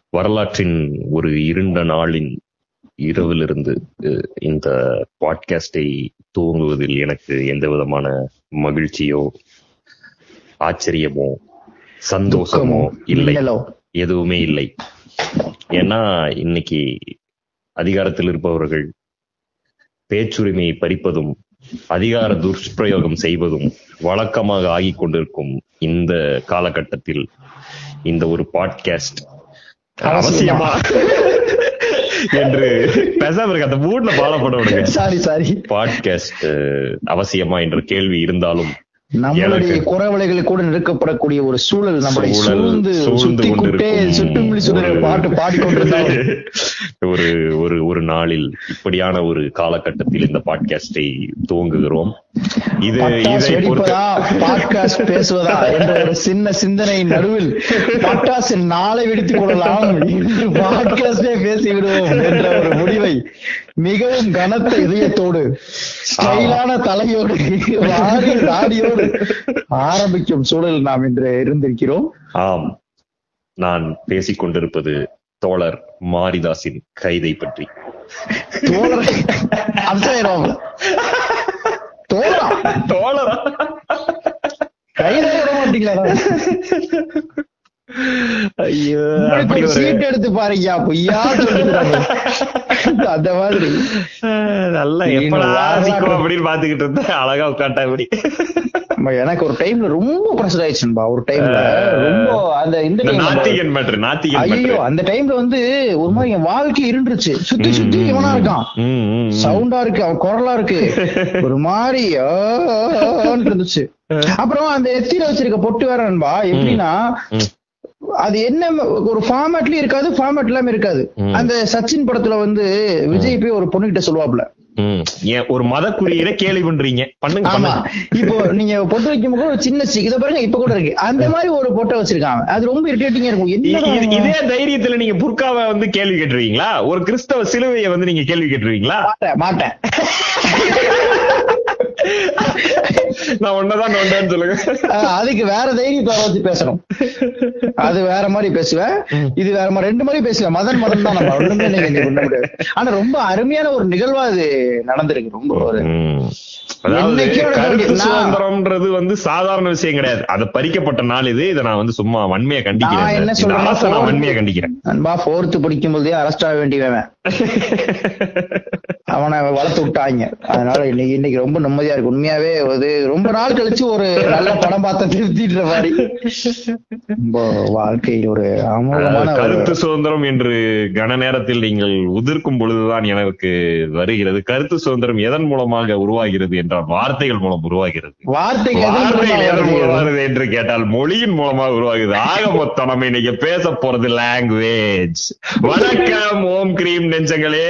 வரலாற்றின் ஒரு இருண்ட நாளின் இரவிலிருந்து அஹ், இந்த பாட்காஸ்டை துவங்குவதில் எனக்கு எந்த விதமான மகிழ்ச்சியோ ஆச்சரியமோ சந்தோஷமோ இல்லை மின்னலோ. எதுவுமே இல்லை ஏன்னா இன்னைக்கு அதிகாரத்தில் இருப்பவர்கள் பேச்சுரிமையை பறிப்பதும் அதிகார துஷ்பிரயோகம் செய்வதும் வழக்கமாக ஆகிக் கொண்டிருக்கும் இந்த காலகட்டத்தில் இந்த ஒரு பாட்காஸ்ட் அவசியமா என்று பேசாம இருக்கு அந்த மூட்ல ஃபாலோ பண்ண விடுங்க சாரி சாரி பாட்காஸ்ட் அவசியமா என்ற கேள்வி இருந்தாலும் நம்மளுடைய எனக்கு- குறவலைகள் கூட நெருக்கப்படக்கூடிய ஒரு சூழல் நம்மளை சூழல் சூழ்ந்து சூழ்ந்து சுத்தி குட்டே கொண்டிருக்கும் சுட்டுமிழி சுடர் ஒரு- பாட்டு பாடிக்கொண்டிருந்தால் ஒரு ஒரு ஒரு நாளில் இப்படியான ஒரு காலகட்டத்தில் இந்த பாட்காஸ்டை துவங்குகிறோம் இது பட்டாசு இதை பொறுத்த வெடிப்பதா பாட்காஸ்ட் பேசுவதா என்ற ஒரு சின்ன சிந்தனையின் நடுவில் பட்டாசு நாளை வெடித்துக் கொள்ளலாம் இன்று பாட்காஸ்டே பேசி விடுவோம் என்ற ஒரு முடிவை மிகவும் கனத்த இதயத்தோடு ஸ்டைலான தலையோடு வாரி தாடியோடு ஆரம்பிக்கும் சூழல் நாம் இன்று இருந்திருக்கிறோம் ஆம் நான் பேசிக் கொண்டிருப்பது தோழர் மாரிதாசின் கைதை பற்றி தோழர் அம்சாயிரம் தோழா தோழரா கையில விட மாட்டீங்களா ஐயோ உங்களுக்கு அப்படி ஒரு ஒரு சீட் எடுத்து பாருங்க பொய்யா சொல்லிக்கிறாங்க. அந்த மாதிரி நல்லா நீங்க எப்படா வாராட்டு- சிக்கும் அப்படின்னு பாத்துக்கிட்டு இருந்தேன் அழகா உட்காட்டா இப்படி ஆமா, எனக்கு ஒரு டைம்ல ரொம்ப ப்ரெஷர் ஆயிடுச்சுன்பா ஒரு டைம்ல ரொம்ப அந்த இந்த இந்த time ல நாத்திகன் மேட்ரு நாத்திகன் ஐயோ மேட்ரு அந்த டைம்ல வந்து ஒரு மாதிரி என் வாழ்க்கை இருண்டுருச்சு சுத்தி சுத்தி இவனா இருக்கான் ம், ம், ம். சவுண்டா இருக்கு அவன் குரலா இருக்கு ஒரு மாதிரி ஆ, ஆன்னு இருந்துச்சு அப்புறம் அந்த எத்தியில வச்சிருக்க பொட்டு வேற நண்பா எப்படின்னா ம். அது என்ன ஒரு ஃபார்மேட்லயும் இருக்காது ஃபார்மேட் இல்லாம இருக்காது ம். அந்த சச்சின் படத்துல வந்து விஜய் போய் ஒரு பொண்ணுகிட்ட சொல்லுவாப்ல ம். ஏன் ஒரு மத குறியீட கேள்வி பண்றீங்க பண்ணுங்க ஆமா பண்ணுங்க இப்போ நீங்க பொட்டு வைக்கும் போது ஒரு சின்ன ஸ்டிக் இதை பாருங்க இப்ப கூட இருக்கு அந்த மாதிரி ஒரு பொட்டை வச்சிருக்காங்க அது ரொம்ப இரிட்டேட்டிங்கா இருக்கும் இ- இது- என்ன இதே தைரியத்துல நீங்க புர்காவை வந்து கேள்வி கேட்டுருவீங்களா ஒரு கிறிஸ்தவ சிலுவையை வந்து நீங்க கேள்வி கேட்டுருவீங்களா மாட்டேன் மாட்டேன் நான் ஒன்னதான் நோண்டேன்னு சொல்லுங்க அஹ் அதுக்கு வேற தைரியத்தை வச்சு பேசணும் அது வேற மாதிரி பேசுவேன் இது வேற மாதிரி ரெண்டு மாதிரி பேசுவேன் மதன் மதன் தான் நம்ம ஒண்ணுமே நீங்க இங்க பண்ண முடியாது ஆனா ரொம்ப அருமையான ஒரு நிகழ்வா அது நடந்திருக்கு ரொம்ப ஒரு ம். அதாவது என்னைக்கோ கருத்து நான் சுதந்திரம்ன்றது வந்து சாதாரண விஷயம் கிடையாது அது பறிக்கப்பட்ட நாள் இது இதை நான் வந்து சும்மா வன்மையை நான் என்ன கண்டிக்கிறேன் இந்த சொல்றேன்னா, அரசை நான் போர் வன்மையை கண்டிக்கிறேன் நண்பா போர்த்து படிக்கும் போதே அரெஸ்ட் ஆக வேண்டியவன் அவனை வளர்த்து விட்டாங்க அதனால இன்னைக்கு இன்னைக்கு ரொம்ப நிம்மதியா இருக்கு உண்மையாவே அது ரொம்ப நாள் கழிச்சு ஒரு நல்ல படம் பார்த்த திருத்தின்ற மாதிரி ரொம்ப வாழ்க்கையில் ஒரு அமோகமான அதாவது ஒரு கருத்து சுதந்திரம் என்று கன நேரத்தில் நீங்கள் உதிர்க்கும் பொழுதுதான் எனக்கு வருகிறது கருத்து சுதந்திரம் எதன் மூலமாக உருவாகிறது என்றால் வார்த்தைகள் மூலம் உருவாகிறது வார்த்தைக்கு எதன் வார்த்தைகள் மூலமா எதன் வருது? உருவாகுது என்று கேட்டால் மொழியின் மூலமாக உருவாகுது ஆக மொத்தம் நம்ம இன்னைக்கு பேச போறது லாங்குவேஜ் வணக்கம் ஓம் கிரீம் நெஞ்சங்களே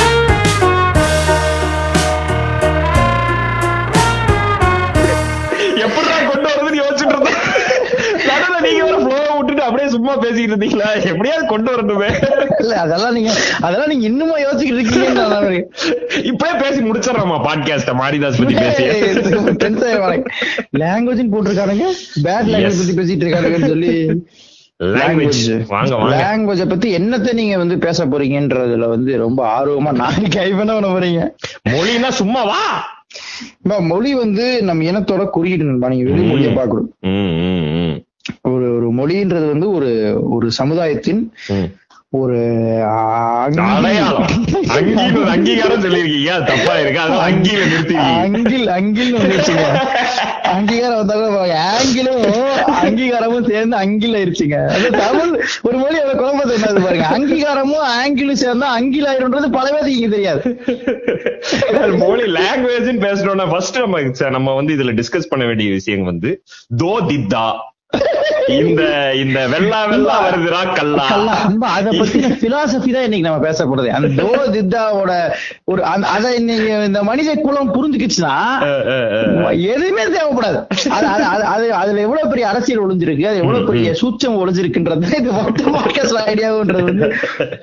எப்படிடா கொண்டு வரதுன்னு யோசிச்சுட்டு இருந்தேன் நடுவுல நீங்க ஒரு flow அ விட்டுட்டு அப்படியே சும்மா பேசிக்கிட்டு இருந்தீங்களா எப்படியாவது கொண்டு வரணுமே இல்ல அதெல்லாம் நீங்க அதெல்லாம் நீங்க இன்னுமா யோசிச்சுட்டு இருக்கீங்கன்னு நான் நினைக்கிறேன். இப்பவே பேசி முடிச்சிடறோமா பாட்காஸ்ட மாரிதாஸ் பத்தி பேசி லாங்குவேஜ் போட்டிருக்கானுங்க பேட் லாங்குவேஜ் Yes. பத்தி பேசிட்டு இருக்கானுங்கன்னு சொல்லி லாங்குவேஜ் வாங்க வாங்க லாங்குவேஜ பத்தி என்னத்த நீங்க வந்து பேச போறீங்கன்றதுல வந்து ரொம்ப ஆர்வமா நான் கைவன பண்ண போறீங்க மொழினா சும்மா வா இப்ப மொழி வந்து நம்ம இனத்தோட குறியீடு நண்பா நீங்க வெளி மொழியை பார்க்கணும் ம், ம், ம், ஒரு ஒரு மொழின்றது வந்து ஒரு ஒரு சமுதாயத்தின் ம். ஒரு அங்கி- அடையாளம் அங்கீல அங்கீகாரம் சொல்லியிருக்கீங்க அது தப்பா இருக்கு அதான் அங்கீல நிறுத்திருக்கீங்க அங்கில் அங்கில் வந்துருச்சுங்க அங்கீகாரம் வந்தாலும் ஆங்கிலும் அங்கீகாரமும் சேர்ந்து அங்கில் ஆயிருச்சுங்க அது தமிழ் ஒரு மொழி அவ்வளவு குழப்பத்தை என்னது பாருங்க அங்கீகாரமும் ஆங்கிலும் சேர்ந்தா அங்கில் ஆயிருன்றது பல பேருக்கு இங்க தெரியாது அது மொழி லாங்குவேஜ் பேசணும்னா ஃபர்ஸ்ட் நம்ம ச- நம்ம வந்து இதுல டிஸ்கஸ் பண்ண வேண்டிய விஷயம் வந்து தோ தித்தா இந்த இந்த வெள்ளா வெள்ளா வருதுடா கல்லா கல்லா, அன்பா, அத பத்தின பிலாசபி தான் இன்னைக்கு நம்ம பேச போறது அந்த தோ தித்தாவோட ஒரு அந்த- அத இன்னைக்கு இந்த மனித குலம் புரிஞ்சுக்கிச்சுன்னா அஹ், அஹ், அஹ். எதுவுமே தேவைப்படாது அது அது- அது- அது அதுல எவ்வளவு பெரிய அரசியல் ஒளிஞ்சிருக்கு அது எவ்வளவு பெரிய சூச்சம் ஒளிஞ்சிருக்குன்றது இது மொத்த பாட்காஸ்ட் ஐடியாவுன்றது வந்து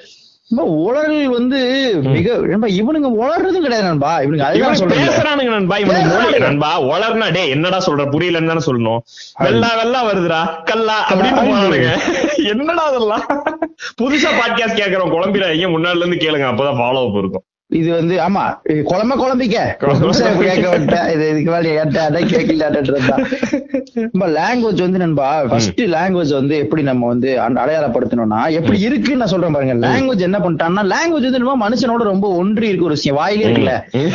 ரொம்ப உளறல் வந்து மிக ரொம்ப இவனுங்க உளறதும் கிடையாது நண்பா இவனுங்க அதுதான் இவனுக்கு சொல்றேன் பேசுறானுங்க நண்பா இவனுக்கு மொழி நண்பா வளர்னா டே என்னடா சொல்ற புரியலன்னு தானே சொல்லணும் வெள்ளா வெள்ளா வருதுடா கல்லா அப்படின்னு போறானுங்க என்னடா அதெல்லாம் புதுசா பாட்காஸ்ட் கேக்குறோம் குழம்பிடாதீங்க முன்னாடில இருந்து கேளுங்க அப்பதான் ஃபாலோ அப் இருக்கும் இது வந்து ஆமா இது குழம்ப குழம்பிக்க குழம்ப- கேட்க விட்டேன் இது இதுக்கு மேல ஏட்ட அட கேட்கலாட்டா நம்ம லாங்குவேஜ் வந்து நண்பா ஃபர்ஸ்ட் லாங்குவேஜ் வந்து எப்படி நம்ம வந்து அந்த அடையாளப்படுத்தணும்னா எப்படி இருக்குன்னு நான் சொல்றேன் பாருங்க லாங்குவேஜ் என்ன பண்ணிட்டான்னா லாங்குவேஜ் வந்து நம்ம மனுஷனோட ரொம்ப ஒன்றி இருக்கு ஒரு விஷயம் வாயிலே இருக்குல்ல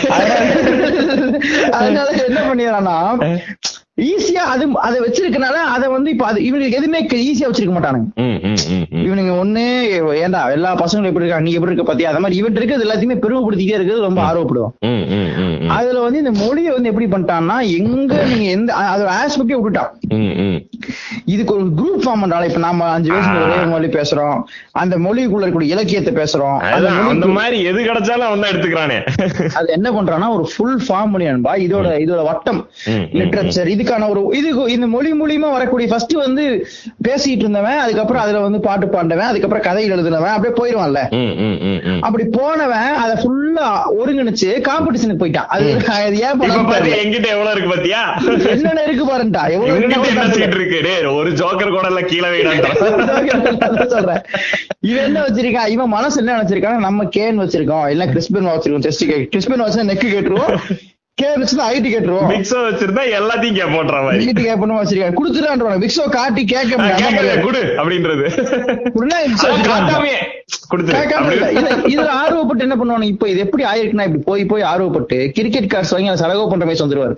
அதனால- அதனால என்ன பண்ணிடுறான்னா ஈஸியா அது அதை வச்சிருக்கனால அதை வந்து இப்ப அது இவனுக்கு எதுவுமே ஈஸியா வச்சிருக்க மாட்டானுங்க ம், ம், ம், ம். இவனுங்க ஒண்ணு ஏன்டா எல்லா பசங்களும் எப்படி இருக்காங்க நீ எப்படி இருக்க பாத்தியா அந்த மாதிரி இவன் இருக்கிறது எல்லாத்தையுமே பெருமைப்படுத்திட்டே இருக்கிறது ரொம்ப ஆர்வப்படுவான் ம், ம், ம், ம். அதுல வந்து இந்த மொழியை வந்து எப்படி பண்ணிட்டான்னா எங்க நீங்க எந்த அ- அதோட ஆஸ்பெக்டே விட்டுட்டான் ம், ம். இதுக்கு ஒரு குரூப் ஃபார்ம் பண்றாங்க இப்ப நாம அஞ்சு பேருக்கு ஒரே மொழி பேசுறோம் அந்த மொழிக்குள்ள இருக்கக்கூடிய இலக்கியத்தை பேசுறோம் அந்த அதுதான், அந்த மொழிக்குள்ள- மாதிரி எது கிடைச்சாலும் அவன் தான் எடுத்துக்கிறானே அது என்ன பண்றான்னா ஒரு ஃபுல் ஃபார்ம் பண்ணி அன்பா இதோட இதோட வட்டம் ம், ம், லிட்ரேச்சர் இதுக்கான ஒரு இது இந்த மொழி மூலியமா வரக்கூடிய ஃபர்ஸ்ட் வந்து பேசிட்டு இருந்தவன் அதுக்கப்புறம் அதுல வந்து பாட்டு பாண்டவன் அதுக்கப்புறம் கதை எழுதுனவன் அப்படியே போயிருவான்ல ம், ம், ம், ம். அப்படி போனவன் அதை ஃபுல்லா ஒருங்கிணைச்சு காம்படிஷனுக்கு போயிட்டான் அது அது ஏன் இப்ப பண்ணான்னு பாரு தெரியல. என்கிட்ட எவ்வளவு இருக்கு பாத்தியா என்னென்ன இருக்கு பாருண்டா எவ்வளவு இவங்கிட்ட இருக்கு என்ன பாருடா. சீட் இருக்கு டேய் ஒரு ஜோக்கர் கூட இல்ல கீழே வைடான்றான் அதான் சொல்றேன் இவன் என்ன வச்சிருக்கான் இவன் மனசு என்ன நினைச்சிருக்கான் நம்ம கேன் வச்சிருக்கோம் இல்ல கிறிஸ்பின் வச்சிருக்கோம் டெஸ்ட் கிறிஸ்பின் வச்சா நெக் கேட்டுருவோம் கேன் வச்சுதான் ஐடி கேட்டுருவோம் மிக்ஸோ வச்சிருந்தா எல்லாத்தையும் கேப்போன்ற மாதிரி வீட்டு கேட்பணும் வச்சிருக்கான் குடுத்துட்டான் விக்ஸோ காட்டி கேட்க ஆ, கேட்கல, முடியாது குடு அப்படின்றது குடுனா விக்ஸோ அதான் வச்சிருக்கான். காட்டாமே குடுத்துரு கேட்காம இல்ல. அப்படி இது- இதுல ஆர்வப்பட்டு என்ன பண்ணுவானு இப்ப இது எப்படி ஆயிருக்குன்னா இப்படி போய் போய் ஆர்வப்பட்டு கிரிக்கெட் கார்ட்ஸ் வாங்கி அதை சடகோ பண்ற மாதிரி வந்துருவாரு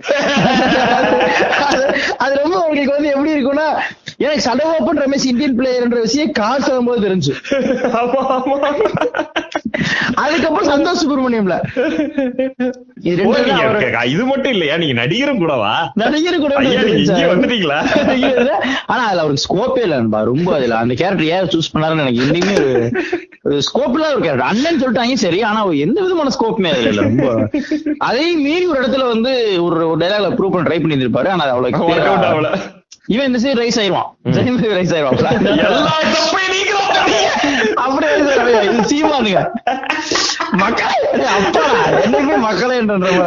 அது- அது ரொம்ப உங்களுக்கு வந்து எப்படி இருக்கும்னா எனக்கு சடகோ பண்ற ரமேஷ் இந்தியன் பிளேயர்ன்ற விஷயம் காசு வரும்போது தெரிஞ்சு ஆமா, ஆமா. அதுக்கப்புறம் சந்தோஷ் சுப்பிரமணியம்ல இது ஓ, ரெண்டு நீங்க அவரு- க- இது மட்டும் இல்லையா நீங்க நடிகரும் கூடவா நடிகர் கூட ஐயா, நீங்க தெரிஞ்சு. இங்கே வந்துட்டீங்களா? ஆனா அதுல அவருக்கு ஸ்கோப்பே இல்ல நண்பா ரொம்ப அதுல அந்த கேரக்டர் ஏன் சூஸ் பண்ணாருன்னு எனக்கு இன்னுமே ஒரு ஸ்கோப் இல்லாத ஒரு கேரக்டர் அண்ணன் சொல்லிட்டாங்க சரி ஆனா அவர் எந்த விதமான ஸ்கோப்புமே அதுல இல்ல ரொம்ப அதையும் மீறி ஒரு இடத்துல வந்து ஒரு ஒரு டைலாக்ல ப்ரூவ் பண்ண ட்ரை பண்ணி இருப்பாரு ஆனா அது ஒர்க் அவுட் அவ்வளவு ஆகல இவன் இந்த சைடு ரைஸ் ஆயிருவான் ஜெயமதி ரைஸ் ஆயிருவான் எல்லா தப்பையும் நீங்களும் பண்ணீங்க. அப்படியே இது இது சீமானுங்க மக்களே அப்பா என்னைக்குமே மக்களே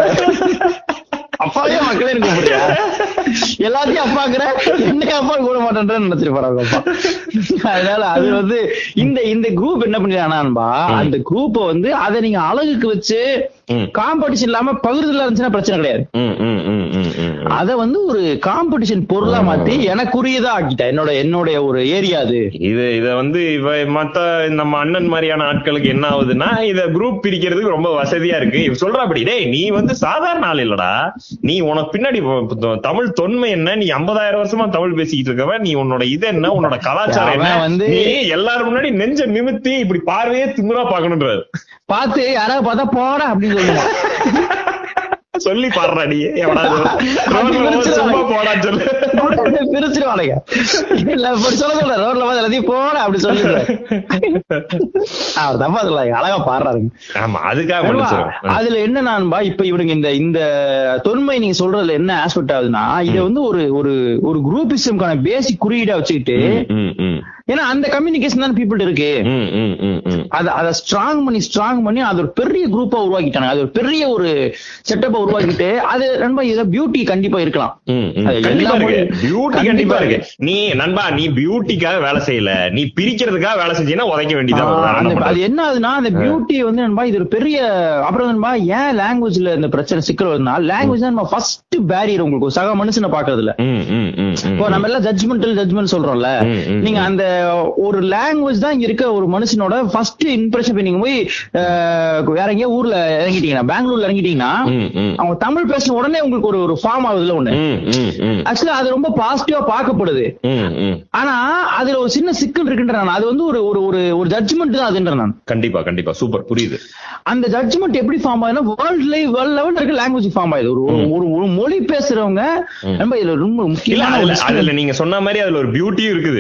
அப்பாவே மக்களே இருக்க முடியா எல்லாத்தையும் அப்பாங்கிற என்னைக்கு அப்பா கூட மாட்டேன்றேன்னு நினைச்சிருப்பாரு அவங்க அப்பா அதனால அது வந்து இந்த இந்த குரூப் என்ன பண்ணிடானான்பா அந்த குரூப்பை வந்து அதை நீங்க அழகுக்கு வச்சு ம். காம்படிஷன் இல்லாம பகிர்தல இருந்துச்சுன்னா பிரச்சனை கிடையாது ம், ம், ம், ம், ம். அத வந்து ஒரு காம்படிஷன் பொருளா மாத்தி எனக்குரியதா ஆக்கிட்டேன் என்னோட என்னுடைய ஒரு ஏரியா அது இது இத வந்து இவ மத்த நம்ம அண்ணன் மாதிரியான ஆட்களுக்கு என்ன ஆகுதுன்னா இத குரூப் பிரிக்கிறதுக்கு ரொம்ப வசதியா இருக்கு இவ சொல்றா அப்படி டேய் நீ வந்து சாதாரண ஆள் இல்லடா நீ உனக்கு பின்னாடி இப்ப தொ- தமிழ் தொன்மை என்ன நீ 50000 வருஷமா தமிழ் பேசிக்கிட்டு இருக்கவன் நீ உன்னோட இது என்ன உன்னோட கலாச்சாரம் என்ன அவன் வந்து- நீ எல்லாரும் முன்னாடி நெஞ்ச நிமித்தி இப்படி பார்வையே திமிரா பாக்கணும்ன்றாரு பார்த்து யாராவது பார்த்தா போடா அப்படின்னு சொல்லுவான் சொல்லி பாடுறா நீ எவனாவது ரோட்ல போகும்போது சும்மா போடான்னு சொல்லு பிரிச்சிருவானுங்க இல்ல இப்படி சொல்ல சொல்ற ரோட்ல பார்த்து எல்லாத்தையும் போடா அப்படி சொல்லிடுறேன் அவர் தப்பா சொல்லாங்க அழகா பாடுறாருங்க ஆமா அதுக்காக நண்பா, மன்னிச்சிடுறேன். அதுல என்ன நான்பா இப்ப இவனுங்க இந்த இந்த தொன்மை நீங்க சொல்றதுல என்ன ஆஸ்பெக்ட் ஆகுதுன்னா இத வந்து ஒரு ஒரு ஒரு குரூப்பிசம்கான பேசிக் குறியீடா வச்சுக்கிட்டு ம், ம், ம். ஏன்னா அந்த கம்யூனிகேஷன் தான் பீப்புள் இருக்கு ம், ம், ம், ம். அத அத ஸ்ட்ராங் பண்ணி ஸ்ட்ராங் பண்ணி அது ஒரு பெரிய குரூப்பா உருவாக்கிட்டாங்க அது ஒரு பெரிய ஒரு செட்டப்பா உருவாக்கிட்டு அது நண்பா இத பியூட்டி கண்டிப்பா இருக்கலாம் ம், ம். அது கண்டிப்பா எல்லா இருக்கு மொழி- பியூட்டி கண்டிப்பா கண்டிப்பா இருக்கு இருக்கு. நீ நண்பா நீ பியூட்டிக்காக வேலை செய்யல நீ பிரிக்கிறதுக்காக வேலை செஞ்சீங்கன்னா உதைக்க வேண்டியதான் ஆஹ் வேற என்ன அந்த- அது பண்றது? என்ன ஆகுதுன்னா அந்த பியூட்டி வந்து நண்பா இது ஒரு பெரிய அப்புறம் நண்பா ஏன் லாங்குவேஜ்ல இந்த பிரச்சனை சிக்கல் வருதுன்னா லாங்குவேஜ் தான் நம்ம ஃபர்ஸ்ட் பேரியர் உங்களுக்கு ஒரு சக மனுஷனை பாக்குறதுல ம், ம், ம், ம். இப்போ நம்ம எல்லாம் ஜட்ஜ்மெண்டல் ஜட்ஜ்மெண்ட் சொல்றோம்ல ம், ம், நீங்க அந்த ஒரு லாங்குவேஜ் தான் இங்க இருக்க ஒரு மனுஷனோட ஃபர்ஸ்ட் இம்ப்ரெஷன் நீங்க போய் அஹ், வேற எங்கேயோ ஊர்ல இறங்கிட்டீங்கன்னா பெங்களூர்ல இறங்கிட்டீங்கன்னா ம், ம். அவங்க தமிழ் பேசின உடனே உங்களுக்கு ஒரு ஒரு ஃபார்ம் ஆகுதுல ஒண்ணு ம், ம், ம். ஆக்சுவலா அது ரொம்ப பாசிட்டிவா பார்க்கப்படுது ம், ம். ஆனா அதுல ஒரு சின்ன சிக்கல் இருக்குன்ற நான் அது வந்து ஒரு ஒரு ஒரு ஒரு ஜட்ஜ்மெண்ட் தான் அதுன்ற நான் கண்டிப்பா கண்டிப்பா சூப்பர் புரியுது அந்த ஜட்ஜ்மெண்ட் எப்படி ஃபார்ம் ஆகுதுன்னா வேர்ல்ட் லைவ் வேர்ல்ட் லெவல்ல இருக்க லாங்குவேஜ் ஃபார்ம் ஆகுது ஒரு ஒரு- ஒரு ஒரு மொழி பேசுறவங்க நம்ம இதுல ரொம்ப இல்ல முக்கியமான ஒரு அதுல விஷயம். அதுல நீங்க சொன்ன மாதிரி அதுல ஒரு பியூட்டியும் இருக்குது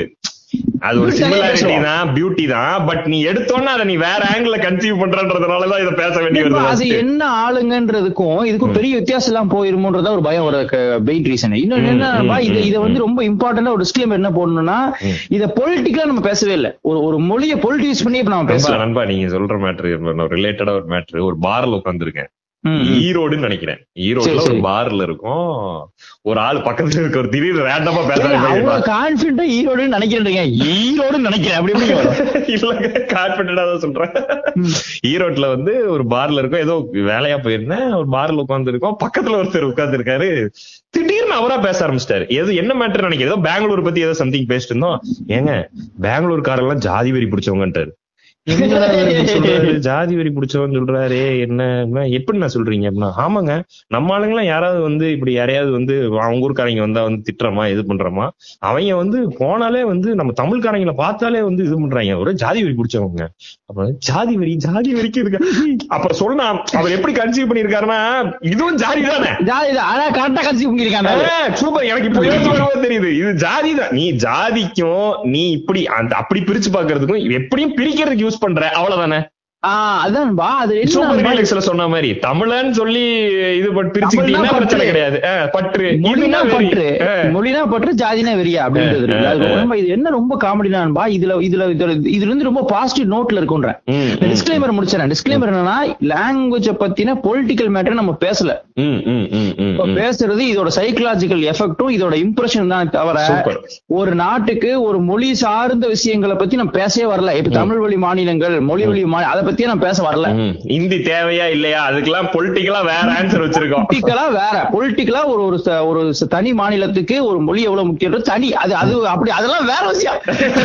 அது ஒரு Beauty சிமிலாரிட்டி பேசுவோம். தான் பியூட்டி தான் பட் நீ எடுத்தோன்னா அதை நீ வேற ஆங்கிள் கன்சீவ் பண்றன்றதுனாலதான் இதை பேச வேண்டி இப்ப அது வருது என்ன ஆளுங்கன்றதுக்கும் இதுக்கும் பெரிய வித்தியாசம் எல்லாம் போயிருமோன்றதா ஒரு பயம் ஒரு பெயின் ரீசன் இன்னொன்னு ம், என்ன ம், இத ம், இத வந்து ரொம்ப இம்பார்ட்டன்டா ஒரு டிஸ்க்ளைமர் என்ன போடணும்னா இத பொலிட்டிக்கலா நம்ம பேசவே இல்ல ஒரு ஒரு மொழியை பொலிட்டிக்ஸ் பண்ணி இப்ப நம்ம நண்பா பேசலாம் நண்பா நீங்க சொல்ற மேட்ரு ரிலேட்டடா ஒரு மேட்ரு ஒரு பார்ல உட்காந்துருக்கேன் ம், ம். ஈரோடுன்னு நினைக்கிறேன் ஈரோடுல சரி, ஒரு சரி. பார்ல இருக்கும் ஒரு ஆள் பக்கத்துல இருக்க ஒரு திடீர்னு ரேண்டமா ஏங்க, பேசுறாங்க அவ்வளவு கான்பிடண்டா ஈரோடுன்னு நினைக்கிறேன் ஈரோடுன்னு நினைக்கிறேன் அப்படி எப்படி வரும்? இல்லங்க கான்பிடண்டா தான் சொல்றேன் ஈரோட்ல வந்து ஒரு பார்ல இருக்கும் ஏதோ வேலையா போயிருந்தேன் ஒரு பார்ல உட்கார்ந்து இருக்கோம் பக்கத்துல ஒருத்தர் உட்கார்ந்து இருக்காரு திடீர்னு அவரா பேச ஆரம்பிச்சிட்டாரு எது என்ன மேட்டர் நினைக்கிறேன் ஏதோ பெங்களூர் பத்தி ஏதோ சம்திங் பேசிட்டு இருந்தோம் ஏங்க பெங்களூர் காரெல்லாம் ஜாதி வெறி பிடிச்சவங்கன்ட்டாரு என்னடா இவரு இப்படி சொல்றாரு? ஜாதி வெறி பிடிச்சவன் சொல்றாரு என்ன என்ன, எப்படி நான் சொல்றீங்க அப்படின்னா ஆமாங்க நம்ம ஆளுங்களாம் யாராவது வந்து இப்படி யாரையாவது வந்து அவங்க ஊர்க்காரங்க வந்தா வந்து திட்டுறமா இது பண்றோமா அவங்க வந்து போனாலே வந்து நம்ம தமிழ்காரங்களை பார்த்தாலே வந்து இது பண்றாங்க ஒரு ஜாதி வெறி பிடிச்சவங்க அப்ப ஜாதி வெறி ஜாதி வெறிக்கு இருக்க அப்ப சொன்னா அவர் எப்படி கன்சீவ் பண்ணிருக்காருன்னா இதுவும் ஜாதி தானே ஜாதி தான். ஆனா கரெக்டா கன்சியூம் பண்ணிருக்காங்க சூப்பர் எனக்கு இப்ப யோசிச்சு வரும்போது தெரியுது இது ஜாதி தான் நீ ஜாதிக்கும் நீ இப்படி அந்த அப்படி பிரிச்சு பாக்குறதுக்கும் எப்படியும் பிரிக்கிறதுக்கு யூஸ் பண்ற அவ்வளவுதானே ஆஹ் அதான்பா அது சூப்பர் என்ன ரீலக்ஸ்ல சொன்ன மாதிரி தமிழன்னு சொல்லி இது பட் பிரிச்சுக்கிட்டீங்கன்னா தமிழ்னா பிரச்சனை பற்று. கிடையாது அஹ், பற்று மொழினா இதுனா வெறி. பற்று அஹ். மொழினா பற்று ஜாதினா வெறியா அப்படின்றது இருக்கு. அது ரொம்ப இது என்ன ரொம்ப காமெடினான்பா இதுல இதுல இதுல இதுல இருந்து ரொம்ப பாசிட்டிவ் நோட்ல இருக்கும்ன்றேன் ம், ம், டிஸ்கிளைமர் முடிச்சிடறேன் டிஸ்கிளைமர் என்னன்னா லாங்குவேஜ பத்தின பொலிட்டிக்கல் மேட்டர் நம்ம பேசல ம், ம், ம், ம், இப்ப ம். பேசுறது இதோட சைக்கலாஜிக்கல் எஃபெக்டும் இதோட இம்ப்ரெஷன் தான் தவிர சூப்பர் ஒரு நாட்டுக்கு ஒரு மொழி சார்ந்த விஷயங்களை பத்தி நம்ம பேசவே வரல இப்ப தமிழ் வழி மாநிலங்கள் மொழி வழி மாநில அதை பத்தியே நம்ம பேச வரல ம். இந்தி தேவையா இல்லையா அதுக்கெல்லாம் பொலிட்டிக்கலா வேற ஆன்சர் வச்சிருக்கோம் பொலிட்டிக்கலா வேற பொலிட்டிக்கலா ஒரு ஒரு ச- ஒரு ச- தனி மாநிலத்துக்கு ஒரு மொழி எவ்வளவு முக்கியம் தனி அது அது அப்படி அதெல்லாம் வேற விஷயம்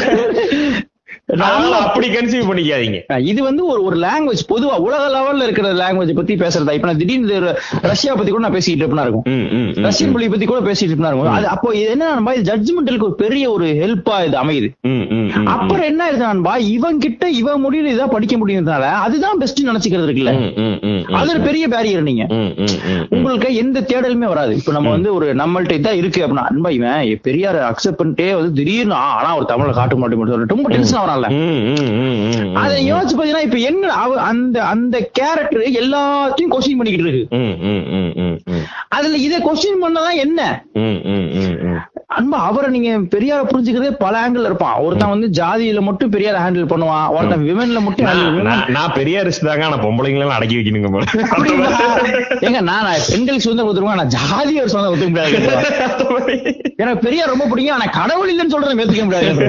அதனால நம்ம அப்படி கன்சீவ் பண்ணிக்காதீங்க இது வந்து ஒரு ஒரு லாங்குவேஜ் பொதுவா உலக லெவல்ல இருக்கிற லாங்குவேஜ் பத்தி பேசுறதா இப்ப நான் திடீர்னு இது ரஷ்யா பத்தி கூட நான் பேசிட்டு இருப்பேனா இருக்கும் ம், ம், ம், ரஷ்யன் மொழி பத்தி கூட பேசிட்டு இருப்பேனா இருக்கும் அது அப்போ இது என்ன நண்பா, இது ஜட்ஜ்மெண்டலுக்கு ஒரு பெரிய ஒரு ஹெல்ப்பா இது அமையுது ம், ம், ம், அப்புறம் என்ன இருக்கு நண்பா இவன் கிட்ட இவன் மொழியில இதான் படிக்க முடியும்னால அதுதான் பெஸ்ட் நினைச்சுக்கிறது இருக்குல்ல ம், ம், ம், ம், அது ஒரு பெரிய பேரியர் நீங்க ம், ம், ம், ம். உங்களுக்கு எந்த தேடலுமே வராது இப்ப நம்ம வந்து ஒரு நம்மள்ட்ட இதான் இருக்கு அப்படின்னா அன்பா இவன் பெரியார் அக்செப்ட் பண்ணிட்டே வந்து திடீர்னு ஆ, ஆனா ஒரு தமிழை காட்ட மாட்டேன் ரொம்ப டென்ஷன் வரான்ல ம், ம், ம், ம், ம். அதை யோசிச்சு பாத்தீங்கன்னா இப்ப என்ன அவ- அந்த அந்த கேரக்டர் எல்லாத்தையும் கொஸ்டின் பண்ணிக்கிட்டு இருக்கு ம், ம், ம், ம், ம். அதுல இதை கொஸ்டின் பண்ணதான் என்ன ம், ம், ம், ம். அன்பா அவரை நீங்க பெரியார புரிஞ்சுக்கிறதே பல ஆங்கிள் இருப்பான் ஒருத்தன் வந்து ஜாதியில மட்டும் பெரியார ஹேண்டில் பண்ணுவான் ஒருத்தன் விமன்ல மட்டும் handle நான்- பண்ணுவான். நான் நான் பெரிய ரிஸ்க் தாங்க ஆனா பொம்பளைங்களெல்லாம் அடக்கி வைக்கணுங்க போல அப்படிங்களா? ஏங்க நான் நான் பெண்களுக்கு சுதந்திரம் கொடுத்துருவேன் நான் ஜாதி ஒரு சுதந்திரம் ஒத்துக்க முடியாது எனக்கு பெரியார் ரொம்ப பிடிக்கும் ஆனா கடவுள் இல்லைன்னு சொல்றதை ஏத்துக்க முடியாது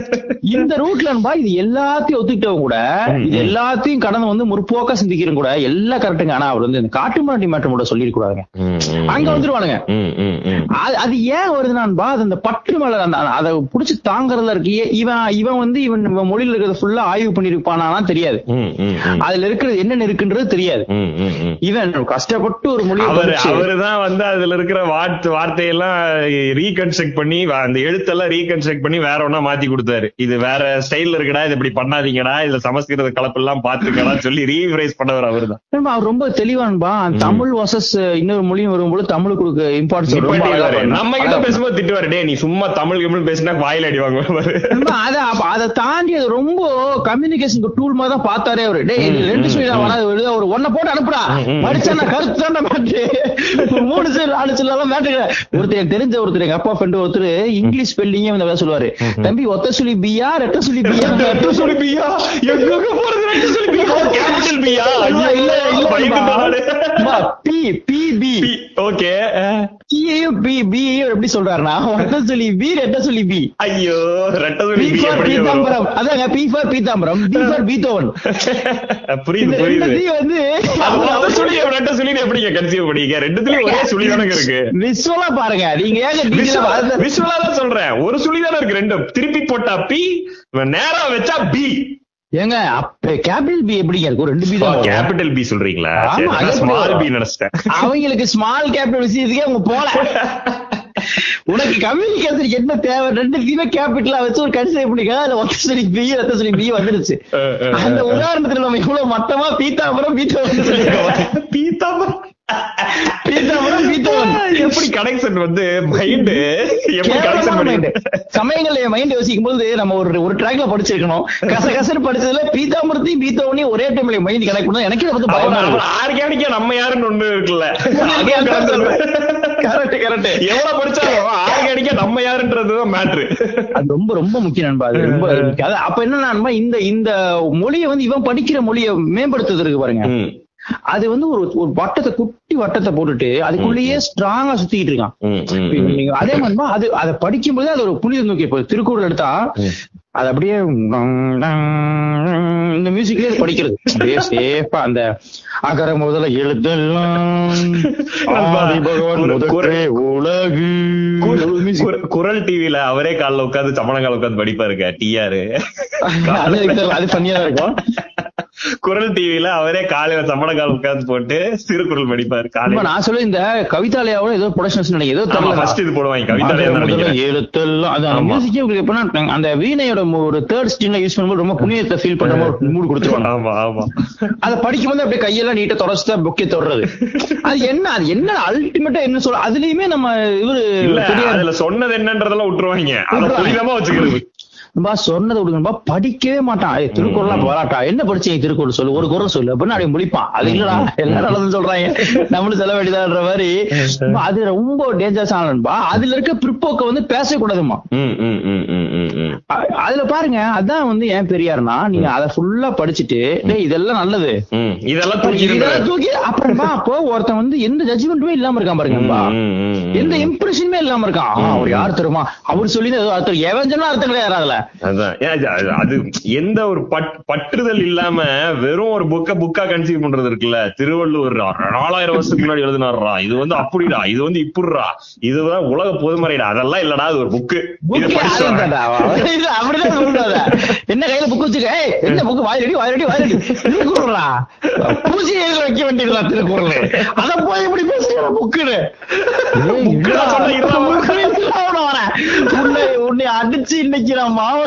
இந்த ரூட்ல அன்பா இது எல்லாத்தையும் ஒத்துக்கிட்டவங்க கூட இது எல்லாத்தையும் கடந்து வந்து முற்போக்கா சிந்திக்கிறவங்க கூட எல்லாம் கரெக்டுங்க ஆனா அவர் வந்து இந்த காட்டு மாட்டி மாற்றம் கூட சொல்லிருக்க கூடாதுங்க ம், ம், அங்க வந்துருவானுங்க ம், ம், ம். அது அது ஏன் வருதுனான்பா அது அந்த பற்று மேல அந்த அதை புடிச்சு தாங்கறதுல இருக்கு ஏ- இவன் இவன் வந்து இவன் இவன் மொழியில இருக்கிறத ஃபுல்லா ஆய்வு பண்ணிருப்பானா தெரியாது ம், ம், ம். அதுல இருக்கிறது என்ன இருக்குன்றது தெரியாது ம், ம், ம். இவன் கஷ்டப்பட்டு ஒரு மொழியை அவரு படிச்சு- அவருதான் வந்து அதுல இருக்கிற வார்த்தை வார்த்தையெல்லாம் ரீகன்ஸ்ட்ரக்ட் பண்ணி வ- அந்த எழுத்தெல்லாம் ரீகன்ஸ்ட்ரக்ட் பண்ணி வேற ஒண்ணா மாத்தி கொடுத்தாரு இது வேற ஸ்டைல்ல இருக்குடா இது இப்படி பண்ணாதீங்கடா இதுல சமஸ்கிருத கலப்பெல்லாம் பாத்துக்கடா சொல்லி ரீஃப்ரைஸ் பண்ணவர் அவர்தான் நண்பா, அவர் ரொம்ப தெளிவான்பா தமிழ் வசஸ் இன்னொரு மொழியும் வரும்போது தமிழுக்கு கொடுக்க இம்பார்ட்டன்ஸ் ரொம்ப அழகா நிப்பாட்டிடுவாரு. பண்ணா. நம்ம கிட்ட பேசும்போது திட்டுவாரு டே நீ சும்மா தமிழ் கிமிழ் பேசினா வாயில அடி வாங்குவாரு நண்பா, அத அப்ப அதை தாண்டி அது ரொம்ப கம்யூனிகேஷன் டூல் மாதிரி தான் பார்த்தாரே அவரு டேய் இது ரெண்டு சொல்லி தான் வராது வருது ஒரு ஒன்ன போட்டு அனுப்புடா படிச்சா நான் கருத்து தானே மாட்டு மூணு சொல்லு நாலு சொல்லலாம் மாட்டுங்க ஒருத்தர் எனக்கு தெரிஞ்ச ஒருத்தர் எங்க அப்பா ஃப்ரெண்டு ஒருத்தர் இங்கிலீஷ் ஸ்பெல்லிங்கே வந்து வேலை சொல்லுவாரு தம்பி ஒத்த சொல்லி பியா ரெட்ட சொல்லி பியா ரெட்ட சொல்லி பியா எங்க போறது ரெட்ட சொல்லி பியா கேபிட்டல் பியா இல்ல இல்ல இல்ல பி பி பி ஓகே பியையும் பி பியையும் எப்படி சொல்றாருன்னா ஒத்த சொல்லி பி ரெட்ட சொல்லி பி ஐயோ ரெட்ட பி சொல்லி பி ஃபார் எப்படி வரும்? பீதாம்பரம் அதாங்க B for Pitambaram B for Beethoven புரியுது இந்த புரியுது ரெண்டுத்தையும் வந்து அது மொத்த சுழி ரெட்ட சுழி எப்படிங்க கன்சியூவ் பண்ணீங்க ரெண்டுத்துலயும் ஒரே சுழி தானங்க இருக்கு விசுவலா பாருங்க நீங்க ஏங்க detail ஆ அது- விஷுவலா தான் சொல்றேன் ஒரு சுழி தானே இருக்கு ரெண்டும் திருப்பி போட்டா பி நேரா வச்சா பி ஏங்க அப்ப கேபிட்டல் பி எப்படிங்க இருக்கும் ரெண்டு பி தான் வரும். கேபிட்டல் பி சொல்றீங்களா ஆமா, அது எப்படி ஸ்மால் வரும்? பி நினைச்சிட்டேன் அவங்களுக்கு ஸ்மால் கேபிட்டல் விஷயத்துக்கே அவங்க போல உனக்கு கம்யூனிகேஷன் என்ன தேவை ரெண்டுத்தையுமே கேபிட்டலா வச்சு ஒரு கன்சிடர் பண்ணிக்க அதுல ஒத்த சொல்லி பி ரத்த சொல்லி பி வந்துருச்சு அஹ், அஹ், அந்த உதாரணத்துல நம்ம இவ்வளவு மட்டமா பீத்தாபுரம் பீத்தாபுரம் சொல்லிருக்கோம் பீத்தாம்பரம் பீத்தாம்பரம் பீத்தவன் எப்படி கனெக்ஷன் வந்து மைண்ட் எப்படி கேவலமான கனெக்ஷன் mind. பண்ணி சமயங்கள்ல என் மைண்ட் யோசிக்கும் போது நம்ம ஒரு ஒரு ட்ராக்ல படிச்சிருக்கணும் கச கசன்னு படிச்சதுல பீத்தாம்பரத்தையும் பீத்தவனையும் ஒரே டைம்ல மைண்ட் கனெக்ட் பண்ணா எனக்கே வந்து பயமா இருக்கு ஆர்கானிக்கா நம்ம யாருன்னு ஒண்ணு இருக்குல்ல கரெக்ட் கரெக்ட் எவ்வளவு படிச்சாலும் ஆர்கானிக்கா நம்ம யாருன்றதுதான் மேட்ரு அது ரொம்ப ரொம்ப முக்கியம் நண்பா அது ரொம்ப முக்கியம். அது அப்ப என்ன நண்பா இந்த இந்த மொழியை வந்து இவன் படிக்கிற மொழியை மேம்படுத்துறதுக்கு பாருங்க அது வந்து ஒரு ஒரு வட்டத்தை குட்டி வட்டத்தை போட்டுட்டு அதுக்குள்ளேயே ஸ்ட்ராங்கா சுத்திட்டு இருக்கான் இப்ப நீங்க அதே மாதிரிமா அது அதை படிக்கும்போது அது ஒரு புனித நோக்கி இப்போ திருக்குறள் எடுத்தா அது அப்படியே இந்த மியூசிக்லயே அது படிக்கிறது அப்படியே சேஃபா அந்த அகர முதல எழுதெல்லாம் ஆதி பகவான் முதற்றே உலகு குரல் டிவில அவரே கால்ல உட்காந்து சமணங்கால உட்காந்து படிப்பாருங்க டிஆர் அது எனக்கு அது ஃபன்னியா இருக்கும் குரல் டிவில அவரே காலையில சமணங்கால் உட்காந்து போட்டு திருக்குறள் படிப்பாரு இப்ப காலையில நான் சொல்ல இந்த கவிதாலயாவோட ஏதோ ப்ரொடக்ஷன்ஸ் நினைக்கிறேன் ஏதோ ஆமா தெரியல ஃபர்ஸ்ட் இது போடுவாங்க கவிதாலயா அகர முதல நினைக்கிறேன் எழுத்தெல்லாம் அது அந்த ஆமா. மியூசிக்கே உங்களுக்கு எப்படின்னா அந்த வீணையோட ஒரு தேர்ட் ஸ்டிங்ல யூஸ் பண்ணும்போது ரொம்ப புண்ணியத்தை ஃபீல் பண்ற மாதிரி மூடு கொடுத்துருவாங்க ஆமா ஆமா அத படிக்கும்போது அப்படியே கையெல்லாம் நீட்ட தொடச்சுதான் பொக்கே தொடறது அது என்ன அது என்ன அல்டிமேட்டா என்ன சொல்ற அதுலயுமே நம்ம இவரு இல்ல பெரியார் அதுல சொன்னது என்னன்றதெல்லாம் விட்டுருவாங்க அத விட்டுருவாங்க. புரிதமா வச்சுக்கிறது பா சொன்னதை விடுங்கப்பா படிக்கவே மாட்டான் ஏய், திருக்குறள்லாம் வராட்டா என்ன படிச்சீங்க திருக்குறள் சொல்லு ஒரு குரல் சொல்லு அப்படின்னு அப்படியே முடிப்பான் அது இல்லடா எல்லாரும் நல்லதுன்னு சொல்றாங்க நம்மளும் சொல்ல வேண்டியதான்ற மாதிரி பா, அது ரொம்ப டேஞ்சரஸ் ஆனப்பா அதுல இருக்க பிற்போக்க வந்து பேசக்கூடாதுமா ம், ம், ம், ம், ம், ம். அ- அதுல பாருங்க அதான் வந்து ஏன் பெரியார்னா நீங்க அதை ஃபுல்லா படிச்சுட்டு டேய் இதெல்லாம் நல்லது ம், இதெல்லாம் தூக்கி இதெல்லாம் தூக்கி அப்புறமா அப்போ ஒருத்தன் வந்து எந்த ஜட்ஜ்மெண்ட்டுமே இல்லாம இருக்கான் பாருங்கப்பா எந்த இம்ப்ரெஷனுமே இல்லாம இருக்கான் ஆ, அவர் யார் தெரியுமா அவர் சொல்லி ஏதோ அர்த்தம் எவன் சொன்னா அர்த்தம் கிடையாது அதுல அதான் ஏன் அது- அது- அது எந்த ஒரு பட் பற்றுதல் இல்லாம வெறும் ஒரு புக்க புக்கா கன்சீவ் பண்றது இருக்குல்ல திருவள்ளுவர் நாலாயிரம் வருஷத்துக்கு முன்னாடி எழுதினாரா இது வந்து அப்படிடா இது வந்து இப்படிடா இதுதான் உலக பொதுமறைடா அதெல்லாம் இல்லடா அது ஒரு புக்கு இது புக்கே படிச்சு வரேன். அதுதான்டா. இது அப்படிதான் சொல்றாத. என்ன கையில புக் வச்சுக்க ஏய், என்ன புக் வாயிலடி வாயிலடி வாயிலடி திருக்குறளா பூஜை எழுத வைக்க வேண்டியதுடா திருக்குறள் அத போய் இப்படி பேசுகிற புக்குன்னு புக்குடா சொன்னா இருடா. உன்னை உன்னை அடிச்சு இன்னைக்கு நான் மாவ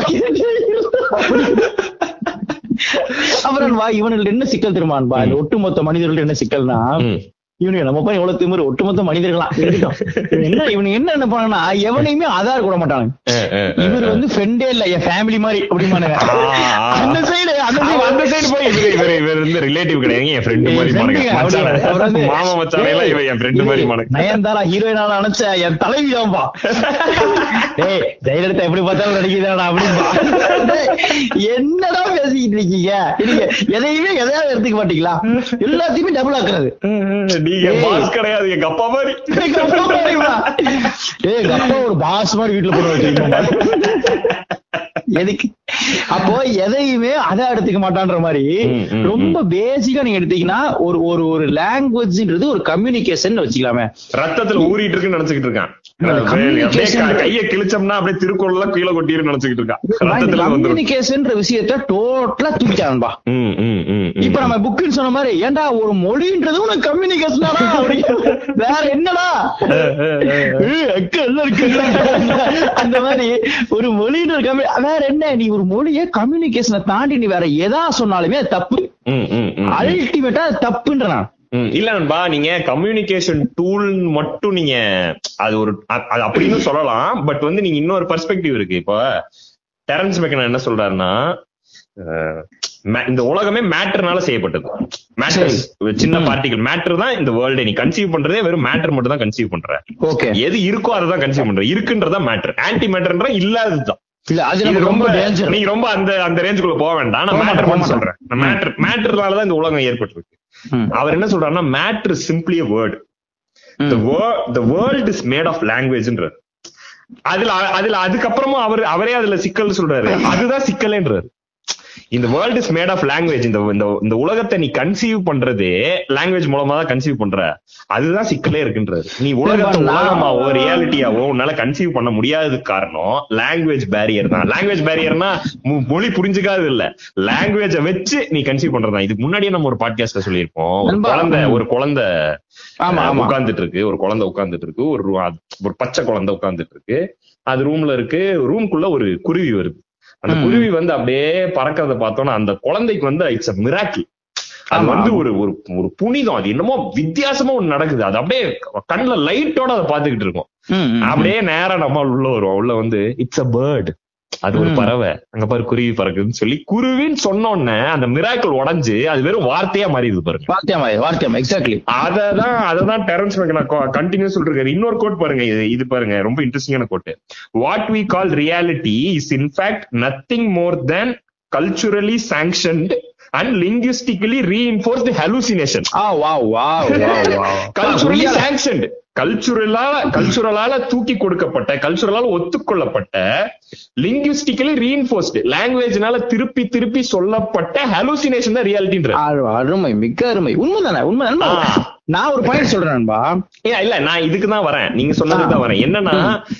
அப்புறம் வா இவனுக்கு என்ன சிக்கல் தெரியுமான்பா இந்த ஒட்டுமொத்த மனிதர்கள் என்ன சிக்கல்னா ம். இவனுக்கு நம்ம போய் எவ்வளவு திமிரு ஒட்டுமொத்த மனிதர்களா இருக்கட்டும். இவன் என்ன இவனுக்கு என்ன நினைப்பாங்கன்னா எவனையுமே ஆதார் கூட மாட்டானுங்க அஹ், அஹ், இவர் வந்து ஃப்ரெண்டே இல்ல என் ஃபேமிலி மாதிரி அப்படிமானுங்க ஆ, ஆ. அந்த சைடு அந்த அவன் side அந்த சைடு போய் இவரு இவரு இவர் வந்து ரிலேட்டிவ் கிடையாது என் ஃப்ரெண்ட் என் மாதிரி friend மானுங்க. ங்க, அப்படி மச்சான். அவர் வந்து, மாமா மச்சான் எல்லாம் இவன் என் ஃப்ரெண்ட் மாதிரி மானுங்க. நயன்தாரா ஹீரோயினால நினைச்ச என் தலைவி தான்பா டேய் ஜெயலலிதா எப்படி பார்த்தாலும் நடிக்குதாடா அப்படின்பா டேய், என்னடா பேசிக்கிட்டு இருக்கீங்க நீங்க எதையுமே எதையாவது எடுத்துக்க மாட்டீங்களா எல்லாத்தையுமே டபுள் ஆக்குறது நீங்க ஏய். பாஸ் கிடையாது எங்க அப்பா மாதிரி எங்க அப்பா மாதிரிடா. டேய், எங்க அப்பா ஒரு பாஸ் மாதிரி வீட்டுல போட வச்சிருக்கோம் எதுக்கு அப்போ எதையுமே அதை எடுத்துக்க மாட்டான்ற மாதிரி ம், ம், ரொம்ப பேசிக்கா நீங்க எடுத்தீங்கன்னா ஒரு ஒரு ஒரு லாங்குவேஜ்ன்றது ஒரு கம்யூனிகேஷன் வச்சுக்கலாமே ரத்தத்துல ஊறிட்டு இருக்குன்னு நினைச்சுக்கிட்டு இருக்கான் அந்த அப்படியே communication க- கைய கிழிச்சோம்னா அப்படியே திருக்குறள் எல்லாம் கீழே கொட்டிரு நினைச்சுக்கிட்டு இருக்கான் ரத்தத்துல வந்துரும் கம்யூனிகேஷன் விஷயத்த டோட்டலா தூக்கிட்டான்பா ம், ம், ம், ம். இப்ப நம்ம புக்குன்னு சொன்ன மாதிரி ஏன்டா ஒரு மொழின்றது உனக்கு கம்யூனிகேஷனாடா வேற என்னடா ஏய், அக்கா, எல்லாம் இருக்கு. அந்த மாதிரி ஒரு மொழின்ற கம்மி வேற என்ன நீ ஒரு மொழியை கம்யூனிகேஷனை தாண்டி நீ வேற எதா சொன்னாலுமே அது தப்பு ம், ம், ம், ம். அல்டிமேட்டா அது தப்புன்ற நான் ம், இல்ல நண்பா நீங்க கம்யூனிகேஷன் டூல் மட்டும் நீங்க அது ஒரு அ- அது அப்படின்னு சொல்லலாம் பட் வந்து நீங்க இன்னொரு பெர்ஸ்பெக்டிவ் இருக்கு இப்போ டெரன்ஸ் மெக்கனா என்ன சொல்றாருன்னா அஹ், ma- இந்த உலகமே மேட்டர்னால செய்யப்பட்டது மேட்டர்ஸ் சின்ன பார்ட்டிகல் மேட்டர் தான் இந்த வேர்ல்டே நீ கன்சீவ் பண்றதே வெறும் மேட்டர் மட்டும் தான் கன்சீவ் பண்ற ஓகே எது இருக்கோ அதை தான் கன்சீவ் பண்ற இருக்குன்றதா மேட்டர் ஆன்டி மேட்டர்ன்ற இல்லாததுதான் இல்ல அது இது நமக்கு ரொம்ப ரொம்ப டேஞ்சர் நீங்க ரொம்ப அந்த அந்த ரேஞ்சுக்குள்ள போக வேண்டாம் நான் போக மேட்டர் மாட்டேன், மட்டும் போக சொல்றேன் மேட்டர் மேட்டர்னால தான் இந்த உலகம் ஏற்பட்டிருக்கு அவர் என்ன சொல்றாருன்னா matter simply word the wor- the world is made of languageன்றார் அதுல அதுல அதுக்கப்புறமும் அவர் அவரே அதுல சிக்கல் சொல்றாரு அதுதான் சிக்கலேன்றாரு இந்த world is made of language இந்த இந்த இந்த உலகத்தை நீ கன்சீவ் பண்றதே லாங்குவேஜ் மூலமா தான் கன்சீவ் பண்ற அதுதான் சிக்கலே இருக்குன்றாரு நீ உலகத்தை நான்- உலகமாவோ ரியாலிட்டியாவோ உன்னால கன்சீவ் பண்ண முடியாததுக்கு காரணம் லாங்குவேஜ் பேரியர் தான் லாங்குவேஜ் பேரியர்னா மொழி புரிஞ்சுக்காது இல்ல லாங்குவேஜ வச்சு நீ கன்சீவ் பண்றதுதான் இதுக்கு முன்னாடியே நம்ம ஒரு பாட்காஸ்ட்ல சொல்லியிருப்போம் ஒரு நண்பா, குழந்தை ம். ஒரு குழந்தை ஆமா ஆமா உட்கார்ந்துட்டு இருக்கு ஒரு குழந்தை உட்கார்ந்துட்டு இருக்கு ஒரு ரூ- அது- ஒரு பச்சை குழந்தை உட்கார்ந்துட்டு இருக்கு அது ரூம்ல இருக்கு ரூம்குள்ள ஒரு குருவி வருது அந்த ம். குருவி வந்து அப்படியே பறக்கிறத பார்த்தோன்னா அந்த குழந்தைக்கு வந்து இட்ஸ் அ மிராக்கிள் அது ஆமா, வந்து ஆமா. ஒரு ஒரு ஒரு புனிதம் அது என்னமோ வித்தியாசமா ஒண்ணு நடக்குது அது அப்படியே கண்ணுல லைட்டோட அதை பாத்துக்கிட்டு இருக்கோம் ம், ம், ம். அப்படியே நேரா நம்ம உள்ள வருவோம் உள்ள வந்து இட்ஸ் அ பேர்ட் அது ஒரு ம். பறவை அங்க பாரு குருவி பறக்குதுன்னு சொல்லி குருவின்னு சொன்ன உடனே அந்த மிராக்கள் உடைஞ்சு அது வெறும் வார்த்தையா மாறிடுது பாருங்க வார்த்தையாமா வார்த்தையாமா எக்ஸாக்ட்லி அததான் அததான் டெரன்ஸ் மெக்கனா கண்டினியூ சொல்றாரு இன்னொரு கோட் பாருங்க இது இது பாருங்க ரொம்ப இன்ட்ரெஸ்டிங்கான quote what we call reality is in fact nothing more than culturally sanctioned and linguistically reinforced hallucination ah wow wow wow wow culturally sanctioned கல்ச்சுரலால கல்ச்சுரலால தூக்கி கொடுக்கப்பட்ட கல்ச்சுரலால ஒத்துக்கொள்ளப்பட்ட லிங்குஸ்டிக்கலி ரீஇன்ஃபோர்ஸ்ட் லாங்குவேஜ்னால திருப்பி திருப்பி சொல்லப்பட்ட ஹலூசினேஷன் தான் ரியாலிட்டின்ற அரு- அருமை மிக அருமை உண்மைதானே உண்மை நண்பா. ஆ. நான் ஒரு பாயிண்ட் சொல்றேன் நண்பா ஏ இல்ல நான் இதுக்கு தான் வரேன் நீங்க சொன்னதுக்கு தான் வரேன் என்னன்னா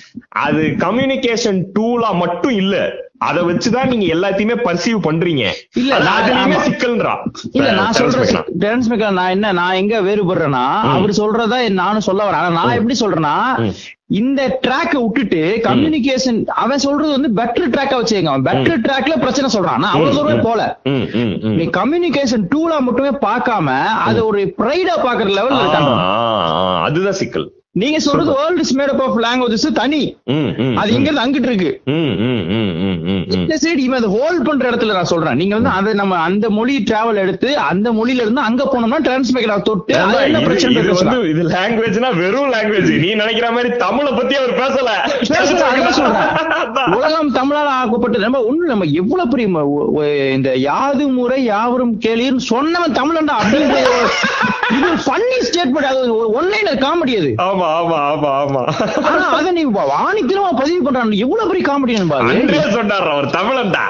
அது கம்யூனிகேஷன் டூலா மட்டும் இல்ல அத வச்சுதான் நீங்க எல்லாத்தையுமே பர்சீவ் பண்றீங்க இல்ல, அது நான் அதுலயுமே ஆமா. சிக்கல்ன்றா இல்ல நான் Terence சொல்றேன் McKenna. டெரன்ஸ் மெக்கா நான் என்ன நான் எங்க வேறுபடுறேன்னா அவர் சொல்றதா நானும் சொல்ல வரேன் ஆனா நான் எப்படி சொல்றேன்னா ம். இந்த ட்ராக்க விட்டுட்டு கம்யூனிகேஷன் அவன் சொல்றது வந்து பெட்டர் ட்ராக்கா வச்சுக்கங்க அவன் பெட்டர் ட்ராக்ல பிரச்சனை சொல்றான் நான் அவ்வளவு தூரம் போல ம், ம், ம். நீ கம்யூனிகேஷன் டூலா மட்டுமே பார்க்காம அது ஒரு ப்ரைடா பாக்குற லெவல் ஆ, இருக்காங்க ஆ, ஆ, அதுதான் சிக்கல் நீங்க சொல்றது world is made up of languages தனி ம், ம், அது இங்க இருந்து அங்கிட்டு இருக்கு ம், ம், ம், ம், ம், ம். இந்த சைடு இவன் அதை ஹோல்ட் பண்ற இடத்துல நான் சொல்றேன் நீங்க வந்து அதை நம்ம அந்த மொழி டிராவல் எடுத்து அந்த மொழியில இருந்து அங்க போனோம்னா டிரான்ஸ்மேக்கர் தொட்டு அது ஏன்பா, என்ன இது- பிரச்சனை இது பேசலாம். வந்து இது லாங்குவேஜ்னா வெறும் லாங்குவேஜ் நீ நினைக்கிற மாதிரி தமிழை பத்தி அவர் பேசல பேசல, அதான் சொல்றேன். அதான். உலகம் தமிழால் ஆக்கப்பட்டு நம்ம ஒண்ணு நம்ம எவ்வளவு பெரிய ம- ஒ- ஒ- இந்த யாது முறை யாவரும் கேளீர்னு சொன்னவன் தமிழன்டா அப்படின்ற ஒரு- இது ஃபன்னி ஸ்டேட்மெண்ட் அது ஒன்லைனர் காமெடி அது ஆமா ஆமா ஆமா ஆமா ஆனா அதை நீ வாணித்திரமா பதிவு பண்றான் எவ்வளவு பெரிய காமெடி பாரு அன்றே சொன்னார் அவர் தமிழன்டா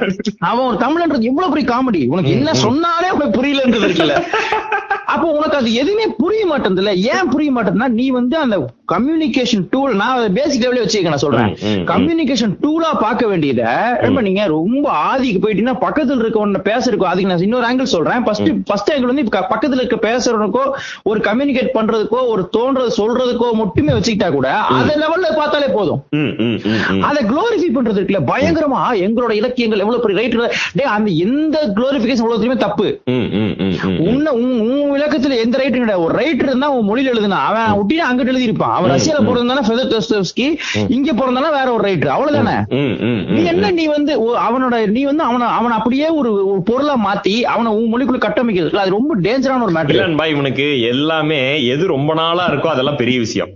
அவன் ஒரு தமிழன்றது எவ்வளவு பெரிய காமெடி உனக்கு என்ன சொன்னாலே உனக்கு புரியலன்றது இருக்குல்ல அப்போ உனக்கு அது எதுவுமே புரிய மாட்டேங்குதுல்ல ஏன் புரிய மாட்டேங்குதுன்னா நீ வந்து அந்த கம்யூனிகேஷன் டூல் நான் பேசிக் லெவலே வச்சுக்க நான் சொல்றேன் ம், ம், ம். கம்யூனிகேஷன் டூலா பார்க்க வேண்டியத ரொம்ப நீங்க ரொம்ப ஆதிக்கு போயிட்டீங்கன்னா பக்கத்துல இருக்கவன பேசுறதுக்கோ அதுக்கு நான் இன்னொரு ஆங்கிள் சொல்றேன் ஃபர்ஸ்ட் ஃபர்ஸ்ட் ஆங்கிள் வந்து இப்ப பக்கத்துல இருக்க பேசுறவனுக்கோ ஒரு கம்யூனிகேட் பண்றதுக்கோ ஒரு தோன்றது சொல்றதுக்கோ மட்டுமே வச்சுக்கிட்டா கூட அந்த லெவல்ல பார்த்தாலே போதும் ம், ம், ம், ம். அதை குளோரிஃபை பண்றது இருக்குல்ல பயங்கரமா எங்களோட இலக்கியங்கள் எவ்வளவு பெரிய ரைட்டர் டேய் அந்த எந்த குளோரிபிகேஷன் உலகத்துலயுமே தப்பு ம், ம், ம், ம். உன்ன உன் உன் விளக்கத்துல எந்த ரைட்டர் கிடையாது ஒரு ரைட்டர் இருந்தா உன் மொழியில எழுதுனா அவன் ஒட்டினா அங்கிட்டு எழுதி இருப்பான் அவன் ரஷ்யால பிறந்தானா ஃபெதர் டெஸ்டோஸ்கி இங்க பிறந்தானா வேற ஒரு ரைட்டர் அவ்வளவுதானே ம், ம், நீ ம். என்ன நீ வந்து ஒ- அவனோட நீ வந்து அவன அவன அப்படியே ஒரு ஒரு பொருளா மாத்தி அவனை உன் மொழிக்குள்ள கட்டமைக்கிறது இருக்குல்ல, அது ரொம்ப டேஞ்சரான ஒரு மேட்டர் இல்லன் பாய் இவனுக்கு எல்லாமே எது ரொம்ப நாளா இருக்கோ அதெல்லாம் பெரிய விஷயம்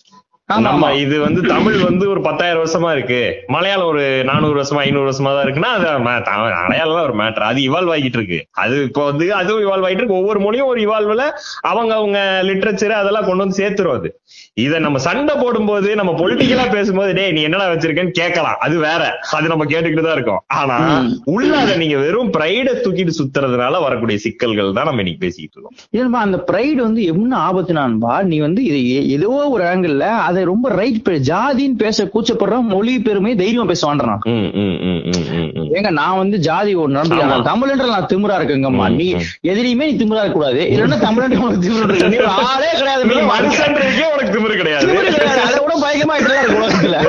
நம்ம இது வந்து தமிழ் வந்து ஒரு பத்தாயிரம் வருஷமா இருக்கு மலையாளம் ஒரு நானூறு வருஷமா ஐநூறு வருஷமா தான் இருக்குன்னா அது ம- த- மலையாளம் ஒரு மேட்டர் அது இவால்வ் ஆகிட்டு இருக்கு அது இப்போ வந்து அதுவும் இவால்வ் ஆகிட்டு இருக்கு ஒவ்வொரு மொழியும் ஒரு இவால்வ்ல அவங்க அவங்க லிட்ரேச்சர் அதெல்லாம் கொண்டு வந்து சேர்த்துரும் அது இத நம்ம சண்டை போடும்போது நம்ம பொலிட்டிக்கலா பேசும்போது டேய் நீ என்னடா வச்சிருக்கேன்னு கேட்கலாம் அது வேற அது நம்ம கேட்டுக்கிட்டு தான் இருக்கோம் ஆனா ம். உள்ள அதை நீங்க வெறும் பிரைட தூக்கிட்டு சுத்துறதுனால வரக்கூடிய சிக்கல்கள் தான் நம்ம இன்னைக்கு பேசிக்கிட்டு இருக்கோம் ஏன்பா அந்த பிரைடு வந்து என்ன ஆபத்துனான்பா நீ வந்து இது எ- ஏதோ ஒரு ஆங்கிள் அதை ரொம்ப ரைட் ஜாதின்னு பேச கூச்சப்படுற மொழி பெருமை தைரியமா பேசுவான்றான் ம், ம், ம், ம், ம், ம். ஏங்க நான் வந்து ஜாதி ஒரு நடந்து ஆமா. நான் தமிழ்ன்ற நான் திமிரா இருக்கேங்கம்மா ம், நீ ம். எதிரியுமே நீ திமிரா இருக்க கூடாது இல்லன்னா தமிழ்ன்ற உனக்கு திமிரு இருக்கு நீ ஒரு ஆளே கிடையாது நீ மனுஷன்றதுக்கே உனக்கு திமிரு கிடையாது திமிரு கிடையாது அதை விட பயங்கரமா ஆயிட்டுலாம் இருக்கு உலகத்துல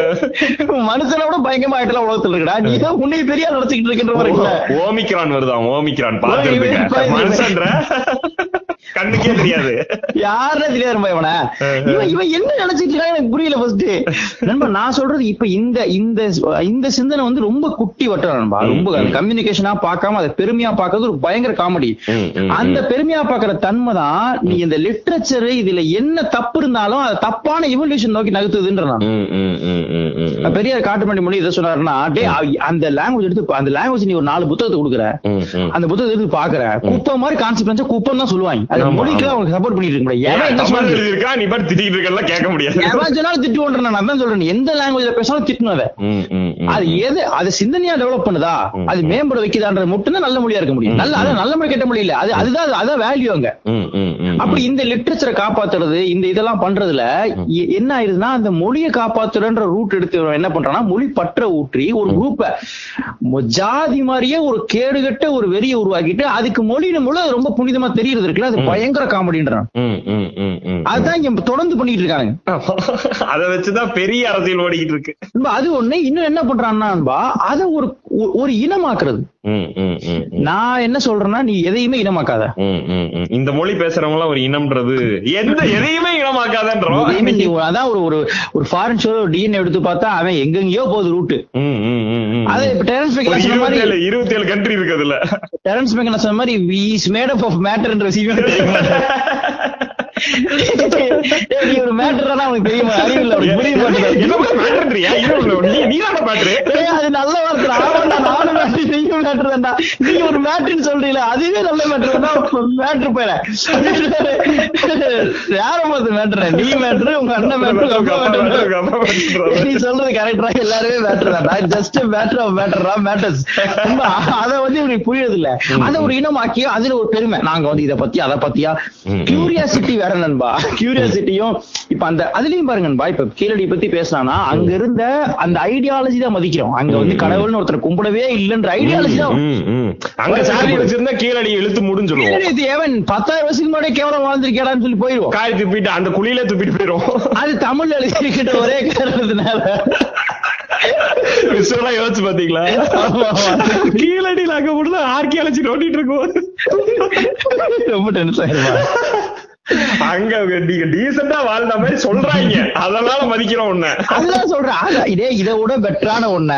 மனுஷனை விட பயங்கரமா ஆயிட்டுலாம் உலகத்துல இருக்கடா நீ தான் உன்னை பெரிய ஆள் நினைச்சுக்கிட்டு இருக்கின்ற மாதிரி இருக்குல்ல. ஓமிக்ரான் வருதான் ஓமிக்ரான் ஓ, இவன் பாத்துருந்துங்க பாரு. மனுஷன்ற கண்ணுக்கே தெரியாது யாருன்னே தெரியாது நண்பா இவனை இவன் இவன் என்ன நினைச்சிட்டு இருக்கான் எனக்கு புரியல ஃபர்ஸ்ட் நண்பா நான் சொல்றது இப்ப இந்த இந்த இந்த சிந்தனை வந்து ரொம்ப குட்டி வட்டம் நண்பா ரொம்ப கம்யூனிகேஷனா பார்க்காம அதை பெருமையா பார்க்கறது ஒரு பயங்கர காமெடி ம், ம், அந்த பெருமையா பார்க்கற தன்மை தான் நீ இந்த லிட்ரேச்சர் இதுல என்ன தப்பு இருந்தாலும் அது தப்பான இவல்யூஷன் நோக்கி நகர்த்துதுன்ற நான் ம், ம், ம், ம், ம், ம். பெரியார் காட்டுமணி மொழி இதை சொன்னாருன்னா டே அந்த லாங்குவேஜ் எடுத்து அந்த லாங்குவேஜ் நீ ஒரு நாலு புத்தகத்தை கொடுக்குற ம், ம். அந்த புத்தகத்தை எடுத்து பாக்குற குப்பம் மாதிரி கான்செப்ட் குப்பம் தான் சொல்லுவாங்க அது ஆமா, மொழிக்கு ஆமா. அவங்க சப்போர்ட் பண்ணிட்டு இருக்க முடியாது எவன் ஏன் என்ன தமிழ் சொன்னாலும் எழுதியிருக்கா நீ பாட்டு திட்டிட்டு இருக்கெல்லாம் கேட்க முடியாது எவன் சொன்னாலும் திட்டுவோன்ற நான் அதான் சொல்றேன் எந்த லாங்குவேஜ்ல பேசினாலும் திட்டணும் அதை ம், ம், ம். அது எது அது சிந்தனையா டெவலப் பண்ணுதா அது மேம்பட வைக்குதான்றது மட்டும் தான் நல்ல மொழியா இருக்க முடியும் நல்ல அதான் நல்ல மொழி கெட்ட மொழி இல்ல அது அதுதான் அதான் வேல்யூ அங்க ம், ம், ம். அப்படி இந்த லிட்ரேச்சரை காப்பாத்துறது இந்த இதெல்லாம் பண்றதுல எ- என்ன ஆயிருதுன்னா அந்த மொழியை காப்பாத்துறன்ற ரூட் எடுத்து இவன் என்ன பண்றான்னா மொழி பற்ற ஊற்றி ஒரு குரூப்ப ஜாதி மாதிரியே ஒரு கேடுகட்ட ஒரு வெறியை உருவாக்கிட்டு அதுக்கு மொழியின் மூலம் அது ரொம்ப புனிதமா தெரியறது இருக்குல்ல அது பயங்கர காமெடின்றான் ம், ம், ம், ம். அதுதான் இங்க தொடர்ந்து பண்ணிட்டு இருக்காங்க அத வச்சுதான் பெரிய அரசியல் ஓடிக்கிட்டு இருக்கு நண்பா, அது ஒண்ணு இன்னும் என்ன பண்றான்னா நண்பா, அத ஒரு ஒ- ஒரு இனமாக்குறது ம், ம், ம், ம். நான் என்ன சொல்றேன்னா நீ எதையுமே இனமாக்காத ம், ம், ம். இந்த மொழி பேசுறவங்க எல்லாம் ஒரு இனம்ன்றது எந்த எதையுமே இனமாக்காதன்றோம் எதையுமே நீ அதான் ஒரு ஒரு ஒரு ஃபாரின் ஷோ டிஎன்ஏ எடுத்து பார்த்தா அவன் எங்கெங்கயோ போகுது ரூட் ம், ம், ம், ம். அது இப்ப டெரன்ஸ் ஒரு மெக்கன் சொன்ன மாதிரி இருபத்தேழு இருபத்தேழு கண்ட்ரி இருக்கு அதுல டெரன்ஸ் மெக்கன் சொன்ன மாதிரி இஸ் மேட் அப் ஆஃப் மேட்டர்ன்ற விஷயம் தெரியுமா ஏய், நீ ஒரு மேட்டர் அவனுக்கு தெரியுமா அறிவு இல்ல அவனுக்கு புரிய மாட்டேங்குது என்ன மேட்டர்ன்றியா இருபது நீ நீ தான் மேட்ரு ஏய், அது நல்ல வார்த்தை ஆமாண்டா நானும் மேட்ரு நீயும் மேட்ரு தான்டா நீ ஒரு மேட்ருன்னு சொல்றீல அதுவே நல்ல மேட்ரு தான் மேட்ரு போயிட யாரும் பார்த்து மேட்ரு நீ மேட்ரு உங்க அண்ணன் மேட்ரு உங்க அப்பா மேட்ரு நீ சொல்றது கரெக்டா எல்லாருமே மேட்டர் தான் just matter of matter matters அத வந்து இவனுக்கு புரியுது இல்ல அத ஒரு இனமாக்கி அதுல ஒரு பெருமை நாங்க வந்து இத பத்தி அத பத்தியா ம். கியூரியாசிட்டி வேற நண்பா கியூரியாசிட்டியும் இப்ப அந்த அதுலயும் பாருங்க நண்பா இப்ப கீழடி பத்தி பேசினானா அங்க இருந்த அந்த ஐடியாலஜி தான் மதிக்கிறோம் அங்க வந்து கடவுள்னு ஒருத்தர் கும்பிடவே இல்லைன்ற ஐடியாலஜி தான் ம், ம். அங்க சாதி வச்சிருந்தா கீழடி இழுத்து முடிஞ்சிருவோம் இது ஏவன் பத்தாயிரம் வருஷத்துக்கு முன்னாடியே கேவலம் வாழ்ந்திருக்கேடான்னு சொல்லி போயிடுவோம் காய் துப்பிட்டு அந்த குழியில துப்பிட்டு போயிரும் அது தமிழ்ல எழுதிக்கிட்ட ஒரே காரணத்தினால விஷயம் யோசிச்சு பாத்தீங்களா ஆமா, ஆமா. கீழடியில அங்க மட்டும் ஆர்கியாலஜி நோண்டிட்டு இருக்கோம் ரொம்ப டென்ஷன் ஆயிருமா அங்க நீங்க டீசெண்டா வாழ்ந்த மாதிரி சொல்றாங்க அதனால மதிக்கிறோம் உன்ன அதுதான் சொல்றேன் ஆனா, இதே இதை விட பெட்டரான ஒண்ண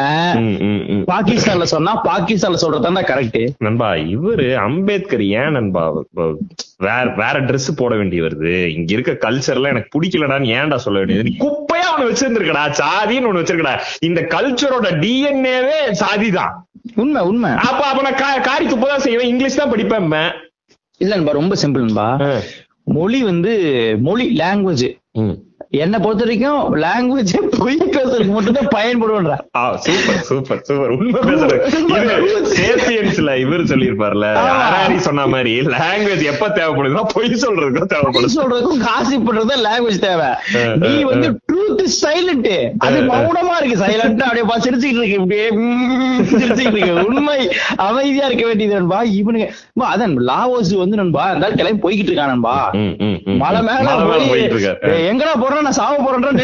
பாகிஸ்தான்ல சொன்னா பாகிஸ்தான்ல சொல்றதுதான் கரெக்ட் நண்பா இவரு அம்பேத்கர் ஏன் நண்பா இப்ப வேற வேற Dress போட வேண்டி வருது இங்க இருக்க கல்ச்சர்லாம் எனக்கு பிடிக்கலடான்னு ஏன்டா சொல்ல வேண்டியது நீ குப்பையா ஒண்ணு வச்சிருந்திருக்கடா சாதின்னு ஒண்ணு வச்சிருக்கடா இந்த கல்ச்சரோட டிஎன்ஏவே சாதி தான் உண்மை உண்மை அப்ப அப்ப நான் கா- காரி துப்பதான் செய்வேன் இங்கிலீஷ் தான் படிப்பேன் இல்லன்பா ரொம்ப சிம்பிள்பா மொழி வந்து மொழி லாங்குவேஜ் என்ன பொறுத்த வரைக்கும் லாங்குவேஜ் பொய் பேசுறதுக்கு மட்டும் தான் பயன்படுவேன்ற சூப்பர் சூப்பர் சூப்பர் உண்மை பேசுறது இது சேப்பியன்ஸ்ல இவர் சொல்லியிருப்பார்ல ஹராரி சொன்ன மாதிரி லாங்குவேஜ் எப்ப தேவைப்படுதுன்னா பொய் சொல்றதுக்கும் பொய் தேவைப்படுது சொல்றதுக்கும் காசி பண்றது லாங்குவேஜ் தேவை நீ வந்து ட்ரூத் சைலண்ட் அது மௌனமா இருக்கு சைலண்டா அப்படியே பா- சிரிச்சுக்கிட்டு இருக்கு இப்படியே உம் சிரிச்சுக்கிட்டு இருக்கு உண்மை அமைதியா இருக்க வேண்டியது நண்பா இவனுங்க பா, அதான் லாவோஸ் வந்து நண்பா இருந்தாலும் கிளம்பி போய்கிட்டு இருக்கான் நண்பா ம், ம், ம். மலை மேல மலை மேல போய் போயிட்டு இருக்காரு. ஏய், எங்கடா போறேன் நான் சாவ போறேன்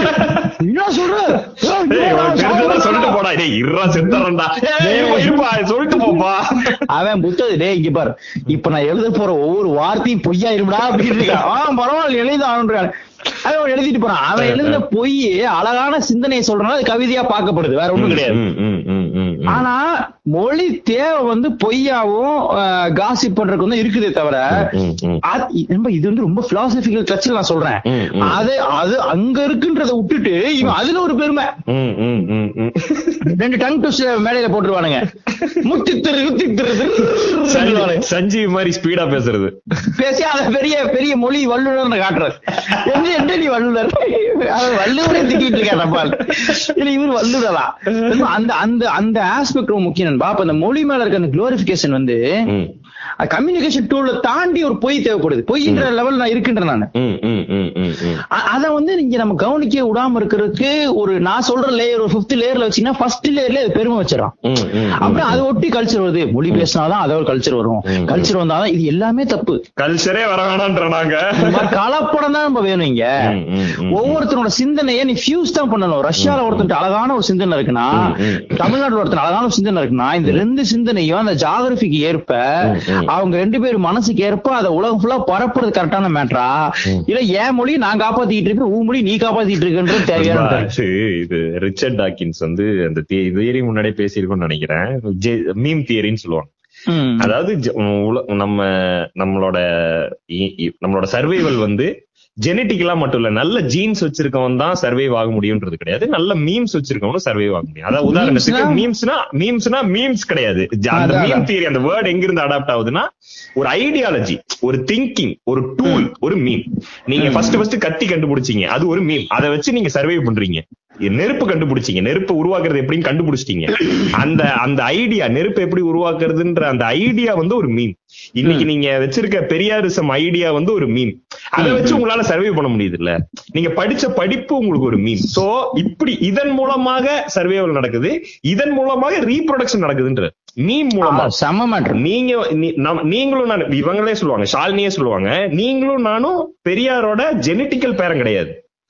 என்ன சொல்ற ஏய், ஏய், என்னடா, உனக்கு சாவ தெரிஞ்சதை சொல்லிட்டு போறேன்டா. போடா டேய் இருடா செத்துறேன்டா ஏய், இருப்பா, இருப்பா, சொல்லிட்டு போப்பா அவன் புத்தது டேய் இங்க பாரு இப்ப நான் எழுத போற ஒவ்வொரு வார்த்தையும் பொய்யா இருடா அப்படின்னு இருக்கான் ஆ பரவாயில்ல எழுதான்றான் அவன் அவன் எழுதிட்டு போறான் அவன் எழுதின பொய் அழகான சிந்தனையை சொல்றனால அது கவிதையா பார்க்கப்படுது வேற ஒண்ணும் கிடையாது ம், ம், ம், ம், ம். ஆனா மொழி தேவை வந்து பொய்யாவும் காசிப் பண்றதுக்கு வந்து இருக்குதே தவிர ம், ம். அது- நண்பா, இது வந்து ரொம்ப பிலாசபிக்கல் டச்சில் நான் சொல்றேன் ம், ம். அது அது அங்க இருக்குன்றத விட்டுட்டு இவன் அதுல ஒரு பெருமை ம், ம், ம், ம். ரெண்டு டங் ட்விஸ்ட் மேடையில போட்டுருவானுங்க முத்தி திரு குத்தி திரு திரு சஞ்சீவ் சஞ்சீவ் மாதிரி ஸ்பீடா பேசுறது பேசி அத பெரிய பெரிய மொழி வல்லுநர் காட்டுறது என்ன என்ன நீ வல்லுநர் அவன் வள்ளுவரே திக்கிட்டு இருக்கான் நம்பால் இல்ல இவர் வல்லுநரா அந்த அந்த அந்த ஆஸ்பெக்ட் ரொம்ப முக்கியம் நண்பா அப்ப அந்த மொழி மேல இருக்க அந்த குளோரிபிகேஷன் வந்து ம், கம்யூனிகேஷன் டூல்ல தாண்டி ஒரு பொய் தேவைப்படுது பொய்ன்ற லெவல் நான் இருக்கின்றேன் நான் ம், ம், ம், ம், ம். அத வந்து நீங்க நம்ம கவனிக்க விடாம இருக்கிறதுக்கு ஒரு நான் சொல்ற லேயர் ஒரு பிப்த் லேயர்ல வச்சீங்கன்னா ஃபர்ஸ்ட் லேயர்ல அது பெருமை வச்சிடறான் ம், ம், ம். அப்புறம் அதை ஒட்டி கல்ச்சர் வருது மொழி பேசினாதான் அதை ஒரு கல்ச்சர் வரும் ம். கல்ச்சர் வந்தாதான் இது எல்லாமே தப்பு கல்ச்சரே வர வேணான்ற நாங்க இந்த மாதிரி கலப்படம் தான் நம்ம வேணும் இங்க ம், ம், ம். ஒவ்வொருத்தரோட சிந்தனையை நீ ஃபியூஸ் தான் பண்ணணும் ரஷ்யால ஒருத்தன் அழகான ஒரு சிந்தனை இருக்குன்னா ம், ம். தமிழ்நாட்டுல ஒருத்தன் அழகான ஒரு சிந்தனை இருக்குன்னா இந்த ரெண்டு சிந்தனையும் அந்த ஜாகிரபிக்கு ஏற்ப ம், ம். அவங்க ரெண்டு பேரும் மனசுக்கு ஏற்ப அதை உலகம் ஃபுல்லா பரப்புறது கரெக்டான மேட்டரா இல்ல என் மொழி நான் காப்பாத்திட்டு இருக்கேன் உன் மொழி நீ காப்பாத்திட்டு இருக்குன்றது தேவையான நண்பா, கருத்து. இது- இது ரிச்சர்ட் டாக்கின்ஸ் வந்து அந்த தியரி முன்னாடியே பேசியிருக்கோம்னு நினைக்கிறேன் மீம் தியரின்னு சொல்லுவாங்க ம். அதாவது ஜ- உல- நம்ம நம்மளோட இ- இ- நம்மளோட சர்வைவல் வந்து ஜெனட்டிக்கலா மட்டும் இல்ல நல்ல ஜீன்ஸ் வச்சிருக்கவன் தான் சர்வைவ் ஆக முடியும்ன்றது கிடையாது நல்ல மீம்ஸ் வச்சிருக்கவனும் சர்வைவ் ஆக முடியும் அதாவது உதாரணத்துக்கு Memesனா? மீம்ஸ்னா மீம்ஸ்னா மீம்ஸ் கிடையாது ஜ- அந்த அதான், மீம் அதான். தியரி அந்த வேர்ட் எங்க இருந்து அடாப்ட் ஆகுதுன்னா ஒரு ஐடியாலஜி ஒரு திங்கிங் ஒரு டூல் ஒரு மீம் நீங்க ஃபர்ஸ்ட் ஃபர்ஸ்ட் கத்தி கண்டுபிடிச்சீங்க அது ஒரு மீம் அதை வச்சு நீங்க சர்வை பண்றீங்க நெருப்பு கண்டுபிடிச்சீங்க நெருப்பு உருவாக்குறது எப்படின்னு கண்டுபிடிச்சிட்டீங்க அந்த அந்த ஐடியா நெருப்பு எப்படி உருவாக்குறதுன்ற அந்த ஐடியா வந்து ஒரு மீம் இன்னைக்கு நீங்க வச்சிருக்க பெரியாரிசம் ஐடியா வந்து ஒரு மீம் அதை வச்சு உங்களால சர்வே பண்ண முடியுது இல்ல நீங்க படிச்ச படிப்பு உங்களுக்கு ஒரு மீம் சோ இப்படி இதன் மூலமாக சர்வேவல் நடக்குது இதன் மூலமாக ரீப்ரொடக்ஷன் நடக்குதுன்ற மீம் மூலமா ஆமா, செம்ம மேட்டர் நீங்க நீ- நம்ம- நீங்களும் நான் இவங்களே சொல்லுவாங்க ஷாலினியே சொல்லுவாங்க நீங்களும் நானும் பெரியாரோட ஜெனட்டிக்கல் பேரம் கிடையாது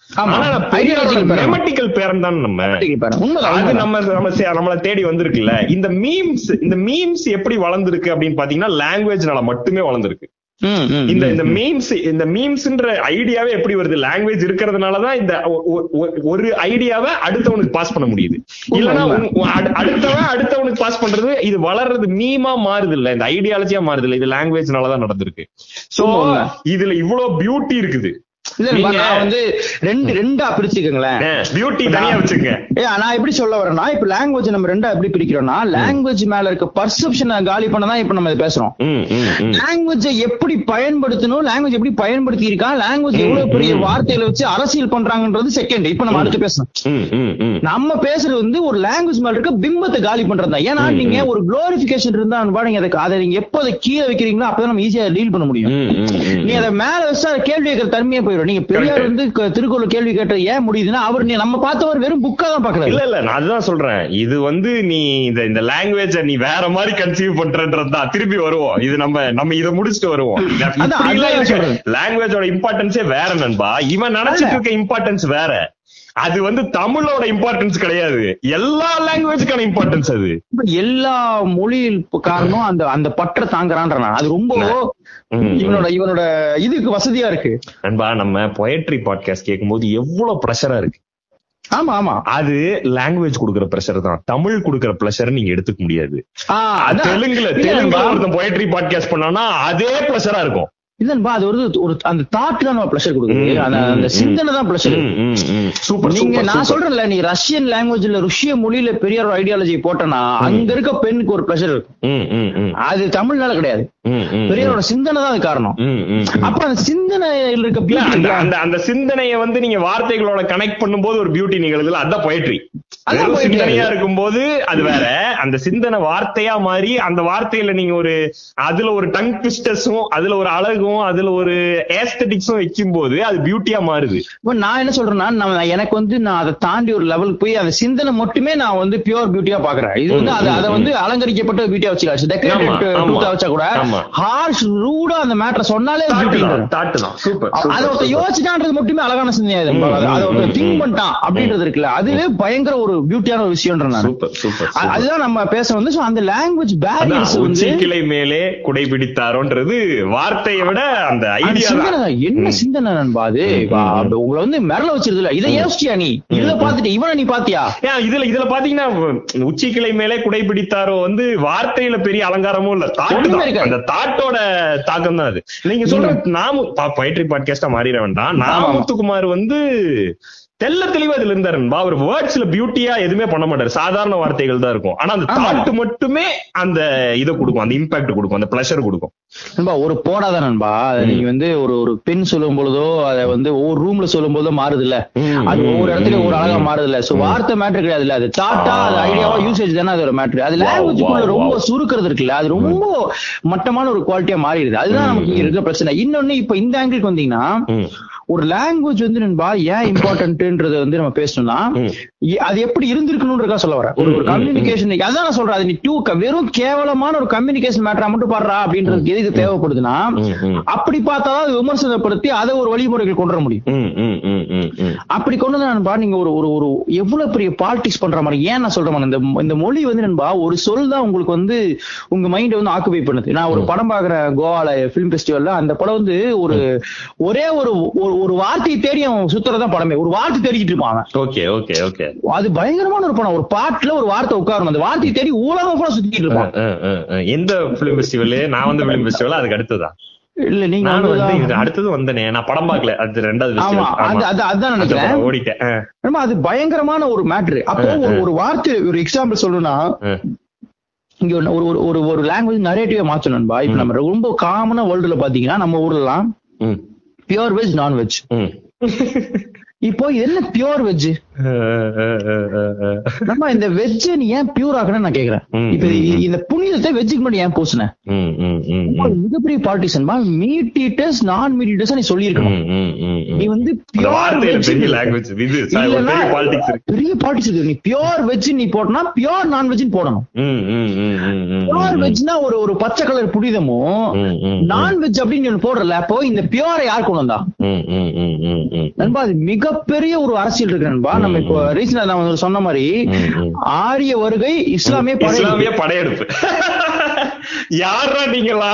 ஆமா. ஆனா Ideological parent. மெமட்டிக்கல் பேரன் தான் நம்ம உண்மைதான், அது உண்மைதான். நம்ம நம்ம சே- நம்மள தேடி வந்திருக்குல்ல இந்த மீம்ஸ் இந்த மீம்ஸ் எப்படி வளர்ந்திருக்கு அப்படின்னு பாத்தீங்கன்னா லாங்குவேஜ்னால மட்டுமே வளர்ந்திருக்கு ம், ம், இந்த ம். இந்த மீம்ஸ் இந்த மீம்ஸ்ன்ற ஐடியாவே எப்படி வருது லாங்குவேஜ் இருக்கிறதுனாலதான் இந்த ஒ- ஒ- ஒ- ஒரு ஐடியாவை அடுத்தவனுக்கு பாஸ் பண்ண முடியுது இல்லனா உன்- உன் அடு- அடுத்தவன் அடுத்தவனுக்கு பாஸ் பண்றது இது வளர்றது மீமா மாறுது இல்ல இந்த ஐடியாலஜியா மாறுது இல்ல இது லாங்குவேஜ்னாலதான் நடந்திருக்கு சோ உண்மை, உண்மை. இதுல இவ்வளவு பியூட்டி இருக்குது இல்ல, நீங்க- நான் வந்து ரெண்டு ரெண்டா பிரிச்சுக்கங்களேன் பியூட்டி தனியா வச்சுங்க ஏ நான் எப்படி சொல்ல வரேன்னா இப்ப லாங்குவேஜ் நம்ம ரெண்டா எப்படி பிரிக்கிறோம்னா லாங்குவேஜ் மேல இருக்க பர்செப்ஷனை காலி பண்ணதான் இப்ப நம்ம இதை பேசுறோம் ம், ம், ம். லாங்குவேஜை எப்படி பயன்படுத்தணும் லாங்குவேஜ் எப்படி பயன்படுத்தி இருக்கான் லாங்குவேஜ் எவ்வளவு பெரிய வார்த்தையில வச்சு அரசியல் பண்றாங்கன்றது செகண்ட் இப்ப நம்ம அடுத்து பேசணும் ம், ம், ம். நம்ம பேசுறது வந்து ஒரு லாங்குவேஜ் மேல இருக்க பிம்பத்தை காலி பண்றது தான் ஏன்னா நீங்க ஒரு குளோரிபிகேஷன் இருந்தா அன்பா, நீங்க அதை அதை நீங்க எப்போ அதை கீழே வைக்கிறீங்களோ அப்பதான் நம்ம ஈஸியா டீல் பண்ண முடியும் ம், ம், ம். நீ அதை மேல வச்சா அதை கேள்வி கேட்கிற தன்மையே போயிடும் நீங்க பெரியார் Correct. வந்து க- திருக்குறள் கேள்வி கேட்ட ஏன் முடியுதுன்னா அவர் நீ நம்ம பார்த்தவர் வெறும் புக்கா தான் பாக்குறாரு இல்ல இல்ல நான் அதுதான் சொல்றேன் இது வந்து நீ இந்த இந்த லாங்குவேஜ நீ வேற மாதிரி கன்சீவ் பண்றன்றது தான் திருப்பி வருவோம் இது நம்ம நம்ம இத முடிச்சுட்டு வருவோம் அதான் சொல்றேன். லாங்குவேஜோட இம்பார்ட்டன்ஸே வேற நண்பா இவன் நினைச்சிட்டு இருக்க இம்பார்ட்டன்ஸ் வேற அது வந்து தமிழோட இம்பார்ட்டன்ஸ் கிடையாது எல்லா லாங்குவேஜ்க்கான இம்பார்ட்டன்ஸ் அது இப்ப எல்லா மொழியில் காரணம் அந்த அந்த பற்ற தாங்குறான்ற நான். அது ரொம்ப ம். இவனோட இவனோட இதுக்கு வசதியா இருக்கு நண்பா நம்ம பொயட்ரி பாட்காஸ்ட் கேட்கும்போது எவ்வளவு ப்ரெஷரா இருக்கு ஆமா ஆமா அது லாங்குவேஜ் கொடுக்குற ப்ரெஷர் தான் தமிழ் கொடுக்குற ப்ரெஷர் நீங்க எடுத்துக்க முடியாது ஆஹ் அதான். தெலுங்குல இல்ல, தெலுங்குல நண்பா. ஒருத்தன் பொயட்ரி பாட்காஸ்ட் பண்ணானா அதே ப்ரெஷரா இருக்கும் இல்லன்பா அது ஒரு ஒரு அந்த தாட் தான் நம்ம ப்ளஷர் கொடுக்குது ம், அந்த ம், அந்த ம். சிந்தனை தான் ப்ளஷர் சூப்பர் நீங்க நான் சொல்றேன்ல நீ ரஷ்யன் லாங்குவேஜ்ல ருஷ்ய மொழியில பெரியார் ஐடியாலஜி போட்டனா அங்க இருக்க பெண்ணுக்கு ஒரு ப்ளஷர் இருக்கும் அது தமிழ்னால கிடையாது பெரியாரோட சிந்தனை தான் அது காரணம் அப்ப அந்த சிந்தனையில் இருக்க இல்ல beauty அந்த இருக்குல்ல, அந்த அந்த சிந்தனைய வந்து நீங்க வார்த்தைகளோட கனெக்ட் பண்ணும்போது ஒரு பியூட்டி நிகழுதுல அதான் பொயட்ரி அதான் வெறும் poetry. சிந்தனையா இருக்கும்போது அது வேற அந்த சிந்தனை வார்த்தையா மாறி அந்த வார்த்தையில நீங்க ஒரு அதுல ஒரு டங் ட்விஸ்டர்ஸும் அதுல ஒரு அழகும் அதுல ஒரு ஏஸ்தட்டிக்ஸும் வைக்கும் போது அது பியூட்டியா மாறுது இப்ப நான் என்ன சொல்றேன்னா நான் எனக்கு வந்து நான் அதை தாண்டி ஒரு லெவலுக்கு போய் அந்த சிந்தனை மட்டுமே நான் வந்து பியூர் பியூட்டியா பாக்குறேன் இது வந்து அது அதை வந்து அலங்கரிக்கப்பட்ட பியூட்டியா வச்சுக்கலாம் ஆமா, டெக்கரேட்டட் ஆமா. ட்ரூத்தா வச்சா கூட ஆமா. ஹார்ஷ் ரூடா அந்த மேட்டர் சொன்னாலே பியூட்டி தாட்டு தான் சூப்பர் அதை ஒருத்தன் யோசிச்சான்றது மட்டுமே அழகான சிந்தனையா இது. ம், ம், அதை ஒருத்தன் ம், திங்க் ம். பண்ணிட்டான் அப்படின்றது இருக்குல்ல அதுவே பயங்கர ஒரு பியூட்டியான ஒரு விஷயம்ன்ற நான் சூப்பர் சூப்பர் அ- அதுதான் நம்ம பேச வந்து so அந்த லாங்குவேஜ் பேரியர்ஸ் வந்து உச்சி கிளை மேலே குடை பிடித்தாரோன்றது வார்த்தையை விட அந்த அந்த ஐடியா சிந்தனை தான். என்ன சிந்தனை நண்பா அது வா, அப்ப உங்களை வந்து மிரள வச்சிருது இல்ல இதை யோசிச்சியா நீ இத பாத்துட்டு இவனை நீ பாத்தியா ஏன் இதுல இதுல பாத்தீங்கன்னா உச்சி கிளை மேலே குடை பிடித்தாரோ வந்து வார்த்தையில பெரிய அலங்காரமும் இல்ல தாட்டு ஒண்ணுமே தான். இருக்காது. அந்த தாட்டோட தாக்கம் தான் அது நீங்க சொல்ற நாமு பொயட்ரி பாட்காஸ்டா மாறிட வேண்டாம் நாமத்துக்குமார் வந்து தெல்ல தெளிவா இதுல இருந்தாருன்பா அவர் வேர்ட்ஸ்ல பியூட்டியா எதுவுமே பண்ண மாட்டாரு சாதாரண வார்த்தைகள் தான் இருக்கும் ஆனா அந்த ஆமா. தாட் மட்டுமே அந்த இதை கொடுக்கும் அந்த இம்பாக்ட் கொடுக்கும் அந்த பிளஷர் கொடுக்கும் நண்பா ஒரு போடாத நண்பா அதை நீ வந்து ஒரு ஒரு பெண் சொல்லும் பொழுதோ அதை வந்து ஒவ்வொரு ரூம்ல சொல்லும் போதோ மாறுது இல்ல ம், அது ம், ஒவ்வொரு இடத்துல ஒரு அழகா ம். மாறுது இல்ல சோ வார்த்தை மேட்டர் கிடையாது இல்ல அது தாட்டா அது ஆ. ஐடியாவா யூசேஜ் தானே அதோட மேட்டர் அது Wow, லாங்குவேஜ்க்குள்ள wow, ரொம்ப wow. சுருக்கிறது இருக்குல்ல அது ரொம்ப மட்டமான ஒரு குவாலிட்டியா மாறிடுது அதுதான் நமக்கு இங்க இருக்கிற பிரச்சனை இன்னொன்னு இப்ப இந்த ஆங்கிளுக்கு வந்தீங்கன்னா ம். ஒரு லாங்குவேஜ் வந்து நண்பா ஏன் இம்பார்ட்டன்ட்ன்றத வந்து நம்ம பேசணும்னா ம். இ- அது எப்படி இருந்திருக்கணும்ன்றதா சொல்ல வரேன் ஒரு ஒரு கம்யூனிகேஷன் அதான் நான் சொல்றேன் அது நீ டூ வெறும் கேவலமான ஒரு கம்யூனிகேஷன் மேட்டரா மட்டும் பாடுறா அப்படின்றதுக்கு எதுக்கு தேவைப்படுதுன்னா ம், ம். அப்படி பார்த்தாதான் அது விமர்சனப்படுத்தி அதை ஒரு வழிமுறைகள் கொண்டு வர முடியும் ம், ம், ம், ம், ம். அப்படி கொண்டு வந்து நண்பா நீங்க ஒரு ஒரு ஒரு எவ்வளவு பெரிய பாலிடிக்ஸ் பண்ற மாதிரி ஏன் நான் சொல்றேன் இந்த இந்த மொழி வந்து நண்பா ஒரு சொல் தான் உங்களுக்கு வந்து உங்க மைண்ட் வந்து ஆக்குபை பண்ணுது நான் ஒரு படம் பாக்குறேன் கோவால பிலிம் ஃபெஸ்டிவல்ல அந்த படம் வந்து ஒரு ஒரே ஒரு ஒரு- ஒரு வார்த்தையை தேடி அவன் சுத்துறதான் படமே ஒரு வார்த்தை தேடிக்கிட்டு இருப்பான் அவன். ஓகே ஓகே ஓகே அது பயங்கரமான ஒரு படம் ஒரு பாட்டுல ஒரு வார்த்தை உட்காரணும் அந்த வார்த்தையை தேடி உலகம் கூட சுத்திட்டு இருப்பான் அஹ், அஹ், அஹ். எந்த பிலிம் ஃபெஸ்டிவல் நான் வந்த பிலிம் ஃபெஸ்டிவல் அதுக்கு அடுத்ததா இல்ல நீங்க நானும் வந்து வந்து இது அடுத்தது வந்தனே நான் படம் பார்க்கல அது ரெண்டாவது ஆமா festival. அது ஆமா. அது அதான் அந்த நினைக்கிறேன் படம் ஓடிட்டேன் அஹ், ஆமா, அது பயங்கரமான ஒரு மேட்ரு அப்போ ஒரு ஒரு வார்த்தை ஒரு எக்ஸாம்பிள் சொல்லணும்னா அஹ். இங்க ஒண்ணு- ஒரு ஒரு ஒரு ஒரு லாங்குவேஜ் நரேட்டிவா மாத்தணும்பா இப்ப நம்ம ரொம்ப காமனா வேர்ல்டுல பாத்தீங்கன்னா நம்ம ஊர்லாம் ம், பியூர் வெஜ் நான் வெஜ் ம். இப்போ இது என்ன பியூர் வெஜ் நம்ம இந்த வெஜ் நீ ஏன் பியூர் ஆகணும்னு நான் கேக்குறேன் ம், இப்ப ம், இ- இந்த புனிதத்தை வெஜ்ஜுக்கு முன்னாடி ஏன் பூசின ம், ம், ம், ம். ஒரு மிகப்பெரிய partisan meat eaters non meat eaters நீ சொல்லியிருக்கணும் ம், ம், ம், ம். நீ வந்து அந்த pure வார்த்தையில veg பெரிய லாங்குவேஜ் இது சார், ஒரு இல்லைன்னா பெரிய பாலிடிக்ஸ் இருக்கு பெரிய பாலிடிக்ஸ் இருக்கு நீ பியோர் வெஜ் நீ போட்டனா பியோர் நான்வெஜ் போடணும் ம், ம், ம், ம், ம், பியோர் ம். வெஜ்னா ஒரு ஒரு பச்சை கலர் புனிதமும் ம், ம், ம். நான்வெஜ் அப்படின்னு ஒண்ணு போடுறல அப்போ இந்த பியோரை யார் கொண்டு வந்தா ம், ம், ம், ம், ம். நண்பா அது மிகப்பெரிய ஒரு அரசியல் இருக்கு நண்பா நம்ம இப்போ ரீசெண்டா நான் சொன்ன மாதிரி ம், ம். ஆரிய வருகை இஸ்லாமிய படை இஸ்லாமிய படையெடுப்பு யாரா நீங்களா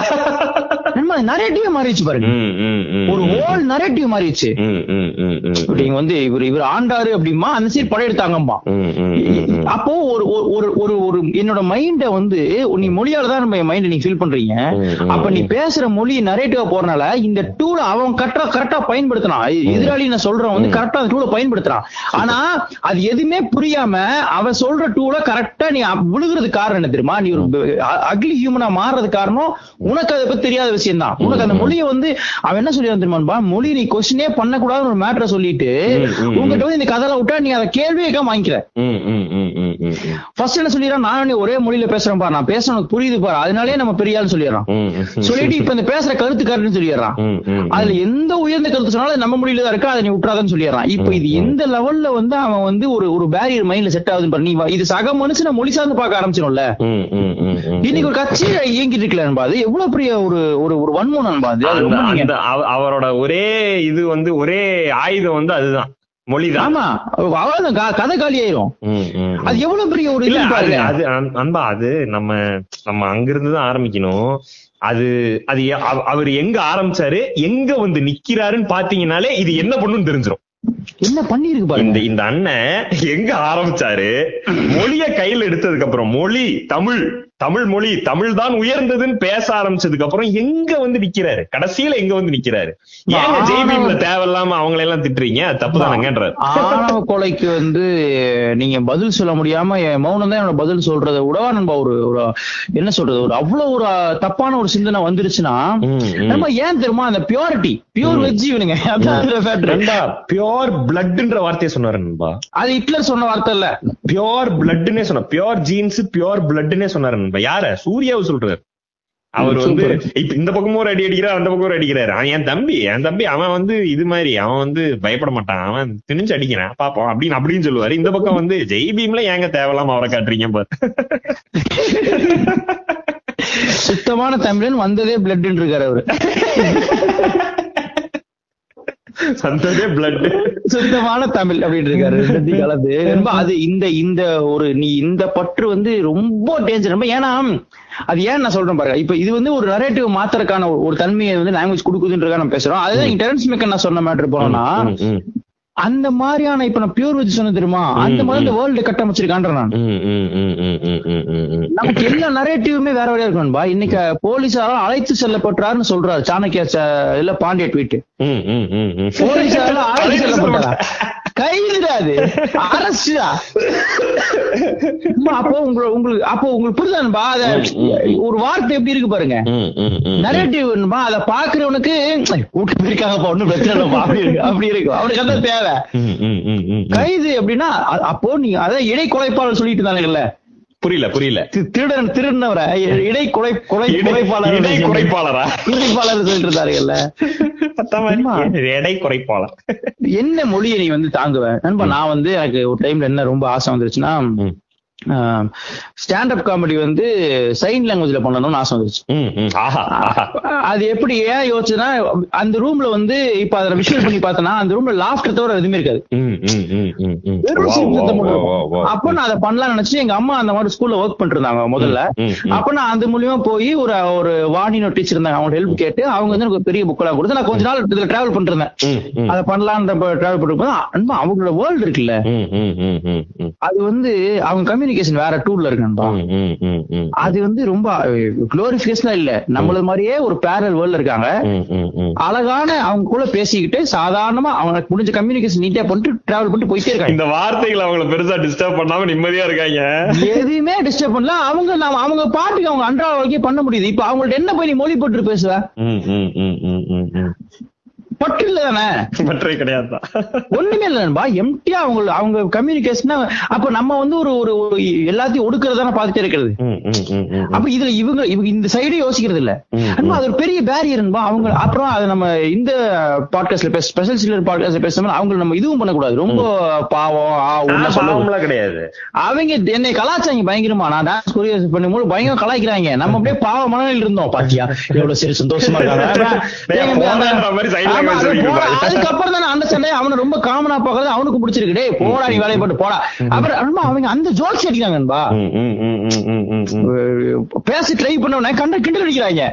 நண்பா நரேட்டிவ் மாறிடுச்சு பாருங்க ம், ம், ம், ஒரு ஹோல் நரேட்டிவ் மாறிடுச்சு ம், ம், ம், ம், நீங்க வந்து இவர் இவர் ஆண்டாரு அப்படிமா அந்த சைடு படையெடுத்தாங்கம்பா ம், ம், ம், ம். அப்போ ஒரு ஒரு- ஒரு ஒரு ஒரு என்னோட மைண்ட வந்து நீ மொழியால தான் நம்ம மைண்ட நீ ஃபீல் பண்றீங்க ம், ம், அப்ப நீ பேசுற மொழி நரேட்டிவா போறனால இந்த டூல அவன் கரெக்டா கரெக்டா பயன்படுத்தினான் எதிராளி நான் சொல்றவன் வந்து கரெக்டா அந்த டூல பயன்படுத்துறான் ஆனா அது எதுவுமே புரியாம அவன் சொல்ற டூல கரெக்டா நீ அப்~ விழுகிறது காரணம் என்ன தெரியுமா நீ ஒரு அக்லி ஹியூமனா மாறுறது காரணம் உனக்கு அதை பத்தி தெரியாத விஷயம் தான் உனக்கு அந்த மொழியை வந்து அவன் என்ன சொல்லி தெரியுமான்பா மொழி நீ கொஸ்டினே பண்ணக்கூடாதுன்னு ஒரு மேட்டரை சொல்லிட்டு ம், ம், உங்ககிட்ட வந்து இந்த கதையில விட்டா நீ அதை கேள்வியே வாங்கிக்கிற ம், ம், ம், ம், ம், ம். ஃபர்ஸ்ட் என்ன சொல்லிடுறான் நான் நீ ஒரே மொழியில பேசுறேன் பாரு நான் பேசுறது உனக்கு புரியுது பாரு அதனாலே நம்ம பெரிய ஆள் சொல்லிடுறான் ம், ம். சொல்லிட்டு இப்ப இந்த பேசுற கருத்து கருத்துன்னு சொல்லிடுறான் ம், ம், அதுல எந்த உயர்ந்த கருத்து சொன்னாலும் அது நம்ம மொழியில தான் இருக்கு அதை நீ விட்டுறாதன்னு சொல்லிடுறான் இப்ப இது எந்த லெவல்ல வந்து அவன் வந்து ஒரு ஒரு பேரியர் மைண்ட்ல செட் ஆகுதுன்னு பாரு நீ வா- இது சக மனுஷனை மொழி சார்ந்து பார்க்க ஆரம்பிச்சிடும்ல ம், ம், ம், ம். இன்னைக்கு ஒரு கட்சி இயங்கிட்டு இருக்கல நண்பா அது எவ்வளவு பெரிய ஒரு ஒரு ஒரு வன்மம் நண்பா அது அது அந்த- ரொம்ப நீங்க- அந்த அவ- அவரோட ஒரே இது வந்து ஒரே ஆயுதம் வந்து அதுதான் மொழிதான் ஆமா அவ்வளவுதான் க- கதை காலி ஆயிரும் ம், ம், அது எவ்வளவு பெரிய ஒரு இல்ல இது அது பாருங்க அது அன்- அன்பா அது நம்ம நம்ம அங்கிருந்து தான் ஆரம்பிக்கணும் அது அது எ- அவ- அவர் எங்க ஆரம்பிச்சாரு எங்க வந்து நிக்கிறாருன்னு பாத்தீங்கன்னாலே இது என்ன பண்ணுன்னு தெரிஞ்சிரும் என்ன பண்ணிருக்கு இந்த பாருங்க இந்த அண்ணன் எங்க ஆரம்பிச்சாரு மொழிய கையில எடுத்ததுக்கு அப்புறம் மொழி தமிழ் தமிழ் மொழி தமிழ் தான் உயர்ந்ததுன்னு பேச ஆரம்பிச்சதுக்கு அப்புறம் எங்க வந்து நிக்கிறாரு கடைசியில எங்க வந்து நிக்கிறாரு ஏங்க ஆனா- ஜெய்பீம்ல தேவையில்லாம அவங்களை எல்லாம் திட்டுறீங்க அது தப்புதானங்கன்றாரு ஆணவ கொலைக்கு வந்து நீங்க பதில் சொல்ல முடியாம என் மௌனம் தான் என்னோட பதில் சொல்றதை விடவா நம்ம ஒரு ஒரு என்ன சொல்றது ஒரு அவ்வளவு ஒரு தப்பான ஒரு சிந்தனை வந்துருச்சுன்னா ம், ம். நம்ம ஏன் தெரியுமா அந்த பியூரிட்டி பியூர் வெஜ் இவனுங்க அதான் அதுல factor. நண்பா பியோர் பிளட்ன்ற வார்த்தையை சொன்னாரு நண்பா அது ஹிட்லர் சொன்ன வார்த்தை இல்ல பியோர் பிளட்னே சொன்ன பியோர் ஜீன்ஸ் பியோர் பிளட்னே சொன்னாரு நண்பா யார சூர்யாவை சொல்றாரு அவர் ம், வந்து super. இப்ப இந்த பக்கமும் ஒரு அடி அடிக்கிறார் அந்த பக்கம் ஒரு அடிக்கிறாரு அவன் என் தம்பி என் தம்பி அவன் வந்து இது மாதிரி அவன் வந்து பயப்பட மாட்டான் அவன் திணிச்சு அடிக்கிறான் பாப்போம் அப்படின்னு அப்படின்னு சொல்லுவாரு இந்த பக்கம் வந்து ஜெய் பீம்ல ஏங்க தேவையில்லாம அவரை காட்டுறீங்க பாரு சுத்தமான தமிழன் வந்ததே பிளட் இருக்காரு அவரு சந்ததே பிளட் சுத்தமான தமிழ் அப்படின்னு இருக்காரு ரெண்டுத்தையும் கலந்து ரொம்ப அது இந்த இந்த ஒரு நீ இந்த பற்று வந்து ரொம்ப டேஞ்சர் ரொம்ப ஏன்னா அது ஏன் நான் சொல்றேன் பாருங்க இப்ப இது வந்து ஒரு நரேட்டிவ் மாத்துறதுக்கான ஒரு- ஒரு தன்மையை வந்து லாங்குவேஜ் கொடுக்குதுன்றதா நம்ம பேசுறோம் அதுதான் நீங்க டெரன்ஸ் மேக்கர் நான் சொன்ன மேட்டர் போனோம்னா அந்த மாதிரியான இப்ப நான் பியூர் வெஜ் சொன்ன தெரியுமா அந்த மாதிரி இந்த வேர்ல்டு கட்டமைச்சிருக்கான்ற நான் நமக்கு எல்லா நரேட்டிவுமே வேற வேறையா இருக்கும் நண்பா. இன்னைக்கு போலீசாரால் அழைத்து செல்லப்பட்டாருன்னு சொல்றாரு சாணக்கிய ச- இல்ல பாண்டிய ட்வீட் போலீசாரால அழைத்து செல்லப்பட்டாரா கைதுடா அது அரசுடா அம்மா, அப்போ உங்க உங்களுக்கு அப்போ உங்களுக்கு புரியுதா நண்பா அத ஒரு வார்த்தை எப்படி இருக்கு பாருங்க நரேட்டிவ் அத பாக்குறவனுக்கு கூட்டு போயிருக்காங்க ஒண்ணும் பிரச்சனை இல்லப்பா அப்படி இருக்கு அப்படி இருக்கு அவனுக்கு அதான் தேவை கைது அப்படின்னா அ- அப்போ நீங்க அதான் இடை கொலைப்பாளர் சொல்லிட்டு இருந்தாங்கல்ல புரியல புரியல தி- திருடன் திருடினவரை இடை கொலை கொலை இடை- கொலைப்பாளர் இடை குறைப்பாளரா கொலைப்பாளர் சொல்லிட்டு இருந்தாருங்கல்ல ஆமா. எடை குறைப்பாளர் என்ன மொழியை நீ வந்து தாங்குவ நண்பா நான் வந்து எனக்கு ஒரு டைம்ல என்ன ரொம்ப ஆசை வந்துருச்சுன்னா ம். ஸ்டாண்ட் அப் காமெடி வந்து சைன் லாங்குவேஜ்ல பண்ணணும்னு ஆசை வந்துருச்சு ம், ம். ஆஹா ஆஹா அது எப்படி ஏன் யோசிச்சுன்னா அந்த ரூம்ல வந்து இப்ப அதுல விஷுவல் பண்ணி பார்த்தனா அந்த ரூம்ல லாஃப்டர் தவிர எதுவுமே இருக்காது ம், ம், ம், ம், ம். வெறும் Wow, சீன் wow, சத்தம் மட்டும் wow, wow, இருக்கும். wow. அப்ப நான் அதை பண்ணலாம்னு நினைச்சு எங்க அம்மா அந்த மாதிரி ஸ்கூல்ல ஒர்க் பண்ணிட்டு இருந்தாங்க முதல்ல ம், ம். அப்ப நான் அது மூலியமா போய் ஒரு ஒரு வாணினோ டீச்சர் இருந்தாங்க அவங்க ஹெல்ப் கேட்டு அவங்க வந்து எனக்கு ஒரு பெரிய புக்கெல்லாம் கொடுத்து நான் கொஞ்ச நாள் இதுல டிராவல் பண்ணிட்டு இருந்தேன் ம், ம். அதை பண்ணலான்ற டிராவல் பண்ணிட்டு போது அன்பா அவங்களோட வேர்ல்டு இருக்குல்ல ம், ம், ம், ம், ம். அது வந்து அவங்க கம்யூனிகேஷன் வேற டூல்ல இருக்குன்பா ம், ம், ம், ம். அது வந்து ரொம்ப குளோரிபிகேஷனா இல்ல நம்மளது மாதிரியே ஒரு பேரல் வேர்ல்ட்ல இருக்காங்க ம், ம், ம். அழகான அவங்க கூட பேசிக்கிட்டு சாதாரணமா அவங்களுக்கு முடிஞ்ச கம்யூனிகேஷன் நீட்டா பண்ணிட்டு டிராவல் பண்ணிட்டு போயிட்டே இருக்காங்க இந்த வார்த்தைகளை அவங்கள பெருசா டிஸ்டர்ப் பண்ணாம நிம்மதியா இருக்காங்க எதுவுமே டிஸ்டர்ப் பண்ணல அவங்க நாம அவங்க பாட்டுக்கு அவங்க அன்றாட வாழ்க்கையை பண்ண முடியுது இப்ப அவங்கள்ட்ட என்ன போய் நீ மொழி போட்டு பேசுவ ம், ம், ம், ம், ம், ம். பற்று இல்ல தானே பற்றே கிடையாதுதான் ஒண்ணுமே இல்ல நண்பா எம்டியா அவங்க அவங்க கம்யூனிகேஷன் அப்ப நம்ம வந்து ஒரு ஒரு ஒரு எல்லாத்தையும் ஒடுக்கிறதான பாத்துட்டே இருக்கிறது ம், ம், ம், ம், அப்ப இதுல இவங்க இவங்க இந்த சைடு யோசிக்கிறது இல்ல ம், அன்பா அது ஒரு பெரிய பேரியர் அவங்க அப்புறம் அது நம்ம இந்த பாட்காஸ்ட்ல பேச ஸ்பெஷல் சிலர் பாட்காஸ்ட்ல பேசும்போது அவங்க நம்ம இதுவும் பண்ணக்கூடாது ரொம்ப பாவம் ஆ ஆ, உன்ன சொல்ல பாவம்லாம் கிடையாது அவங்க என்னை கலாச்சாங்க பயங்கரமா நான் டான்ஸ் கொரியோஸ் பண்ணும்போது பயங்கரம் கலாய்க்கிறாங்க நம்ம அப்படியே பாவ மனநிலையில் இருந்தோம் பாத்தியா எவ்வளவு சரி சந்தோஷமா இருக்காங்க டேய், போடான்ற மாதிரி side ல ஆமா, அது சொல்லிட்டு போடா. இருக்காங்க. அதுக்கப்புறம் தான் அந்த சண்டை அவனை ரொம்ப காமனா பாக்குறது அவனுக்கு பிடிச்சிருக்கு டேய் போடா நீ வேலையை போட்டு போடா அப்புறம் அன்பா, அவங்க அந்த ஜோக்ஸ் அடிக்கிறாங்க நண்பா ம், ம், ம், ம், ம், ம், ம். பேசி ட்ரை பண்ணவன கண்ட கிண்டல் அடிக்கிறாங்க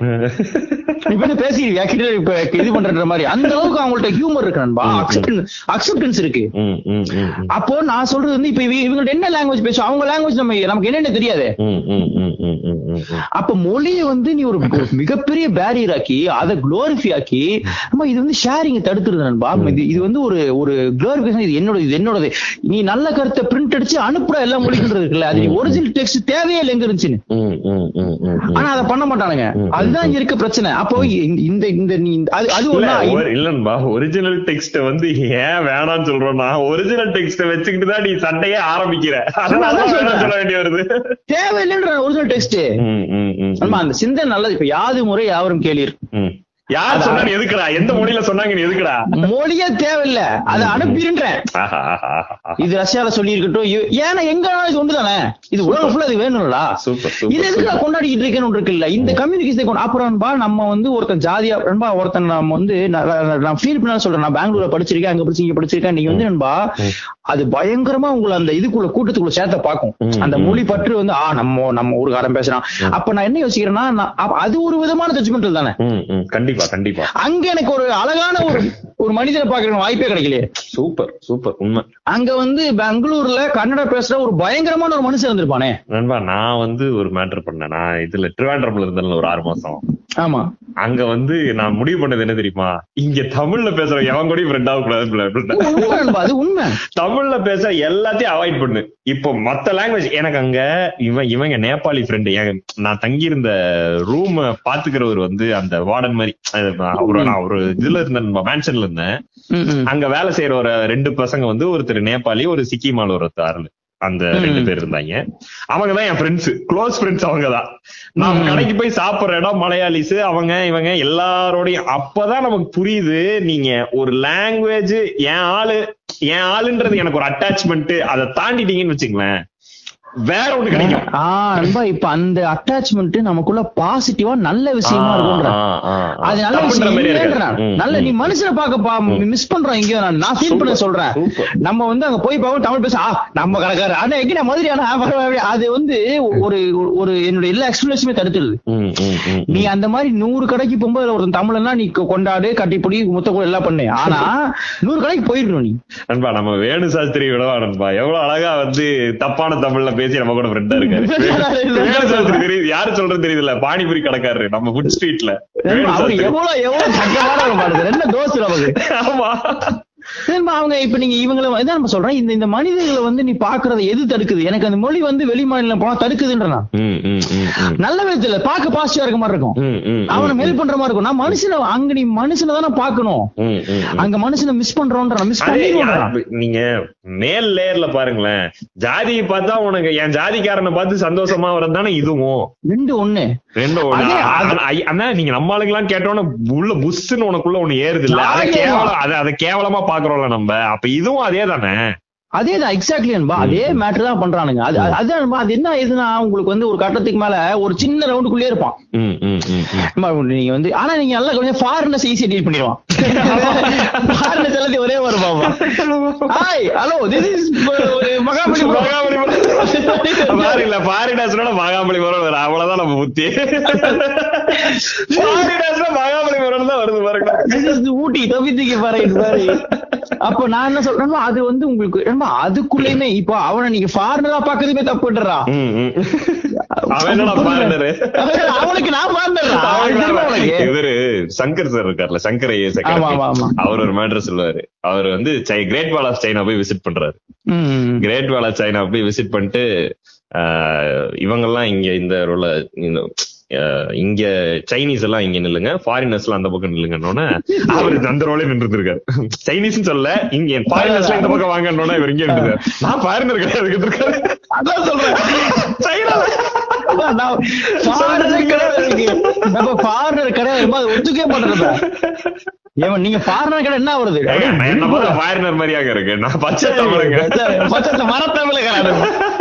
இப்ப என்ன பேசிருக்கியா கிண்டல் இப்ப இது பண்ற மாதிரி அந்த அளவுக்கு அவங்கள்ட்ட ஹியூமர் இருக்கு நண்பா அக்செப்டன்ஸ் இருக்கு ம், ம், ம், ம். அப்போ நான் சொல்றது வந்து இப்ப இவங்க- இவங்கள்ட்ட என்ன லாங்குவேஜ் பேசும் அவங்க லாங்குவேஜ் நம்ம நமக்கு என்னன்னு தெரியாது ம், ம், ம், ம், ம், ம், ம். அப்ப மொழியை வந்து நீ ஒரு ஒரு மிகப்பெரிய பேரியர் ஆக்கி அதை குளோரிஃபை ஆக்கி நம்ம இது வந்து ஷேரிங் தடுத்துருது நண்பா இது இது வந்து ஒரு ஒரு குளோரிஃபிகேஷன் இது என்னோட இது என்னோடது நீ நல்ல கருத்தை பிரிண்ட் அடிச்சு அனுப்புற எல்லாம் மொழின்றது இருக்குல்ல அது ஒரிஜினல் டெக்ஸ்ட் தேவையே இல்லை எங்க இருந்துச்சுன்னு ம், ம், ம், ம், ம். ஆனா அதை பண்ண மாட்டானுங்க அதுதான் இங்க இருக்க பிரச்சனை அப்போ இந்த- இந்த இந்த நீ இந்த- அது அது இல்ல, ஒண்ணா ஒரு- இல்லன்பா ஒரிஜினல் டெக்ஸ்ட வந்து ஏன் வேணாம்னு சொல்றோம்னா ஒரிஜினல் டெக்ஸ்ட வச்சுக்கிட்டு தான் நீ சண்டையே ஆரம்பிக்கிற அதனால அதான் தான் வேணாம்னு சொல்றேன். சொல்ல வேண்டி வருது தேவையில்லைன்ற ஒரிஜினல் டெக்ஸ்ட் ம், ம், ம், ஆமா அந்த சிந்தனை நல்லது இப்ப யாது முறை யாவரும் கேளீர் ம். யார் சொன்னா நீ எதுக்குடா எந்த மொழியில சொன்னாங்க நீ எதுக்குடா மொழியே தேவையில்லை அதை அனுப்பிடுன்றேன் ஆஹா, ஆஹா, ஆஹா. இது ரஷ்யால சொல்லி இருக்கட்டும் இ- ஏன்னா எங்க வேணாலும் இது ஒண்ணுதானே இது உலகம் ஃபுல்லா இது வேணும்ல சூப்பர் சூப்பர் இது எதுக்கு நான் கொண்டாடிட்டு இருக்கேன்னு ஒன்று இருக்குல்ல இந்த கம்யூனிகேஷன் அப்புறம் பா நம்ம வந்து ஒருத்தன் ஜாதியா நண்பா ஒருத்தன் நம்ம வந்து நான் நான் ஃபீல் பண்ண சொல்றேன் நான் பெங்களூர்ல படிச்சிருக்கேன் அங்க படிச்சு இங்க படிச்சிருக்கேன் நீங்க வந்து நண்பா அது பயங்கரமா உங்களை அந்த இதுக்குள்ள கூட்டத்துக்குள்ள சேர்த்த பார்க்கும் ம், அந்த ம். மொழி பற்று வந்து ஆ நம்ம நம்ம ஊருக்காரன் பேசுறான் அப்ப நான் என்ன யோசிக்கிறேன்னா நான் அப்ப அது ஒரு விதமான ஜட்ஜ்மெண்டல் தானே ம், ம். கண்டிப்பா கண்டிப்பா அங்க எனக்கு ஒரு அழகான ஒரு ஒரு மனிதனை பாக்குற வாய்ப்பே கிடைக்கலையே சூப்பர் சூப்பர் உண்மை அங்க வந்து பெங்களூர்ல கன்னடா பேசுற ஒரு பயங்கரமான ஒரு மனுஷன் இருந்திருப்பானே நண்பா நான் வந்து ஒரு மேட்டர் பண்ணேன் நான் இதுல திருவாண்டரம்ல இருந்தேன்ல ஒரு ஆறு மாசம் ஆமா அங்க வந்து நான் முடிவு பண்ணது என்ன தெரியுமா இங்க தமிழ்ல பேசுற எவன் கூட ஃப்ரெண்ட் ஆக கூடாது உண்மை நண்பா, அது உண்மை தமிழ்ல பேச எல்லாத்தையும் அவாய்ட் பண்ணு இப்போ மத்த லாங்குவேஜ் எனக்கு அங்க இவன் இவங்க நேபாளி ஃப்ரெண்டு நான் தங்கியிருந்த ரூம் பாத்துக்கிறவர் வந்து அந்த வார்டன் மாதிரி அது நான் ஒரு நான் ஒரு இதுல இருந்தேன் மேன்ஷன்ல இருந்தேன் ம், ம். அங்க வேலை செய்யற ஒரு ரெண்டு பசங்க வந்து ஒருத்தர் நேபாளி ஒரு சிக்கிமால ஒருத்தர் ஆறுல அந்த ரெண்டு ம். பேர் இருந்தாங்க அவங்க தான் என் ஃப்ரெண்ட்ஸ் க்ளோஸ் ஃப்ரெண்ட்ஸ் அவங்க தான் நான் ம். கடைக்கு போய் சாப்பிடுற இடம் மலையாளிஸ் அவங்க இவங்க எல்லாரோடையும் அப்பதான் நமக்கு புரியுது நீங்க ஒரு லாங்குவேஜ் என் ஆளு என் ஆளுன்றது எனக்கு ஒரு அட்டாச்மெண்ட் அதை தாண்டிட்டீங்கன்னு வச்சுங்களேன் வேற ஒண்ணு கிடைக்கும் ஆ நண்பா இப்ப அந்த அட்டாச்மெண்ட் நமக்குள்ள பாசிட்டிவா நல்ல விஷயமா இருக்கும்ன்ற ஆ, ஆ, ஆ. அது நல்ல தப்புன்ற விஷயம் மாதிரி இல்லைன்ற இருக்காது. நான். ம், நல்ல ம். நீ மனுஷனை பார்க்க மிஸ் பண்றோம் எங்கேயோ நான் நான் ஃபீல் பண்ண Super, சொல்றேன் super. நம்ம வந்து அங்க போய் பார்க்க தமிழ் பேச ஆ நம்ம கடைக்காரர் ஆனா எங்க மதுரையான அது வந்து ஒரு ஒரு என்னோட எல்லா எக்ஸ்பிளேஷனுமே தடுத்துருது ம், ம், ம், நீ அந்த மாதிரி நூறு கடைக்கு போகும்போது அதுல ஒரு தமிழ்னா நீ கொ- கொண்டாடு கட்டிப்பிடி முத்த கூட எல்லாம் பண்ணு ஆனா நூறு கடைக்கு போயிருக்கணும் நீ நண்பா நம்ம வேணு சாஸ்திரி விடவா நண்பா எவ்வளவு அழகா வந்து தப்பான தமிழ்ல பேசி நம்ம கூட ஃப்ரெண்டா இருக்காரு வேணு சாஸ்திரி தெரியுது யாரு சொல்றது தெரியுதுல்ல பானிபுரி கடைக்காரரு நம்ம ஃபுட் ஸ்ட்ரீட்ல வேணு அவரு சாஸ்திரி. எவ்வளவு எவ்வளவு சக்கரமான ஒரு பாடுது என்ன தோசை நமக்கு ஆமா சரிம்மா, அவங்க இப்ப நீங்க இவங்களை இதான் நம்ம சொல்றேன் இந்த இந்த மனிதர்களை வந்து நீ பாக்குறத எது தடுக்குது எனக்கு அந்த மொழி வந்து வெளி மாநிலம் போனா தடுக்குதுன்ற நான் ம், ம், ம், ம். நல்ல விதத்துல பாக்க பாசிட்டிவா இருக்க மாதிரி இருக்கும் ம், ம், அவனை ம், ஹெல்ப் பண்ற மாதிரி இருக்கும் நான் மனுஷனை அங்க நீ மனுஷனை தானே பாக்கணும் ம், ம், ம். அங்க மனுஷனை மிஸ் பண்றோன்ற மிஸ் அதே பண்ணிடுவோம் யா- நீங்க மேல் லேயர்ல பாருங்களேன் ஜாதியை பார்த்தா உனக்கு என் ஜாதிக்காரனை பார்த்து சந்தோஷமா வரதானே இதுவும் ரெண்டு ஒண்ணு ரெண்டும் ஒண்ணு. அதே, அது- ஆனா, ஐ- அண்ணா நீங்க நம்ம ஆளுங்கெல்லாம் கேட்டோன்னு உள்ள புஷ்ன்னு உனக்குள்ள ஒண்ணு ஏறுது இல்ல அதை ஆமா. கேவலம் அதை அதை கேவலமா பாக்குறோம்ல நம்ம அப்ப இதுவும் அதே தானே அதேதான் எக்ஸாக்ட்லி அன்பா அதே மேட்டர் தான் பண்றானுங்க அது அது- அதான் அன்பா, அது என்ன இதுனா உங்களுக்கு வந்து ஒரு கட்டத்துக்கு மேல ஒரு சின்ன ரவுண்டுக்குள்ளே இருப்பான் ம், ம், ம், ம். அன்பா, நீங்க வந்து ஆனா நீங்க நல்லா கொஞ்சம் ஃபாரினர்ஸ் ஈஸியா டீல் பண்ணிடுவான் ஃபாரினர்ஸ் எல்லாத்தையும் ஒரே வருவாங்க ஹாய் ஹலோ திஸ் இஸ் ஒரு மகாபலிபுரம் மகாபலிபுரம் பாருங்கள பாரிடாஸ்னோட மகாபலிபுரம் வரும் அவ்வளவுதான் நம்ம புத்தி பாரிடாஸ்ல மகாபலிபுரம் தான் வருது பாருங்க This is ஊட்டி தவித்துக்கு பாரு பாரு அப்ப நான் என்ன சொல்றேன் அது வந்து உங்களுக்கு ஏன்பா, அதுக்குள்ளயுமே இப்போ அவனை நீங்க ஃபாரினரா பாக்குறதுமே தப்புன்றா ம், ம். அவன் என்னடா பாரினரு அவனுக்கு நான் பாருறா இவரு சங்கர் சார் இருக்கார்ல சங்கர் ஐஏஎஸ் ஆமா, ஆமா, ஆமா. அவர் ஒரு மேட்டர் சொல்லுவாரு அவர் வந்து கிரேட் வால் ஆஃப் சைனா போய் விசிட் பண்றாரு கிரேட் வால் ஆஃப் சைனா போய் விசிட் பண்ணிட்டு ஆஹ், இவங்கெல்லாம் இங்க இந்த உள்ள இந்த அஹ், இங்க சைனீஸ் எல்லாம் இங்க நில்லுங்க ஃபாரினர்ஸ் எல்லாம் அந்த பக்கம் நில்லுங்கன்னொன்னே அவர் அந்த ரோலே நின்று இருக்காரு சைனீஸ் சொல்ல இங்க ஃபாரினர்ஸ் எல்லாம் இந்த பக்கம் வாங்கன்னொன்னே இவர் இங்க நின்று நான் ஃபாரினர் கிடையாது இருக்காரு அதான் சொல்றேன் சைனால அதான் நான் foreigner ஏ கிடையாது எனக்கு. நம்ம foreigner கிடையாது அது ஒத்துக்கவே மாட்டேன் ஏன் நீங்க ஃபாரினர் கடை என்ன வருது ஏங்க, நான் என்ன பார்த்தா ஃபாரினர் மாதிரியாக இருக்கு நான் பச்சை தமிழங்க பச்சை மரத்தமிழ கடை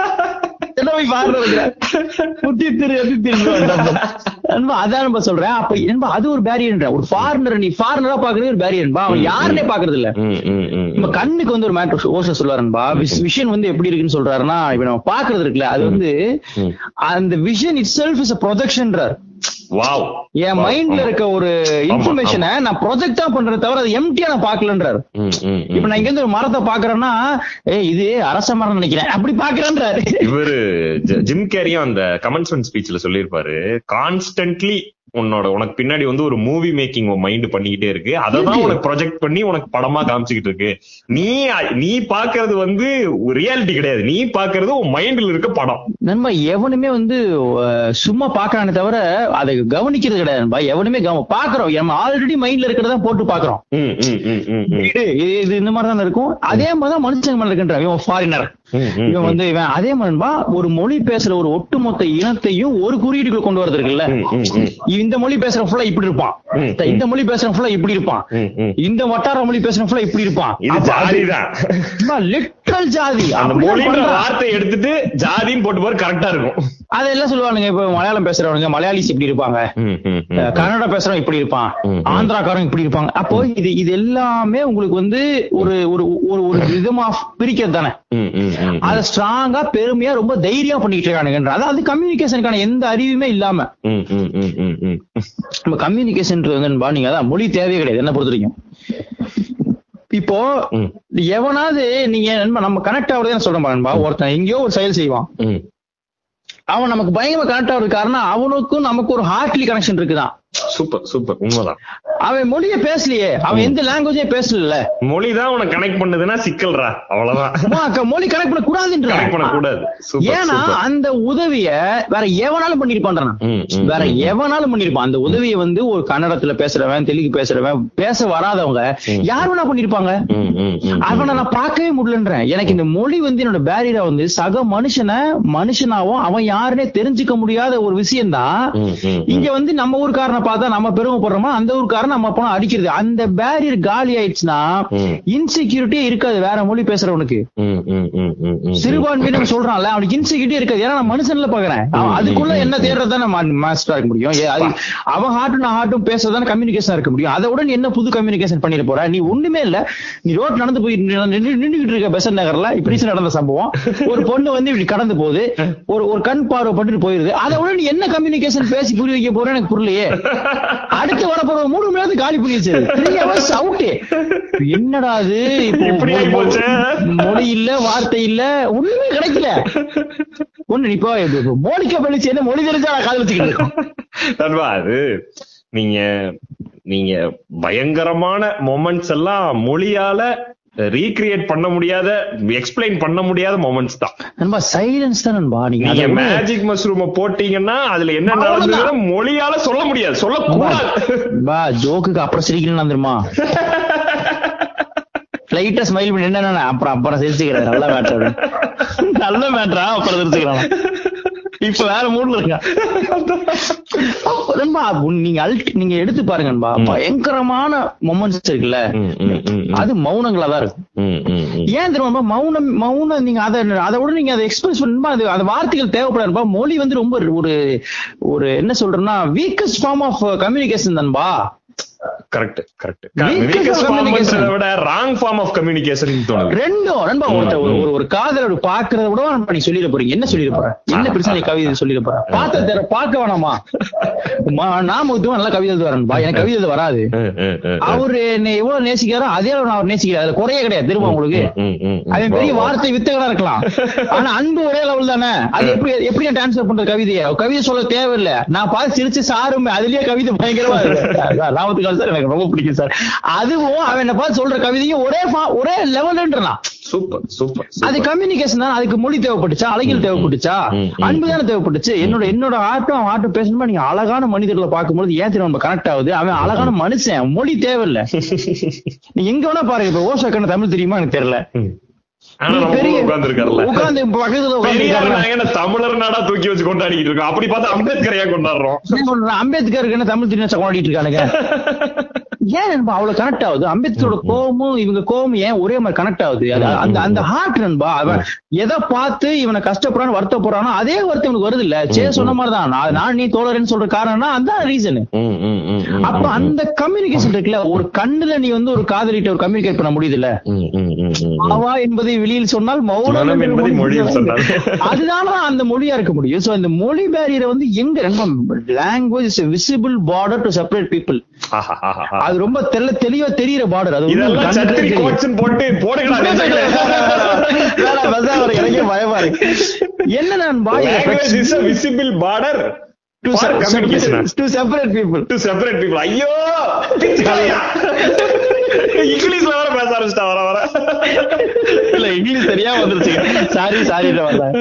என்ன போய் foreigner இருக்கிற? புத்தி திரு எது திரு நண்பா அதான் நம்ம சொல்றேன் அப்ப என்பா அது ஒரு பேரியர் ஒரு ஃபாரினர் நீ ஃபாரினரா பாக்குறது ஒரு பேரியர் அவன் யாருன்னே பாக்குறது இல்ல ம், ம், ம், நம்ம கண்ணுக்கு வந்து ஒரு மேட்ரு ஓச சொல்லுவாருன்பா விஷன் வந்து எப்படி இருக்குன்னு சொல்றாருன்னா இப்ப நம்ம பாக்குறது இருக்குல்ல அது வந்து ம். அந்த விஷன் இட் செல்ஃப் இஸ் ப்ரொஜெக்ஷன்றார் வாவ் என் மைண்ட்ல இருக்க ஒரு இன்ஃபர்மேஷனை நான் ப்ரொஜெக்ட் தான் பண்றேன் தவிர அது எம்டியா நான் பாக்கலன்றாரு ம், ம், இப்ப ம். நான் இங்க இருந்து ஒரு மரத்தை பாக்குறேன்னா ஏய் இது அரச மரம் நினைக்கிறேன் அப்படி பாக்குறேன்றாரு இவரு ஜ- ஜிம் கேரியும் அந்த கமென்ஸ்மெண்ட் ஸ்பீச்ல சொல்லியிருப்பாரு கான்ஸ்டன்ட்லி உன்னோட உனக்கு பின்னாடி வந்து ஒரு மூவி மேக்கிங் மைண்ட் பண்ணிக்கிட்டே இருக்கு அததான் உனக்கு ப்ரொஜெக்ட் பண்ணி உனக்கு படமா காமிச்சுக்கிட்டு இருக்கு நீ நீ பாக்குறது வந்து ரியாலிட்டி கிடையாது நீ பாக்குறது உன் மைண்ட்ல இருக்க படம் நண்பா எவனுமே வந்து அஹ், சும்மா பாக்குறானே தவிர அதை கவனிக்கிறது கிடையாது நண்பா எவனுமே கவ பாக்குறோம் நம்ம ஆல்ரெடி மைண்ட்ல இருக்கிறதா போட்டு பாக்குறோம் ம், ம், ம், ம், ம். இது இது இந்த மாதிரி தான் இருக்கும் அதே மாதிரி தான் மனுஷங்க மேல இருக்குன்றான் இவன் ஃபாரினர் ம், ம், இவன் வந்து இவன் அதே மாதிரிபா ஒரு மொழி பேசுற ஒரு ஒட்டுமொத்த இனத்தையும் ஒரு குறியீடுக்குள்ள கொண்டு வரது இருக்குல்ல ம், ம், ம். இந்த மொழி பேசுற ஃபுல்லா இப்படி இருப்பான் ம், இந்த மொழி பேசுற ஃபுல்லா இப்படி இருப்பான் ம், ம். இந்த வட்டார மொழி பேசுற ஃபுல்லா இப்படி இருப்பான் இது ஜாதிதான் லிட்டரல் ஜாதி அந்த அப்படிதான் மொழின்ற பண்றான். வார்த்தை எடுத்துட்டு ஜாதின்னு போட்டு போற கரெக்டா இருக்கும் அதெல்லாம் சொல்லுவானுங்க இப்ப மலையாளம் பேசுறவனுங்க மலையாளிஸ் இப்படி இருப்பாங்க ம், ம், ம். அஹ் கன்னடா பேசுறவன் இப்படி இருப்பான் ம், ம். ஆந்திராக்காரன் இப்படி இருப்பாங்க அப்போ இது இது எல்லாமே உங்களுக்கு வந்து ஒரு ஒரு ஒரு ஒரு விதமா பிரிக்கிறது தானே ம், ம், ம், ம். அத ஸ்ட்ராங்கா பெருமையா ரொம்ப தைரியம் பண்ணிட்டு இருக்கானுங்க அதாவது கம்யூனிகேஷனுக்கான எந்த அறிவுமே இல்லாம ம், ம், ம், ம், ம். நம்ம கம்யூனிகேஷன் வந்து நீங்க அதான் மொழி தேவையே கிடையாது என்ன பொறுத்த வரைக்கும் இப்போ ம். எவனாவது நீங்க நண்பா நம்ம கனெக்ட் ஆகுறதே சொல்றேன் நண்பா ஒருத்தன் எங்கேயோ ஒரு செயல் செய்வான் ம். அவன் நமக்கு பயங்கரமா கனெக்ட் ஆகுறது காரணம் அவனுக்கும் நமக்கு ஒரு ஹார்ட்லி கனெக்ஷன் இருக்குதான் சூப்பர் சூப்பர் உண்மைதான் அவன் மொழிய பேசலையே அவன் எந்த லாங்குவேஜே பேசல மொழிதான் உனக்கு கனெக்ட் பண்ணுதுன்னா சிக்கல்ரா அவ்வளவுதான் மொழி கனெக்ட் பண்ண கூடாதுன்ற கனெக்ட் பண்ண கூடாது சூப்பர் ஏன்னா சூப்பர் அந்த உதவிய வேற எவனாலும் பண்ணிருப்பான் ம், ம், வேற ம். எவனாலும் பண்ணிருப்பான் அந்த உதவியை வந்து ஒரு கன்னடத்துல பேசுறவன் தெலுங்கு பேசுறவன் பேச வராதவங்க ம். யார் வேணா பண்ணிருப்பாங்க ம், ம், ம், அவனை நான் பார்க்கவே முடியலன்றேன் எனக்கு இந்த மொழி வந்து என்னோட பேரியரா வந்து சக மனுஷனை மனுஷனாவும் அவன் யாருன்னே தெரிஞ்சுக்க முடியாத ஒரு விஷயம் தான் ம், ம், இங்க வந்து நம்ம ஊர்க்காரனை பார்த்தா நம்ம பெருமைப்படுறோமா அந்த ஊர்க்காரன் நம்ம போனா அடிக்கிறது அந்த பேரியர் காலி ஆயிடுச்சுன்னா ம். இன்செக்யூரிட்டியே இருக்காது வேற மொழி பேசுறவனுக்கு ம், ம், ம், ம், ம். சிறுபான்மையினர் சொல்றான்ல அவனுக்கு இன்செக்யூரிட்டி இருக்காது ஏன்னா நான் மனுஷன்ல பாக்குறேன் அவன் அதுக்குள்ள என்ன தேடுறதானே மாஸ்டரா இருக்க முடியும் ஏ, அது அவன் ஹார்ட்டும் நான் ஹார்ட்டும் பேசுறதான கம்யூனிகேஷன் இருக்க முடியும் அதை விட நீ என்ன புது கம்யூனிகேஷன் பண்ணிட போற நீ ஒண்ணுமே இல்ல நீ ரோட் நடந்து போய் நின்னு- நின்னுகிட்டு இருக்க பெசன் நகர்ல இப்படி நடந்த சம்பவம் ஒரு பொண்ணு வந்து இப்படி கடந்து போகுது ஒரு ஒரு கண் பார்வை பண்ணிட்டு போயிருது அதை விட நீ என்ன கம்யூனிகேஷன் பேசி புரிய வைக்க போற எனக்கு புரியலையே அடுத்து வரப்போற மூணு மணி நேரத்துக்கு காலி பண்ணிடுச்சு த்ரீ ஹவர்ஸ் அவுட்டு என்னடா அது இப்போ இப்படி ஆகி போச்சே. மொழி இல்ல வார்த்தை இல்ல ஒண்ணுமே கிடைக்கல ஒண்ணு இப்போ இப்போ மோனிகா பள்ளிச்சு என்ன மொழி தெரிஞ்சா நான் காது வச்சுக்கிட்டு இருக்கோம் நண்பா அது நீங்க நீங்க பயங்கரமான மொமெண்ட்ஸ் எல்லாம் மொழியால ரீக்ரியேட் பண்ண முடியாத எக்ஸ்பிளைன் பண்ண முடியாத மொமெண்ட்ஸ் தான் நண்பா சைலன்ஸ் தான் நண்பா நீங்க நீங்க அதை விட- மேஜிக் மஷ்ரூம போட்டீங்கன்னா அதுல என்ன நடந்ததுன்னு மொழியால சொல்ல முடியாது சொல்லக்கூடாது பா ஜோக்குக்கு அப்புறம் சிரிக்கணும் வந்துருமா லைட்டா ஸ்மைல் பண்ணி என்ன அப்புறம் அப்புறம் சிரிச்சுக்கிறேன் நல்ல மேட்டர் நல்ல மேட்டரா அப்புறம் சிரிச்சுக்கிறான் இப்ப வேற மூட்ல இருக்கா நண்பா உன் நீங்க அல்ட் நீங்க எடுத்து பாருங்க நண்பா பயங்கரமான மொமெண்ட்ஸ் இருக்குல்ல ம், ம், ம், ம். அது மௌனங்களா தான் இருக்கும் ம், ம், ம். ஏன் தெரியுமா மௌனம் மௌனம் நீங்க அதை அதை விட நீங்க அதை எக்ஸ்பிரஸ் பண்ணுமா அது அந்த வார்த்தைகள் தேவைப்படாதுப்பா மொழி வந்து ரொம்ப ஒரு ஒரு என்ன சொல்றேன்னா வீக்கஸ்ட் ஃபார்ம் ஆஃப் கம்யூனிகேஷன் தான்பா correct correct Weakest weakest communication. Form விட ராங் ஃபார்ம் ஆஃப் கம்யூனிகேஷன் தோணுது ரெண்டும் நண்பா ஒருத்த ஒரு ஒரு- ஒரு காதலோட பாக்குறத விட நண்பா நீ சொல்லிட போறீங்க என்ன சொல்லிட போற என்ன பிரச்சனை நீ கவிதை சொல்லிட போற பார்த்த தர பார்க்க வேணாமா மா- நாம ஒருத்தவன் நல்லா கவிதை எழுதுவாரன்பா எனக்கு கவிதை எழுத வராது ம், ம், ம், அவரு என்னை எவ்வளவு நேசிக்கிறாரோ அதே அளவு நான் அவர் நேசிக்கிறேன் அதுல குறைய கிடையாது திரும்ப உங்களுக்கு ம், ம், ம். அவன் பெரிய வார்த்தை வித்தகனா இருக்கலாம் ஆனா அன்பு ஒரே லெவல் தானே அது எப்படி எப்படி நான் டிரான்ஸ்ஃபர் பண்ற கவிதையை கவிதை சொல்ல தேவையில்லை நான் பார்த்து சிரிச்சு சாருமே அதுலயே கவிதை பயங்கரமா இருக்கு அதான் ராமத்து கால் சார் எனக்கு ரொம்ப பிடிக்கும் சார் அதுவும் அவன் என்ன பார்த்து சொல்ற கவிதையும் ஒரே fa- ஒரே லெவல்ன்றான் சூப்பர் சூப்பர் அது கம்யூனிகேஷன் தான் அதுக்கு மொழி தேவைப்பட்டுச்சா அழகியல் தேவைப்பட்டுச்சா ம், ம், அன்பு தானே தேவைப்பட்டுச்சு என்னோட என்னோட ஆட்டும் அவன் ஆட்டும் பேசணுமா நீங்க அழகான மனிதர்களை பார்க்கும்போது ஏன் தெரியும் நம்ம கனெக்ட் ஆகுது அவன் அழகான மனுஷன் மொழி தேவையில்ல நீ எங்க வேணா பாருங்க இப்ப ஓஷோ கண்ண தமிழ் தெரியுமா எனக்கு தெரியல ஆனா நம்ம பெரிய உட்கார்ந்துருக்காருல்ல உட்கார்ந்து பக்கத்துல பெரியார் உட்கார்ந்து நாங்க என்ன தமிழர் நாடா தூக்கி வச்சு கொண்டாடிட்டு இருக்கோம் அப்படி பார்த்தா அம்பேத்கரையா கொண்டாடுறோம் அம்பேத்கருக்கு என்ன தமிழ் தெரியும் கொண்டாடிட்டு இருக்கானுங்க ஏன் நண்பா அவ்வளவு கனெக்ட் ஆகுது அம்பேத்கரோட கோவமும் இவங்க கோவமும் ஏன் ஒரே மாதிரி கனெக்ட் ஆகுது அது அந்த அந்த ஹார்ட் நண்பா அவன் எதை பார்த்து இவனை கஷ்டப்படுறான்னு வருத்தப்படுறானோ அதே வருத்தம் இவனுக்கு வருது இல்ல சே சொன்ன மாதிரிதான் நான் நான் நீ தோழரேன்னு சொல்ற காரணம்னா அந்த ரீசன் ம், ம், ம், ம், அப்ப அந்த கம்யூனிகேஷன் இருக்குல்ல ஒரு கண்ணுல நீ வந்து ஒரு காதலிட்ட ஒரு கம்யூனிகேட் பண்ண முடியுது இல்ல ம், ம், ம், ம், ம். அவா என்பதை வெளியில் சொன்னால் மௌனம் மௌனம் என்று என்பதை மொழியில் சொன்னால். அதுதான அந்த மொழியா இருக்க முடியும் சோ இந்த மொழி பேரியரை வந்து எங்க language visible border to separate people ஆஹா, ஆஹா, ஆஹா. அது ரொம்ப தெல்ல தெளிவா தெரியற பார்டர் அது வந்து இதெல்லாம் கண்ணுக்கே சத்திரி தெரியும். கோட்ஸ்னு போட்டு போடுங்களா வேணாம், வேணாம், அவருக்கு எனக்கே பயமா இருக்கு என்ன நண்பா Language is a visible border for communication. To separate people To separate people. ஐயோ பிச்சைக்காரயா. இங்கிலீஷ்ல வர பேச ஆரம்பிச்சிட்டா வர வர இல்ல இங்கிலீஷ் சரியா வந்துருச்சு சாரி சாரி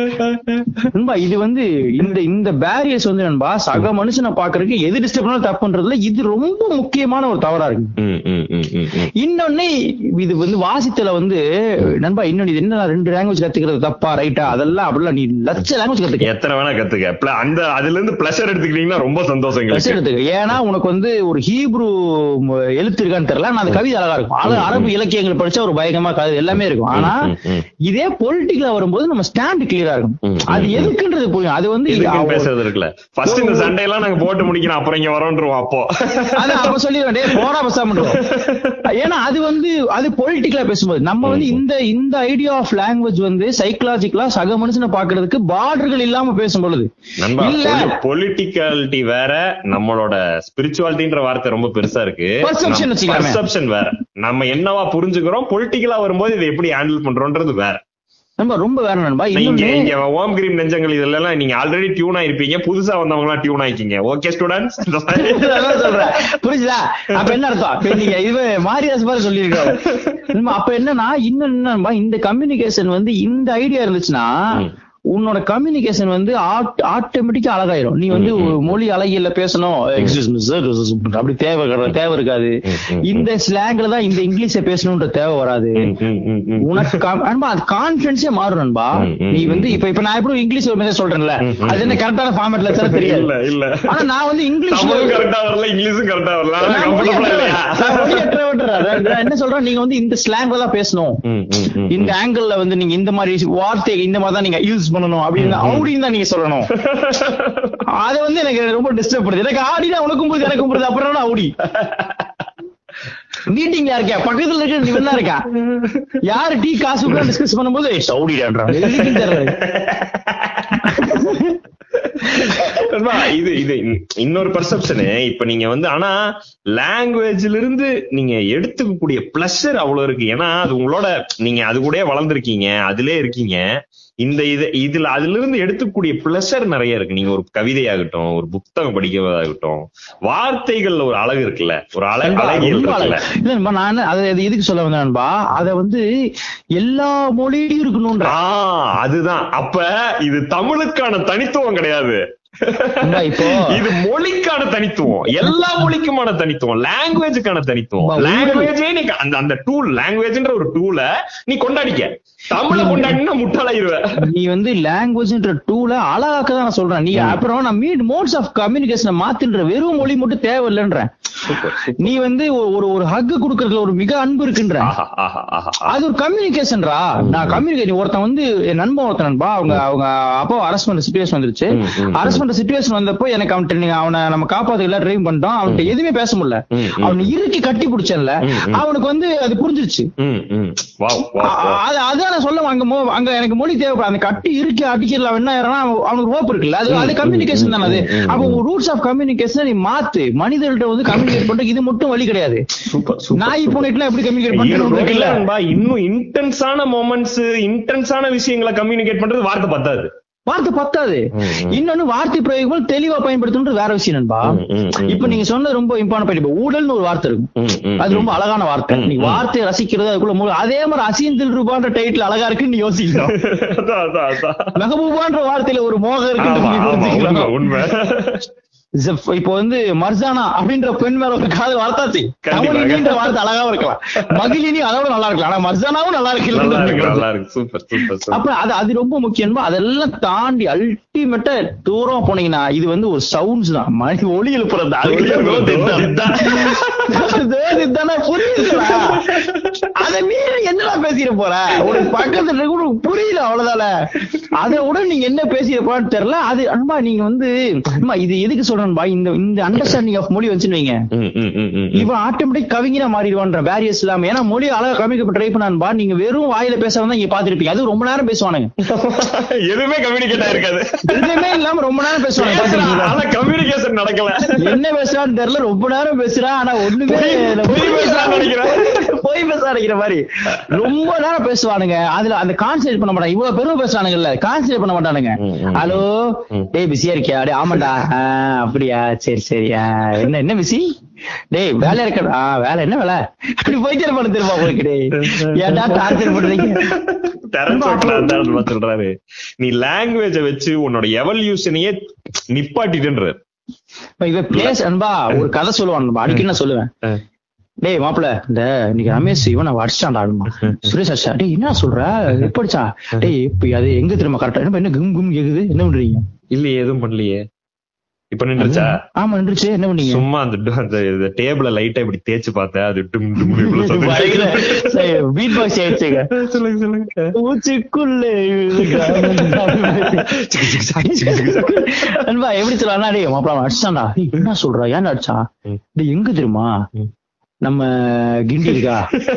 நண்பா இது வந்து இந்த இந்த பேரியர்ஸ் வந்து நண்பா சக மனுஷனை பாக்குறதுக்கு எது டிஸ்டர்ப் பண்ணாலும் தப்புன்றதுல இது ரொம்ப முக்கியமான ஒரு தவறா இருக்கு ம், ம், ம், ம், ம். இன்னொன்னு இது வந்து வாசித்தல வந்து நண்பா இன்னொன்னு இது என்ன ரெண்டு லாங்குவேஜ் கத்துக்கிறது தப்பா ரைட்டா அதெல்லாம் அப்படிலாம் நீ லட்ச லாங்குவேஜ் கத்துக்க எத்தனை வேணா கத்துக்க Pl- அந்த அதுல இருந்து பிளஷர் எடுத்துக்கிட்டீங்கன்னா ரொம்ப சந்தோஷம் First எங்களுக்கு எடுத்துக்க ஏன்னா உனக்கு வந்து ஒரு ஹீப்ரு ம- எழுத்து இருக்கான்னு தெரியல ஆனா அந்த கவிதை அழகா இருக்கும் ஆனா அரபு இலக்கியங்கள் படிச்சா ஒரு பயங்கரமா கவிதை எல்லாமே இருக்கும் ஆனா ம், ம். இதே பொலிட்டிக்கலா வரும்போது நம்ம ஸ்டாண்ட் கிளியரா இருக்கும் ம், அது ம். எதுக்குன்றது புரியும் அது வந்து எதுக்குன்னு அவ- பேசுறது இருக்குல்ல ஃபர்ஸ்ட் இந்த சண்டையெல்லாம் நாங்க போட்டு முடிக்கணும் அப்புறம் இங்க வரோன்றோம் அப்போ அதான் அப்ப சொல்லிடுவேன் டேய் போடா பேசாம ஏன்னா அது வந்து அது பொலிட்டிக்கலா பேசும்போது நம்ம வந்து இந்த இந்த ஐடியா ஆஃப் லாங்குவேஜ் வந்து சைக்கலாஜிக்கலா சக மனுஷனை பாக்குறதுக்கு பார்டர்கள் இல்லாம பேசும் பொழுது நண்பா இல்ல பொலிட்டிகாலிட்டி வேற நம்மளோட ஸ்பிரிச்சுவாலிட்டின்ற வார்த்தை ரொம்ப பெருசா இருக்கு Perception வச்சுக்கலாமே. பர்செப்ஷன் வேற நம்ம என்னவா புரிஞ்சுக்கிறோம் பொலிட்டிக்கலா வரும்போது இதை எப்படி ஹேண்டில் பண்றோம்ன்றது வேற நம்ம ரொம்ப வேற நண்பா இங்க இன்னொன்னு இங்க ஓம் கிரீம் நெஞ்சங்கள் இதெல்லாம் நீங்க ஆல்ரெடி டியூன் ஆயிருப்பீங்க புதுசா வந்தவங்க எல்லாம் டியூன் ஆயிக்கீங்க ஓகே ஸ்டூடெண்ட்ஸ் அதான் சொல்றேன் புரிஞ்சுதா அப்ப என்ன அர்த்தம் இப்ப நீங்க இது மாரியாஸ் மாதிரி சொல்லியிருக்காரு நம்ம அப்ப என்னன்னா இன்னும் என்னன்பா இந்த கம்யூனிகேஷன் வந்து இந்த ஐடியா இருந்துச்சுன்னா உன்னோட கம்யூனிகேஷன் வந்து ஆட்டோமேட்டிக்கா அழகாயிரும் நீ வந்து ஒரு மொழி அழகியல்ல பேசணும் எக்ஸ்கியூஸ் மீ சார் அப்படி தேவை கிடையாது, தேவை இருக்காது இந்த ஸ்லாங்ல தான் இந்த இங்கிலீஷ பேசணும்ன்ற தேவை வராது உனக்கு com- நண்பா அது கான்பிடன்ஸே மாறும் நண்பா ம், ம், நீ வந்து இப்ப இப்ப நான் எப்படி இங்கிலீஷ் ஒரு மெசேஜ் சொல்றேன்ல அது என்ன கரெக்டான ஃபார்மேட்ல தெரியாது இல்ல இல்ல ஆனா நான் வந்து இங்கிலீஷ்ல தமிழும் கரெக்டா வரல இங்கிலீஷும் கரெக்டா வரல ஆனா நான் comfortable ஆ இல்லையா? நான் மொழியற்றவன்றேன். நான் நான் என்ன சொல்றேன் நீங்க வந்து இந்த ஸ்லாங்ல தான் பேசணும் ம், ம், ம். இந்த ஆங்கிள் வந்து நீங்க இந்த மாதிரி வார்த்தை இந்த மாதிரி தான் நீங்க யூஸ் பண்ணணும் அப்படின்னு அப்படின்னு தான் நீங்க சொல்லணும் அது வந்து எனக்கு ரொம்ப டிஸ்டர்ப் பண்ணுது எனக்கு ஆடினா உனக்கும் புரியுது எனக்கும் புரியுது அப்புறம் என்ன ஆடி மீட்டிங்ல இருக்கேன் பக்கத்துல இருக்க நீ என்ன இருக்கா யாரு டீ காசு டிஸ்கஸ் பண்ணும்போது சவுடிடான்றான் எதுக்குன்னு தெரியல நண்பா, இது இது இன்- இன்னொரு பர்செப்ஷனு இப்ப நீங்க வந்து ஆனா லாங்குவேஜ்ல இருந்து நீங்க எடுத்துக்கக்கூடிய பிளஷர் அவ்வளவு இருக்கு ஏன்னா அது உங்களோட நீங்க அது கூட வளர்ந்துருக்கீங்க அதுலயே இருக்கீங்க இந்த இது இதுல அதுல இருந்து எடுத்துக்கூடிய பிளஷர் நிறைய இருக்கு நீங்க ஒரு கவிதையாகட்டும் ஒரு புத்தகம் படிக்கிறதாகட்டும் வார்த்தைகள்ல ஒரு அழகு இருக்குல்ல ஒரு அழகு நண்பா, அழகியல் ரொம்ப இருக்குல்ல அழகு. இல்ல நண்பா, நான் அதை அது எதுக்கு சொல்ல வந்தேன் நண்பா அத வந்து எல்லா மொழியிலும் இருக்கணும்ன்ற ஆஹ் அதுதான் அப்ப இது தமிழுக்கான தனித்துவம் கிடையாது நண்பா, இப்போ இது மொழிக்கான தனித்துவம் எல்லா மொழிக்குமான தனித்துவம் லாங்குவேஜுக்கான தனித்துவம் ஆமா, லாங்குவேஜே நீ அந்த அந்த டூல் லாங்குவேஜ்ன்ற ஒரு டூல நீ கொண்டாடிக்க தமிழ கொண்டாடினா முட்டாளாயிருவ நீ வந்து லாங்குவேஜ்ன்ற டூல அழகாக்க தான் நான் சொல்றேன் நீ அப்புறம் நான் மீட் மோட்ஸ் ஆஃப் கம்யூனிகேஷனை மாத்துன்ற வெறும் மொழி மட்டும் தேவையில்லைன்றேன் நீ வந்து ஒரு- ஒரு ஒரு ஹக் கொடுக்கறதுல ஒரு மிக அன்பு இருக்குன்ற ஆஹா ஆஹா ஆஹா அது ஒரு கம்யூனிகேஷன்ரா நான் கம்யூனிகேஷன் ஒருத்தன் வந்து என் நண்பன் ஒருத்தன் நண்பா அவங்க அவங்க அப்பா அரெஸ்ட் பண்ற சுச்சுவேஷன் வந்துருச்சு ம், ம், அரெஸ்ட் பண்ற சுச்சுவேஷன் வந்தப்போ எனக்கு அவன்கிட்ட நீங்க அவனை நம்ம காப்பாத்து எல்லாம் ட்ரைவ் பண்ணிட்டோம் அவன்கிட்ட எதுவுமே பேச முடியல ம், ம். அவனை இறுக்கி கட்டி பிடிச்சேன்ல ம், ம். அவனுக்கு வந்து அது புரிஞ்சிருச்சு ம் ம் வாவ் வாவ் அ- வாவ். அது அதான் நான் சொல்ல அங்க மோ- அங்க எனக்கு மொழி தேவைப்படும் அந்த கட்டி இறுக்கி அடிக்கல அவன் என்ன ஆயிடுறான்னா, அவன் அவனுக்கு ஹோப் இருக்குல்ல அது அது கம்யூனிகேஷன் தானே அது அப்போ ரூட்ஸ் ஆஃப் கம்யூனிகேஷன் நீ மாத்து மனிதர்கள்ட்ட வந்து கம்யூனிகேட் பண்றது இது மட்டும் வழி கிடையாது சூப்பர் சூப்பர் நாய் பூனைட்டுலாம் எப்படி கம்யூனிகேட் இது பண்றது இல்ல இருக்குல்ல நண்பா, இன்னும் இன்டென்ஸான மொமெண்ட்ஸ் இன்டென்ஸான விஷயங்களை கம்யூனிகேட் பண்றது வார்த்தை பத்தாது வார்த்தை பத்தாது ம், ம். இன்னொன்னு வார்த்தை பிரயோகங்கள் தெளிவா பயன்படுத்தணும்ன்றது வேற விஷயம் நண்பா ம், ம், ம், இப்ப நீங்க சொன்னது ரொம்ப இம்பார்ட்டன் பாயிண்ட் இப்ப ஊழல்னு ஒரு வார்த்தை இருக்கும் ம், ம், அது ரொம்ப அழகான வார்த்தை ம், நீ ம். வார்த்தையை ரசிக்கிறது அதுக்குள்ள மூல அதே மாதிரி அசியந்தில் ரூபான்ற டைட்டில் அழகா இருக்குன்னு நீ யோசிக்கணும் அதான், அதான், அதான். மெஹபூபான்ற வார்த்தையில ஒரு மோகம் ஆமா, இருக்குன்னு நீ ஆமா, உண்மை, புரிஞ்சுக்கலாம். உண்மை. ஜப்- இப்போ வந்து மர்ஜானா அப்படின்ற பெண் மேல ஒரு காதல் வார்த்தாச்சு கண்டிப்பாக. தமிழினின்ற வார்த்தை அழகாவும் இருக்கலாம் மகிழினி அதோட நல்லா இருக்கலாம் ஆனா மர்ஜானாவும் நல்லா நல்லா இருக்கு இருக்கு நல்லா இருக்கு சூப்பர் சூப்பர் சூப்பர் அப்ப அது அது ரொம்ப முக்கியமா அதெல்லாம் தாண்டி அல்டிமேட்டா தூரம் போனீங்கன்னா இது வந்து ஒரு சவுண்ட்ஸ் தான் மணி ஒளி எழுப்புறது தான். அதுக்கு தான் தோ தித்தம். தோ தித்தம்னா புரியுதுடா. அத நீ என்னடா பேசிட போற உனக்கு பக்கத்துல இருக்க உனக்கு புரியல அவ்வளவுதானே அதை விட நீங்க என்ன பேசிட போறான்னு தெரியல அது அன்பா நீங்க வந்து அம்மா இது எதுக்கு சொல்றேன்பா இந்த இந்த அண்டர்ஸ்டாண்டிங் ஆஃப் மொழி வச்சுன்னு வைங்க ம், ம், ம், ம். இவன் ஆட்டோமேட்டிக் கவிஞரா மாறிடுவான்ற வேரியஸ் இல்லாம ஏன்னா மொழி அழகா கவிக்க ட்ரை பண்ணான்பா நீங்க வெறும் வாயில பேசுறதா இங்க பாத்துருப்பீங்க அது ரொம்ப நேரம் பேசுவானுங்க எதுவுமே கம்யூனிகேட் ஆயிருக்காது எதுவுமே இல்லாம ரொம்ப நேரம் பேசுவாங்க பேசுறான், பாத்தீங்களா? ஆனா கம்யூனிகேஷன் நடக்கல என்ன பேசுறான்னு தெரியல ரொம்ப நேரம் பேசுறான் ஆனா ஒண்ணுமே இல்ல. பொய் பேசுறான்னு நினைக்கிறேன். பொய் பேச நினைக்கிற மாதிரி ரொம்ப நேரம் பேசுவானுங்க அதுல அந்த கான்சென்ட்ரேட் பண்ண மாட்டாங்க இவ்வளவு பெருமை பேசுறானுங்கல்ல கான்சென்ட்ரேட் பண்ண மாட்டானுங்க ம், ம், ஹலோ ம். டேய் பிஸியா இருக்கியா டேய் ஆமாண்டா ஆ, அப்படியா சரி சரி ஆ, என்ன என்ன பிஸி டேய் வேலை இருக்கா ஆ, வேலை என்ன வேலை அப்படி போயிட்டே இருப்பானு திரும்ப உங்களுக்கு டேய் ஏன்டா டார்ச்சர் பண்றீங்க தெரச்சோட்ல அதான் சொல்றாரு நீ லாங்குவேஜ வச்சு உன்னோட எவல்யூஷனையே நிப்பாட்டிட்டுன்றாரு இப்ப இவ பேச அன்பா ஒரு கதை சொல்லுவான் நண்பா. அடிக்கடி நான் சொல்லுவேன் டேய் மாப்பிள இந்த இன்னைக்கு ரமேஷ் இவன் அவன் அடிச்சான்டா ஆடுமா சுரேஷ் அடிச்சா டேய் என்ன சொல்ற எப்ப அடிச்சா டேய் இப்ப அது எங்க திரும்ப கரெக்டா என்ன என்ன கும் கும் கேக்குது என்ன பண்றீங்க இல்லையே எதுவும் பண்ணலையே இப்ப நின்றுச்சா ஆமா நின்றுச்சு என்ன பண்ணீங்க சும்மா அந்த அந்த டேபிள லைட்டா இப்படி தேய்ச்சு பார்த்தேன் அது டும் டும் இவ்வளவு சத்தம். பீட் பாக்ஸ் ஆயிடுச்சுங்க சொல்லுங்க சொல்லுங்க பூச்சிக்குள்ளே அன்பா எப்படி சொல்லலாம் டேய் மாப்பிள அவன் அடிச்சான்டா டேய், என்ன சொல்றா ஏன் அடிச்சான் ம். டேய் எங்க தெரியுமா ம். நம்ம கிண்டி இருக்கா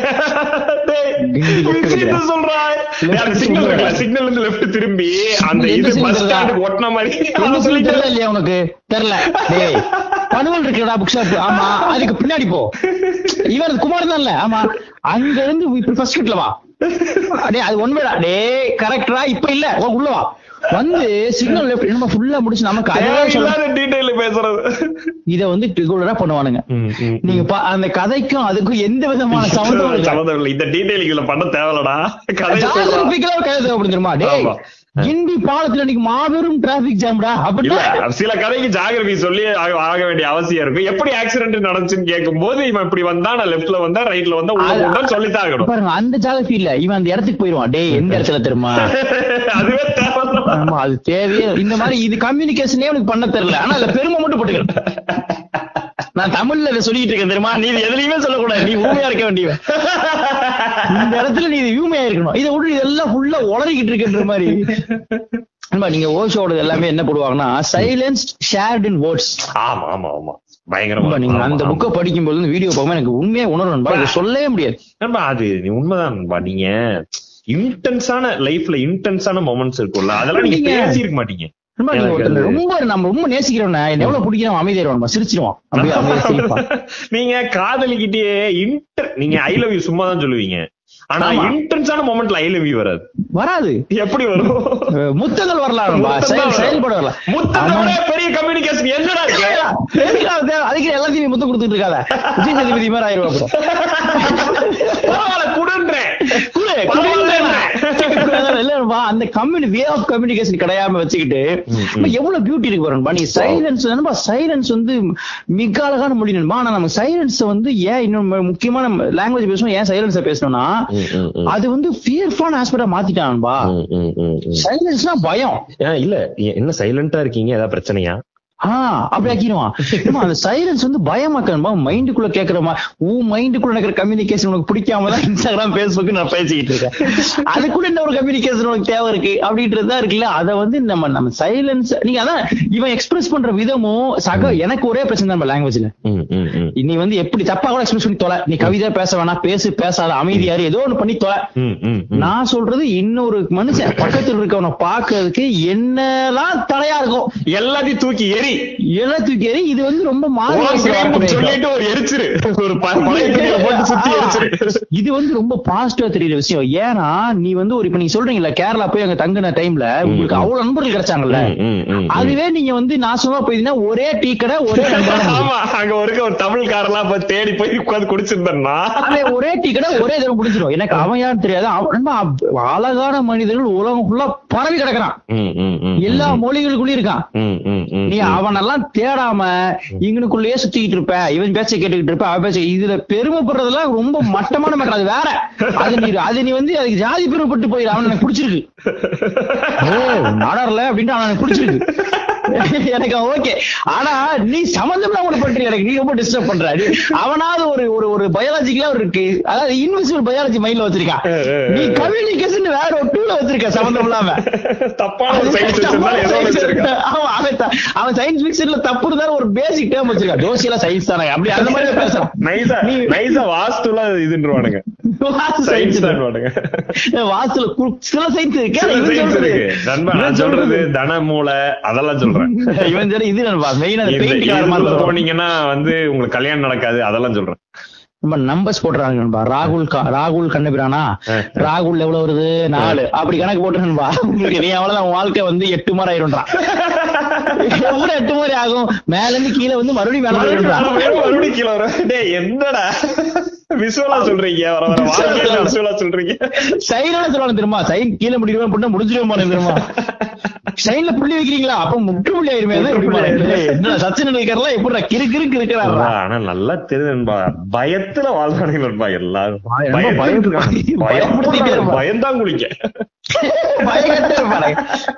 டேய், கிண்டி left விஷயத்த கிடையாது. சொல்றா. Left அந்த signal சொல்றா. இருக்குல்ல, signal இருந்து left திரும்பி அந்த என்ன இது signal பஸ் இருக்குதா? ஸ்டாண்டுக்கு ஒட்டின மாதிரி என்ன அதை சொல்லி சொல்லிட்டு தெரியல இல்லையா உனக்கு தெரியல டேய் பனுவல் இருக்கடா புக் ஷாப் ஆமா அதுக்கு பின்னாடி போ இவர் குமார் தான் ஆமா அங்க இருந்து இப்ப ஃபர்ஸ்ட் வீட்ல வா டேய் அது ஒண்ணுடா டேய் கரெக்டா இப்ப இல்ல வா, உள்ள வா வந்து சிக்னல் லெஃப்ட் நம்ம ஃபுல்லா முடிச்சு நமக்கு அதே சொல்ல தேவையில்லாத டீடைல் பேசுறது இத வந்து ரெகுலரா பண்ணுவானுங்க நீங்க பா- அந்த கதைக்கும் அதுக்கும் எந்த விதமான சம்மந்தமும் இல்ல சம்மந்தம் இல்லை இந்த டீடைல் இதுல பண்ண தேவையில்லடா கதை ஜாகிரபிக்கலா ஒரு கதை தேவைப்படுது தெரியுமா டேய் ஆமா. கிண்டி பாலத்துல இன்னைக்கு மாபெரும் டிராபிக் ஜாம்டா இல்ல அப்படின்னா சில கதைக்கு ஜாகிரபி சொல்லி ஆக ஆக வேண்டிய அவசியம் இருக்கும் எப்படி ஆக்சிடென்ட் நடந்துச்சுன்னு கேட்கும் போது இவன் இப்படி வந்தா நான் லெஃப்ட்ல வந்தா ரைட்ல வந்தா உள்ள அது- போட்டான்னு சொல்லித்தான் ஆகணும் பாருங்க அந்த ஜாகிரபி இல்ல இவன் அந்த இடத்துக்கு போயிருவான் டேய் எந்த இடத்துல தெரியுமா அதுவே தேவை ஆமா அது தேவையே இந்த மாதிரி இது கம்யூனிகேஷனே உனக்கு பண்ண தெரியல ஆனா அதுல பெருமை மட்டும் போட்டுக்கிறேன் நான் தமிழ்ல இதை சொல்லிட்டு இருக்கேன் தெரியுமா நீ இது எதுலயுமே சொல்லக்கூடாது நீ ஊமையா இருக்க வேண்டிய இந்த இடத்துல நீ இது ஊமையா இருக்கணும் இதை விட்டு இதெல்லாம் ஃபுல்லா உளறிக்கிட்டு இருக்குன்ற மாதிரி ஆமா, நீங்க ஓஷோட எல்லாமே என்ன போடுவாங்கன்னா சைலன்ஸ் ஷேர்ட் இன் வேர்ட்ஸ் ஆமா ஆமா ஆமா பயங்கரமா நீங்க ஆமா, அந்த ஆமா. புக்கை படிக்கும்போது இந்த வீடியோ பார்க்கும்போது எனக்கு உண்மையா உணரணும் இதை சொல்லவே முடியாது நண்பா அது நீ உண்மைதான் நண்பா நீங்க இன்டென்ஸான லைஃப்ல இன்டென்ஸான மொமெண்ட்ஸ் இருக்கும்ல அதெல்லாம் நீங்க நீங்க- பேசியிருக்க மாட்டீங்க நண்பா, நீங்க எனக்கு ஒருத்தனை அது- ரொம்ப நம்ம ரொம்ப நேசிக்கிறோம்னா என்ன எவ்வளவு பிடிக்கிறோம் அமைதியாயிருவான் சிரிச்சிருவான் அப்படியே அமைதியா சிரிப்பான் நீங்க காதலிக்கிட்டே இன்டர் நீங்க ஐ லவ் யூ சும்மா தான் சொல்லுவீங்க ஆனா ஆமா. இன்டென்ஸான மொமெண்ட்ல ஐ லவ் யூ வராது வராது எப்படி வரும் அஹ் முத்தங்கள் வரலாம் நண்பா. முத்தம் செயல் தான் செயல்பட வரலாம் முத்தத்தை ஆமா. விட பெரிய கம்யூனிகேஷன் என்னடா இருக்கு எதுக்குடா அது தேவை? அதுக்கு எல்லாத்தையும் நீ முத்தம் கொடுத்துட்டு இருக்காத விஜய் சேதுபதி மாதிரி ஆயிருவா அப்புறம் பரவாயில்ல குடுன்றேன் குடு, குடுன்றேன். இல்ல நண்பா, அந்த கம்யூனி வே ஆஃப் கம்யூனிகேஷன் கிடையாம வச்சுக்கிட்டு நம்ம எவ்வளவு பியூட்டி இருக்கு பாருங்க நீ சைலன்ஸ் நண்பா சைலன்ஸ் வந்து மிக அழகான மொழி நண்பா ஆனா நம்ம சைலன்ஸ் வந்து ஏன் இன்னும் முக்கியமான லாங்குவேஜ் பேசணும் ஏன் சைலன்ஸ பேசணும்னா அது வந்து ஃபியர்ஃபுல்லான ஆஸ்பெக்டா மாத்திட்டான் நண்பா சைலன்ஸ்னா பயம் ஏன் இல்ல ஏன் என்ன சைலண்டா இருக்கீங்க ஏதாவது பிரச்சனையா ஆஹ் அப்படி ஆக்கிடுவான் ஏம்மா, அந்த சைலன்ஸ் வந்து பயமாக்கணுமா மைண்டுக்குள்ள கேக்குறமா உன் மைண்டுக்குள்ள நடக்கிற கம்யூனிகேஷன் உனக்கு பிடிக்காம தான் இன்ஸ்டாகிராம் பேஸ்புக் நான் பேசிக்கிட்டு இருக்கேன் அதுக்குள்ள என்ன ஒரு கம்யூனிகேஷன் உனக்கு தேவை இருக்கு அப்படின்றது தான் இருக்குல்ல அதை வந்து நம்ம நம்ம சைலன்ஸ் நீங்க அதான் இவன் எக்ஸ்பிரஸ் பண்ற விதமும் சக எனக்கு ஒரே பிரச்சனை தான் நம்ம லாங்குவேஜ்ல நீ வந்து எப்படி தப்பா கூட எக்ஸ்பிரஸ் பண்ணி தொலை நீ கவிதை பேச வேணாம் பேசு பேசாத அமைதியாரு ஏதோ ஒண்ணு பண்ணி தொலை நான் சொல்றது இன்னொரு மனுஷன் பக்கத்துல இருக்கவனை பாக்குறதுக்கு என்னெல்லாம் தடையா இருக்கும் எல்லாத்தையும் தூக்கி எரி எரி எல்லாம் தூக்கி எறி. இது வந்து ரொம்ப மாறி உன் வயசுல Facebook வரக்கூடிய சொல்லிட்டு ஒரு எரிச்சிரு ஒரு ப- பழைய துணியை போட்டு சுத்தி எரிச்சிரு இது வந்து ரொம்ப பாசிட்டிவா தெரியுற விஷயம் ஏன்னா நீ வந்து ஒரு இப்ப நீங்க சொல்றீங்கல்ல கேரளா போய் அங்க தங்குன டைம்ல உங்களுக்கு அவ்வளவு நண்பர்கள் கிடைச்சாங்கல்ல ம், ம், ம், ம். அதுவே நீங்க வந்து நாசமா போயிருந்தீங்கன்னா ஒரே டீ கடை ஒரே நண்பனா முடியும். ஆமா அங்க ஒரு ஒரு தமிழ்காரெல்லாம் போய் தேடி போய் உட்கார்ந்து குடிச்சிருந்தா அவன் ஒரே டீ கடை ஒரே தடவை முடிஞ்சிடும் எனக்கு அவன் யாரும் தெரியாது அவன் நண்பா, அழகான மனிதர்கள் உலகம் ஃபுல்லா பரவி கிடக்குறான் எல்லா மொழிகளுக்குள்ளயும் இருக்கான் நீ அவனெல்லாம் தேடாம இவனுக்குள்ளேயே சுத்திக்கிட்டு இருப்ப இவன் பேச்ச கேட்டுக்கிட்டு இருப்ப அவன் பேச்ச இதுல பெருமைப்படுறதெல்லாம் ரொம்ப மட்டமான மேட்டர் அது வேற அது நீ அது நீ வந்து அதுக்கு ஜாதி பெருமைப்பட்டு போயிடு அவன் எனக்கு பிடிச்சிருக்கு ஓ நாடார்ல அப்படின்ட்டு அவன் எனக்கு பிடிச்சிருக்கு எனக்கு ஓகே ஆனா நீ சம்பந்தம் கூட பண்றீங்க எனக்கு நீ ரொம்ப டிஸ்டர்ப் பண்ற நீ அவனாவது ஒரு ஒரு ஒரு பயாலஜிக்கலா ஒரு இருக்கு அதாவது இன்விசிபிள் பயாலஜி மைண்ட்ல வச்சிருக்கான் நீ கம்யூனிகேஷன் வேற ஒரு டூல வச்சிருக்க சம்பந்தம் இல்லாம தப்பான ஒரு சயின்ஸ் வச்சிருந்தாலும் ஏதோ ஒண்ணு வச்சிருக்கான் அவன் அவன் த- அவன் சயின்ஸ் ஃபிக்ஷன்ல தப்பு இருந்தாலும் ஒரு பேசிக் டேர்ம் வச்சிருக்கான் ஜோசியெல்லாம் சயின்ஸ் தானே அப்படி அந்த மாதிரி பேசுறான் நைஸா நைஸா வாஸ்துல இதுன்றவானுங்க சயின்ஸ் தான் வாஸ்துல கு- சில சயின்ஸ் இருக்கு ஆனா இவன் சயின்ஸ் சொல்றது இருக்கு நண்பா இவன் நான் சொல்றது தன மூளை அதெல்லாம் சொல்றேன் இவன் சொல்றது இது நண்பா மெயின் அந்த இந்த பெயிண்ட் கலர் இதுக்குள்ள மாதிரி போனீங்கன்னா வந்து உங்களுக்கு கல்யாணம் நடக்காது அதெல்லாம் சொல்றேன் நம்ம நம்பர்ஸ் போட்டுறாங்க நண்பா ராகுல் கா- ராகுல் கண்ணபிரானா ராகுல் எவ்வளவு வருது நாலு அப்படி கணக்கு போட்டு நண்பா உங்களுக்கு நீ அவ்வளவுதான் உன் வாழ்க்கை வந்து எட்டு மாதிரி ஆயிரும்ன்றான் எவ்வளவு எட்டு மாதிரி ஆகும் மேல இருந்து கீழே வந்து மறுபடியும் மேல போயிருன்றான் மறுபடியும் மறுபடியும் கீழே வரும் டேய் என்னடா விசுவலா சொல்றீங்க வர வர வாழ்க்கையில விசுவலா சொல்றீங்க சைனால சொல்லுவாங்க தெரியுமா சைன் கீழே முடிடுவேன் பண்ணா முடிஞ்சிருவேன் போனேன் தெரியுமா சைன்ல புள்ளி வைக்கிறீங்களா அப்ப முற்று புள்ளி ஆயிருமே அதான் இப்படி பாருங்க. டேய், என்னடா சச்சின் இருக்கிறல எப்படி கிறு கிறுக்கு இருக்கிறாரா ஆனா நல்லா தெரியுதுன்பா பயத்துல வாழ்றானுங்க நண்பா எல்லாரும் பயம், பயத்துல பயம், இருக்காங்க. பயப்படுத்திட்டே இருப்பான். பயம்தான் குளிக்க பயங்கரமா இருப்பானுங்க.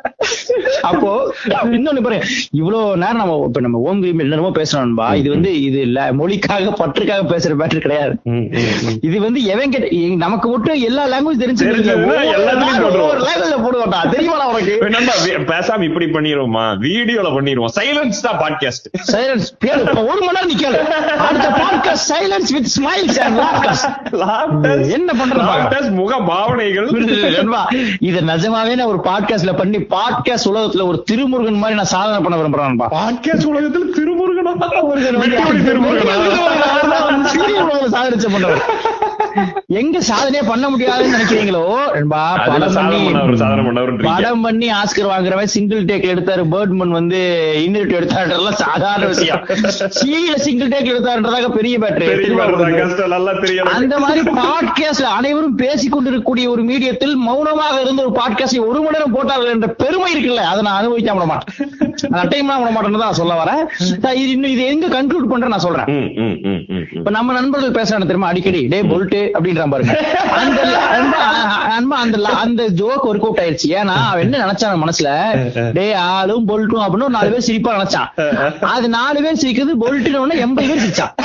அப்போ இன்னொன்னு பாருங்க இவ்வளவு நேரம் நம்ம இப்ப நம்ம ஓம் கிரீம் என்னமோ பேசணும்பா இது வந்து இது இல்ல மொழிக்காக பற்றுக்காக பேசுற மேட்டர் கிடையாது ம், ம், ம். இது வந்து எவன் கேட்ட எங்க- நமக்கு மட்டும் எல்லா லாங்குவேஜ் தெரிஞ்சு தெரிஞ்சதுன்னா எல்லாத்துலயும் போட்டுருவோம். லாங்குவேஜ்ல போடுவாட்டா தெரியுமா உனக்கு நண்பா வி- பேசாம இப்படி பண்ணிடுவோமா வீடியோல பண்ணிடுவோம் சைலன்ஸ் தான் பாட்காஸ்ட் சைலன்ஸ் கேளு இப்ப ஒரு மணி நேரம் நிக்கல அடுத்த podcast silence with smiles and laughters என்ன பண்றது பாக்கலாம். முக பாவனைகள் நண்பா, இத நிஜமாவே நான் ஒரு பாட்காஸ்ட்ல பண்ணி பாட்காஸ்ட் உலகத்துல ஒரு திருமுருகன் மாதிரி நான் சாதனை பண்ண விரும்புறேன் நண்பா. பாட்காஸ்ட் உலகத்துல திருமுருகனா முருகன் வந்து- வெற்றிமொழி திருமுருகனா அவர்தான் வந்து சிறிய உலகத்துல சாதனை பண்ணவர். எங்க சாதனையே பண்ண முடியாதுன்னு நினைக்கிறீங்களோ நண்பா, அதுல படம் சாதனை பண்ணி பண்ணவர், சாதனை பண்ணவர்ன்றீங்க. படம் பண்ணி ஆஸ்கர் வாங்குறவன் சிங்கிள் டேக் எடுத்தாரு பேர்ட்மன் வந்து இன்டர்வியூ எடுத்தாருன்றதெல்லாம் சாதாரண விஷயம் சீல சிங்கிள் டேக் எடுத்தாருன்றதாக பெரிய பெரிய பேட்டரி பாடுதான், கஷ்டம் நல்லா தெரியும் அந்த மாதிரி பாட்காஸ்ட்ல அனைவரும் பேசிக் கொண்டிருக்கக்கூடிய ஒரு மீடியத்தில் மௌனமாக இருந்து ஒரு பாட்காஸ்டை ஒரு மணி நேரம் போட்டார்கள் என்ற பெருமை இருக்குல்ல அதை நான் அனுபவிக்காம விட மாட்டேன் அந்த டைம் விட மாட்டேன்னு தான் நான் சொல்ல வரேன் நான் இது இன்னும் இது எங்க கன்க்ளூட் பண்றேன் நான் சொல்றேன் ம், ம், ம், ம், ம். இப்ப நம்ம நண்பர்கள் பேசுறாங்க தெரியுமா அடிக்கடி டே பொல்ட்டு அப்படின்ற பாருங்க அந்த அன்பா அன்பா அந்த அந்த ஜோக் ஒர்க் அவுட் ஆயிருச்சு ஏன்னா அவன் என்ன நினைச்சான் மனசுல டே ஆளும் பொல்ட்டும் அப்படின்னு ஒரு நாலு பேர் சிரிப்பா நினைச்சான் அது நாலு பேர் சிரிக்கிறது பொல்ட்டுன்னு உடனே எண்பது பேர் சிரிச்சான்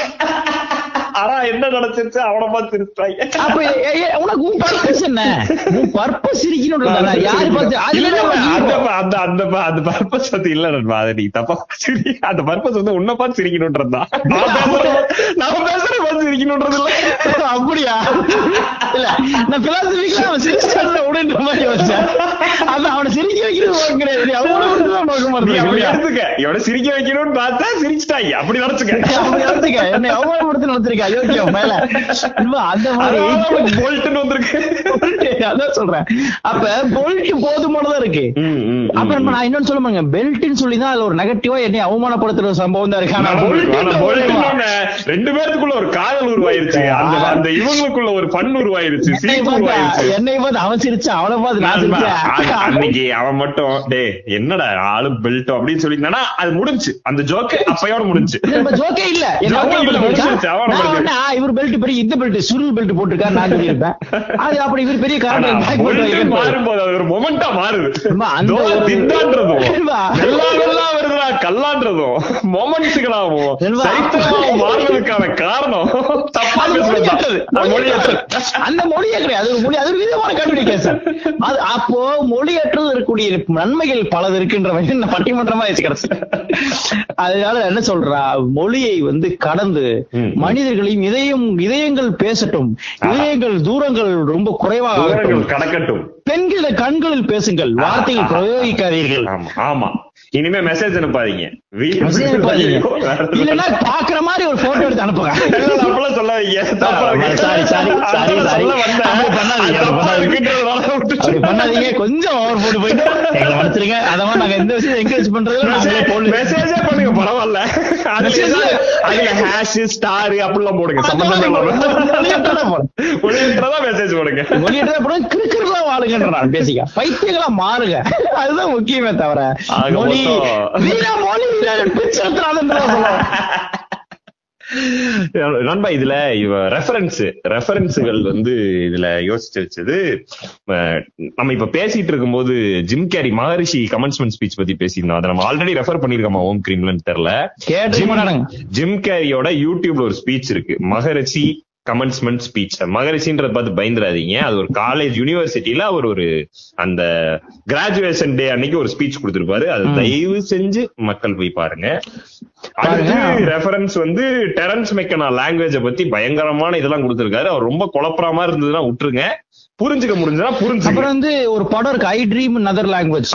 ஆனா என்ன நடந்துச்சு அவனை பார்த்து சிரிச்சாங்க அப்ப எ- எ- உனக்கு உன் பர்பஸ் என்ன உன் பர்பஸ் சிரிக்கணும்ன்றதா யாரு பார்த்து அது இல்ல, இல்ல, இல்ல, அந்த ego. ப- அந்த அந்த ப- அந்த பர்பஸ் வந்து இல்ல நண்பா அதை நீ தப்பா சிரி அந்த பர்பஸ் வந்து உன்னை பார்த்து சிரிக்கணும்ன்றதா நான் பேசுறேன் நான் பேசுறேன் பார்த்து சிரிக்கணும்ன்றது இல்ல அப்படியா இல்ல நான் பிலாசபிக்கல அவன் சிரிச்சான உடன்ற மாதிரி வச்சேன் அது அவனை சிரிக்க வைக்கிறது நோக்கம் கிடையாது நீ அவனை மட்டும் தான் நோக்கமா நீ அப்படி இருக்க எடுத்துக்க எவனை சிரிக்க வைக்கணும்னு பார்த்தா சிரிச்சிட்டாங்க அப்படி நினைச்சுக்க அப்படி நினைச்சுக்க என்னை அவமானப்படுத்தி நினைச்சிருக்க அயோக்கியம் மேல இல்ல, அந்த மாதிரி அதனால அவனுக்கு போல்ட்டுன்னு வந்திருக்கு அதான் சொல்றேன் அப்ப பொல்ட் போதுமானதா இருக்கு ம், ம், ம். அப்புறம் நான் இன்னொன்னு சொல்ல பாருங்க பெல்ட்னு சொல்லி தான் அதுல ஒரு நெகட்டிவா என்னை அவமானப்படுத்துற ஒரு சம்பவம் தான் இருக்கு ஆனா ஆனா, bolt ஆனா, ன்ற bolt மூலியமா- இன்னொன்னு, ரெண்டு பேருக்குள்ள ஒரு காதல் உருவாயிருச்சு அந்த அந்த இவங்களுக்குள்ள ஒரு பண் உருவாயிருச்சு என்னை சிரிப்பு பார்த்து உருவாயிருச்சு என்னை பார்த்து அவன் சிரிச்சான் அவனை பார்த்து நான் நான் சிரிச்சேன் அ- அன்னைக்கு அவன் மட்டும் டே என்னடா ஆளு பெல்ட் அப்படின்னு சொல்லியிருந்தானா அது முடிஞ்சு அந்த ஜோக்கு அப்பயோட முடிஞ்சு நம்ம ஜோக்கே இல்ல என்ன ஜோக்கே இல்ல, அவமானப்படுத்திருக்கா? முடிச்சிருச்சு, அவமானப்படுத்திருச்சு. நான் உடனே, ஆ, இவர் பெல்ட் பெரிய இந்த பெல்ட் சுருள் பெல்ட் போட்டிருக்காரு நான் சொல்லியிருப்பேன் அது அப்படி இவர் பெரிய ஆனா, காரணம் bolt மாறும்போது அது ஒரு மொமெண்டா மாறுது அம்மா, அந்த தோ, ஒரு- திண்டான்றதும் செல்வா. வெள்ளா வெள்ளா வருதுடா கல்லான்றதும் மொமெண்ட்ஸ்களாவும் செல்வா. சரித்திரமாவும் மாறுவதற்கான காரணம் தப்பா அது பேசுறது மொழியற்றது. அது மொழியற்றது. அந்த மொழியே கிடையாது அது ஒரு மொழி அது ஒரு விதமான கம்யூனிகேஷன் அது அப்போ மொழியற்றது இருக்கக்கூடிய நன்மைகள் பலது இருக்குன்ற நான் பட்டிமன்றமா வச்சுக்கிறேன் அதனால என்ன சொல்றா மொழியை வந்து கடந்து ம். மனிதர்களையும் இதயம் இதயங்கள் பேசட்டும் இதயங்கள் தூரங்கள் ரொம்ப குறைவாக ஆகட்டும் தூரங்கள் கடக்கட்டும் பெண்கள கண்களில் பேசுங்கள் வார்த்தைகள் பிரயோகிக்காதீர்கள் ஆமா ஆமா இனிமே மெசேஜ் அனுப்பாதீங்க வீ- மெசேஜ் அனுப்பாதீங்க. வேற எதுவும் இல்லன்னா பாக்குற மாதிரி ஒரு போட்டோ எடுத்து அனுப்புங்க இல்ல, இல்ல, அப்பெல்லாம் சொல்லாதீங்க. தப்பா இருக்கு. சாரி சாரி சாரி அதான் சாரி சொல்ல வந்தேன். அப்படி பண்ணாதீங்க அது அப்படி தப்பா பண்ணாதீங்க இருக்குன்றதுனால விட்டுட்டேன். அப்படி பண்ணாதீங்க கொஞ்சம் ஓவர் போட்டு போயிட்டு எங்களை மன்னிச்சிருங்க அதெல்லாம் நாங்க எந்த விஷயம் என்கரேஜ் பண்றதுல நாங்களே போடல மெசேஜே பண்ணுங்க பரவாயில்ல அதுல Message ஏதாவது- அதுல ஹேஷ் ஸ்டார் அப்படிலாம் போடுங்க சம்பந்தமே இல்லாம ஒளியேற்றதான் மெசேஜ் போடுங்க மொழியிட்ட போட கிறுக்கிறதா வாழுங்கன்ற நான் பேசிக்க பைத்தியங்களா மாறுங்க அதுதான் முக்கியமே தவிர ஆக மொழி மொத்தம். வீணா மொழி பிச்சை எடுத்துறாதுன்றத சொல்லுவாங்க நண்பா இதுல இவ ரெஃபரன்ஸ் ரெஃபரன்ஸுகள் வந்து இதுல யோசிச்சு வச்சது அஹ், நம்ம இப்ப பேசிட்டு இருக்கும்போது Jim Carrey Maharishi commencement speech பத்தி பேசியிருந்தோம் அதை நம்ம ஆல்ரெடி ரெஃபர் பண்ணிருக்கோமா ஓம் கிரீம்லன்னு தெரியல கேட்டு ஜிம் மாட்டானுங்க ஜிம் கேரியோட யூடியூப்ல ஒரு ஸ்பீச் இருக்கு மகரிஷி கமெண்ட்ஸ்மெண்ட் ஸ்பீச் மகரிஷின்றத பார்த்து பயந்துடாதீங்க அது ஒரு காலேஜ் யூனிவர்சிட்டியில அவர் ஒரு அந்த கிராஜுவேஷன் டே அன்னைக்கு ஒரு ஸ்பீச் கொடுத்திருப்பாரு அது ம். தயவு செஞ்சு மக்கள் போய் பாருங்க பாருங்க. அடுத்து ரெஃபரன்ஸ் வந்து டெரன்ஸ் மெக்கனா லாங்குவேஜ பத்தி பயங்கரமான இதெல்லாம் கொடுத்திருக்காரு அவர் ரொம்ப குழப்பற மாதிரி இருந்ததுன்னா விட்டுருங்க புரிஞ்சுக்க முடிஞ்சதுன்னா புரிஞ்சுக்க அப்புறம் வந்து ஒரு படம் இருக்கு ஐ ட்ரீம் நதர் லாங்குவேஜ்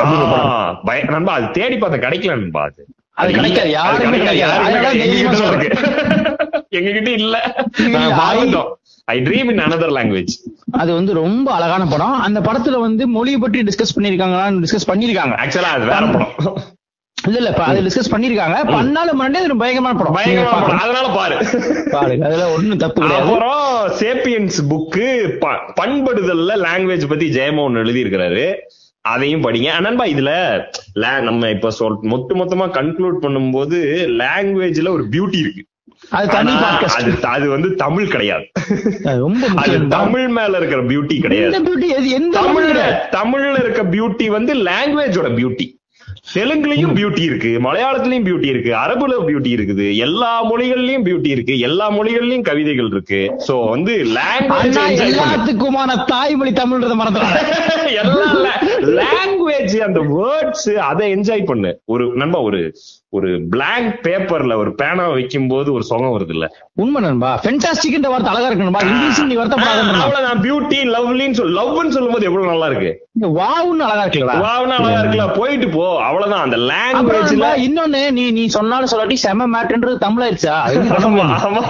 நண்பா அது தேடி பார்த்த கிடைக்கல நண்பா அது அது கிடைக்காது. இல்ல. யாருக்குமே அது கிடைக்காது. கிடைக்காது. யாருக்குமே அதனால கிடைக்காது. தைரியமா எங்ககிட்ட தான் இருக்கு. எங்ககிட்ட இல்ல I- வாழ்ந்தோம் I dream in another language அது வந்து ரொம்ப அழகான படம் அந்த படத்துல வந்து மொழியை பற்றி டிஸ்கஸ் பண்ணிருக்காங்களான்னு டிஸ்கஸ் பண்ணிருக்காங்க ஆக்சுவலா அது வேற படம் இல்ல இல்ல இப்ப அது டிஸ்கஸ் பண்ணிருக்காங்க பண்ணாலும் முன்னாடி அது ஒரு பயங்கரமான படம் நீங்க பயங்கரமா படம் பாருங்க. அதனால பாரு பாருங்க அதுல ஒண்ணும் தப்பு கிடையாது அப்புறம் சேப்பியன்ஸ் புக்கு பண்படுதல்ல லாங்குவேஜ் பத்தி ஜெயமோகன் எழுதி இருக்கிறாரு அதையும் படிங்க ஆ, நண்பா இதுல la- நம்ம இப்ப சொல் மொத்த மொத்தமா கன்க்ளூட் பண்ணும்போது லாங்குவேஜ்ல ஒரு பியூட்டி இருக்கு அது தனி ஆனா, பாட்காஸ்ட் அது அது வந்து தமிழ் கிடையாது ரொம்ப அது முக்கியம் தமிழ் மேல இருக்கிற பியூட்டி கிடையாது எந்த பியூட்டி எது எந்த தமிழ்ல தமிழ்ல தமிழ்ல இருக்க பியூட்டி வந்து லாங்குவேஜோட பியூட்டி தெலுங்குலயும் பியூட்டி இருக்கு மலையாளத்திலயும் பியூட்டி இருக்கு அரபுல பியூட்டி இருக்குது எல்லா மொழிகள்லயும் பியூட்டி இருக்கு எல்லா மொழிகள்லயும் கவிதைகள் இருக்கு சோ வந்து லாங்குவேஜ் அண்ணா எல்லாத்துக்குமான தாய்மொழி தமிழ்ன்றத மறந்துறாங்க எல்லாம் லாங்குவேஜ் அந்த வேர்ட்ஸ் அதை என்ஜாய் பண்ணு ஒரு நண்பா ஒரு ஒரு blank பேப்பர்ல ஒரு பேனா வைக்கும் போது ஒரு சுகம் வருது இல்ல உண்மை நண்பா ஃபென்டாஸ்டிக்ன்ற வார்த்தை அழகா இருக்கணும்பா இங்கிலீஷ் நீ வருத்தப்படாதுன்றா அவ்வளவுதான் பியூட்டி லவ்லின்னு சொல்லு லவ்னு சொல்லும் போது எவ்வளவு நல்லா இருக்கு வாவுன்னு அழகா இருக்குல்லடா வாவ்னா அழகா இருக்குல்ல போயிட்டு போ அவ்வளவுதான் அந்த அப்புறம் லாங்குவேஜ்ல நண்பா, இன்னொன்னு நீ நீ சொன்னாலும் சொல்லாட்டி செம மேட்ன்றது தமிழாயிருச்சா இது பண்ண ஆமா முடியாது. ஆமா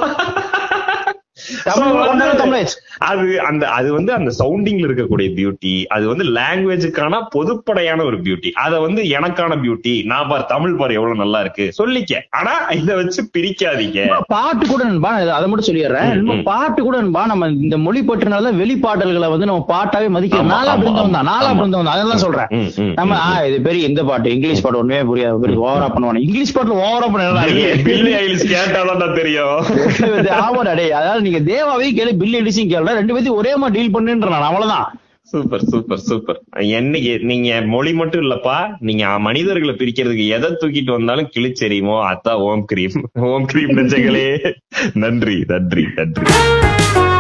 தமிழ் So வந்து கொண்டாட தமிழாயிருச்சு அது அந்த அது வந்து அந்த சவுண்டிங்ல இருக்கக்கூடிய பியூட்டி அது வந்து லாங்குவேஜுக்கான பொதுப்படையான ஒரு பியூட்டி அத வந்து எனக்கான பியூட்டி நான் பார் தமிழ் பார் எவ்வளவு நல்லா இருக்கு சொல்லிக்க ஆனா இத வச்சு பிரிக்காதீங்க பாட்டு கூட நண்பா நான் அதை மட்டும் சொல்லிடுறேன் ம், நம்ம ம். பாட்டு கூட நண்பா நம்ம இந்த மொழி பற்றினால வெளிப்பாடல்களை வந்து நம்ம பாட்டாவே மதிக்கிறோம் ஆமா, நாலா ஆமா, பிருந்தம் தான் நாலா ஆமா. பிருந்தம் தான் அதெல்லாம் சொல்றேன் ம், ம், நம்ம ம், ஆ இது பெரிய இந்த பாட்டு இங்கிலீஷ் பாட்டு ஒண்ணுமே புரியாது பெரிய ஓவரா பண்ணுவானு இங்கிலீஷ் பாட்டுல ஓவரா பில்லி- பில்லி பண்ண ஐலிஸ் கேட்டாதான் தெரியும் ஆமாடா டேய் அதாவது நீங்க தேவாவையும் கேளு பில்லி எடிஸையும் கேளு ரெண்டு பேத்தையும் ஒரே மாதிரி டீல் பண்ணுன்ற நான் அவ்வளவுதான் சூப்பர் சூப்பர் சூப்பர் என்னைக்கு நீங்க மொழி மட்டும் இல்லப்பா நீங்க மனிதர்களை பிரிக்கிறதுக்கு எதை தூக்கிட்டு வந்தாலும் கிழிச்செறியுமோ அதான் ஓம் கிரீம் ஓம் கிரீம் நெஞ்சங்களே நன்றி நன்றி நன்றி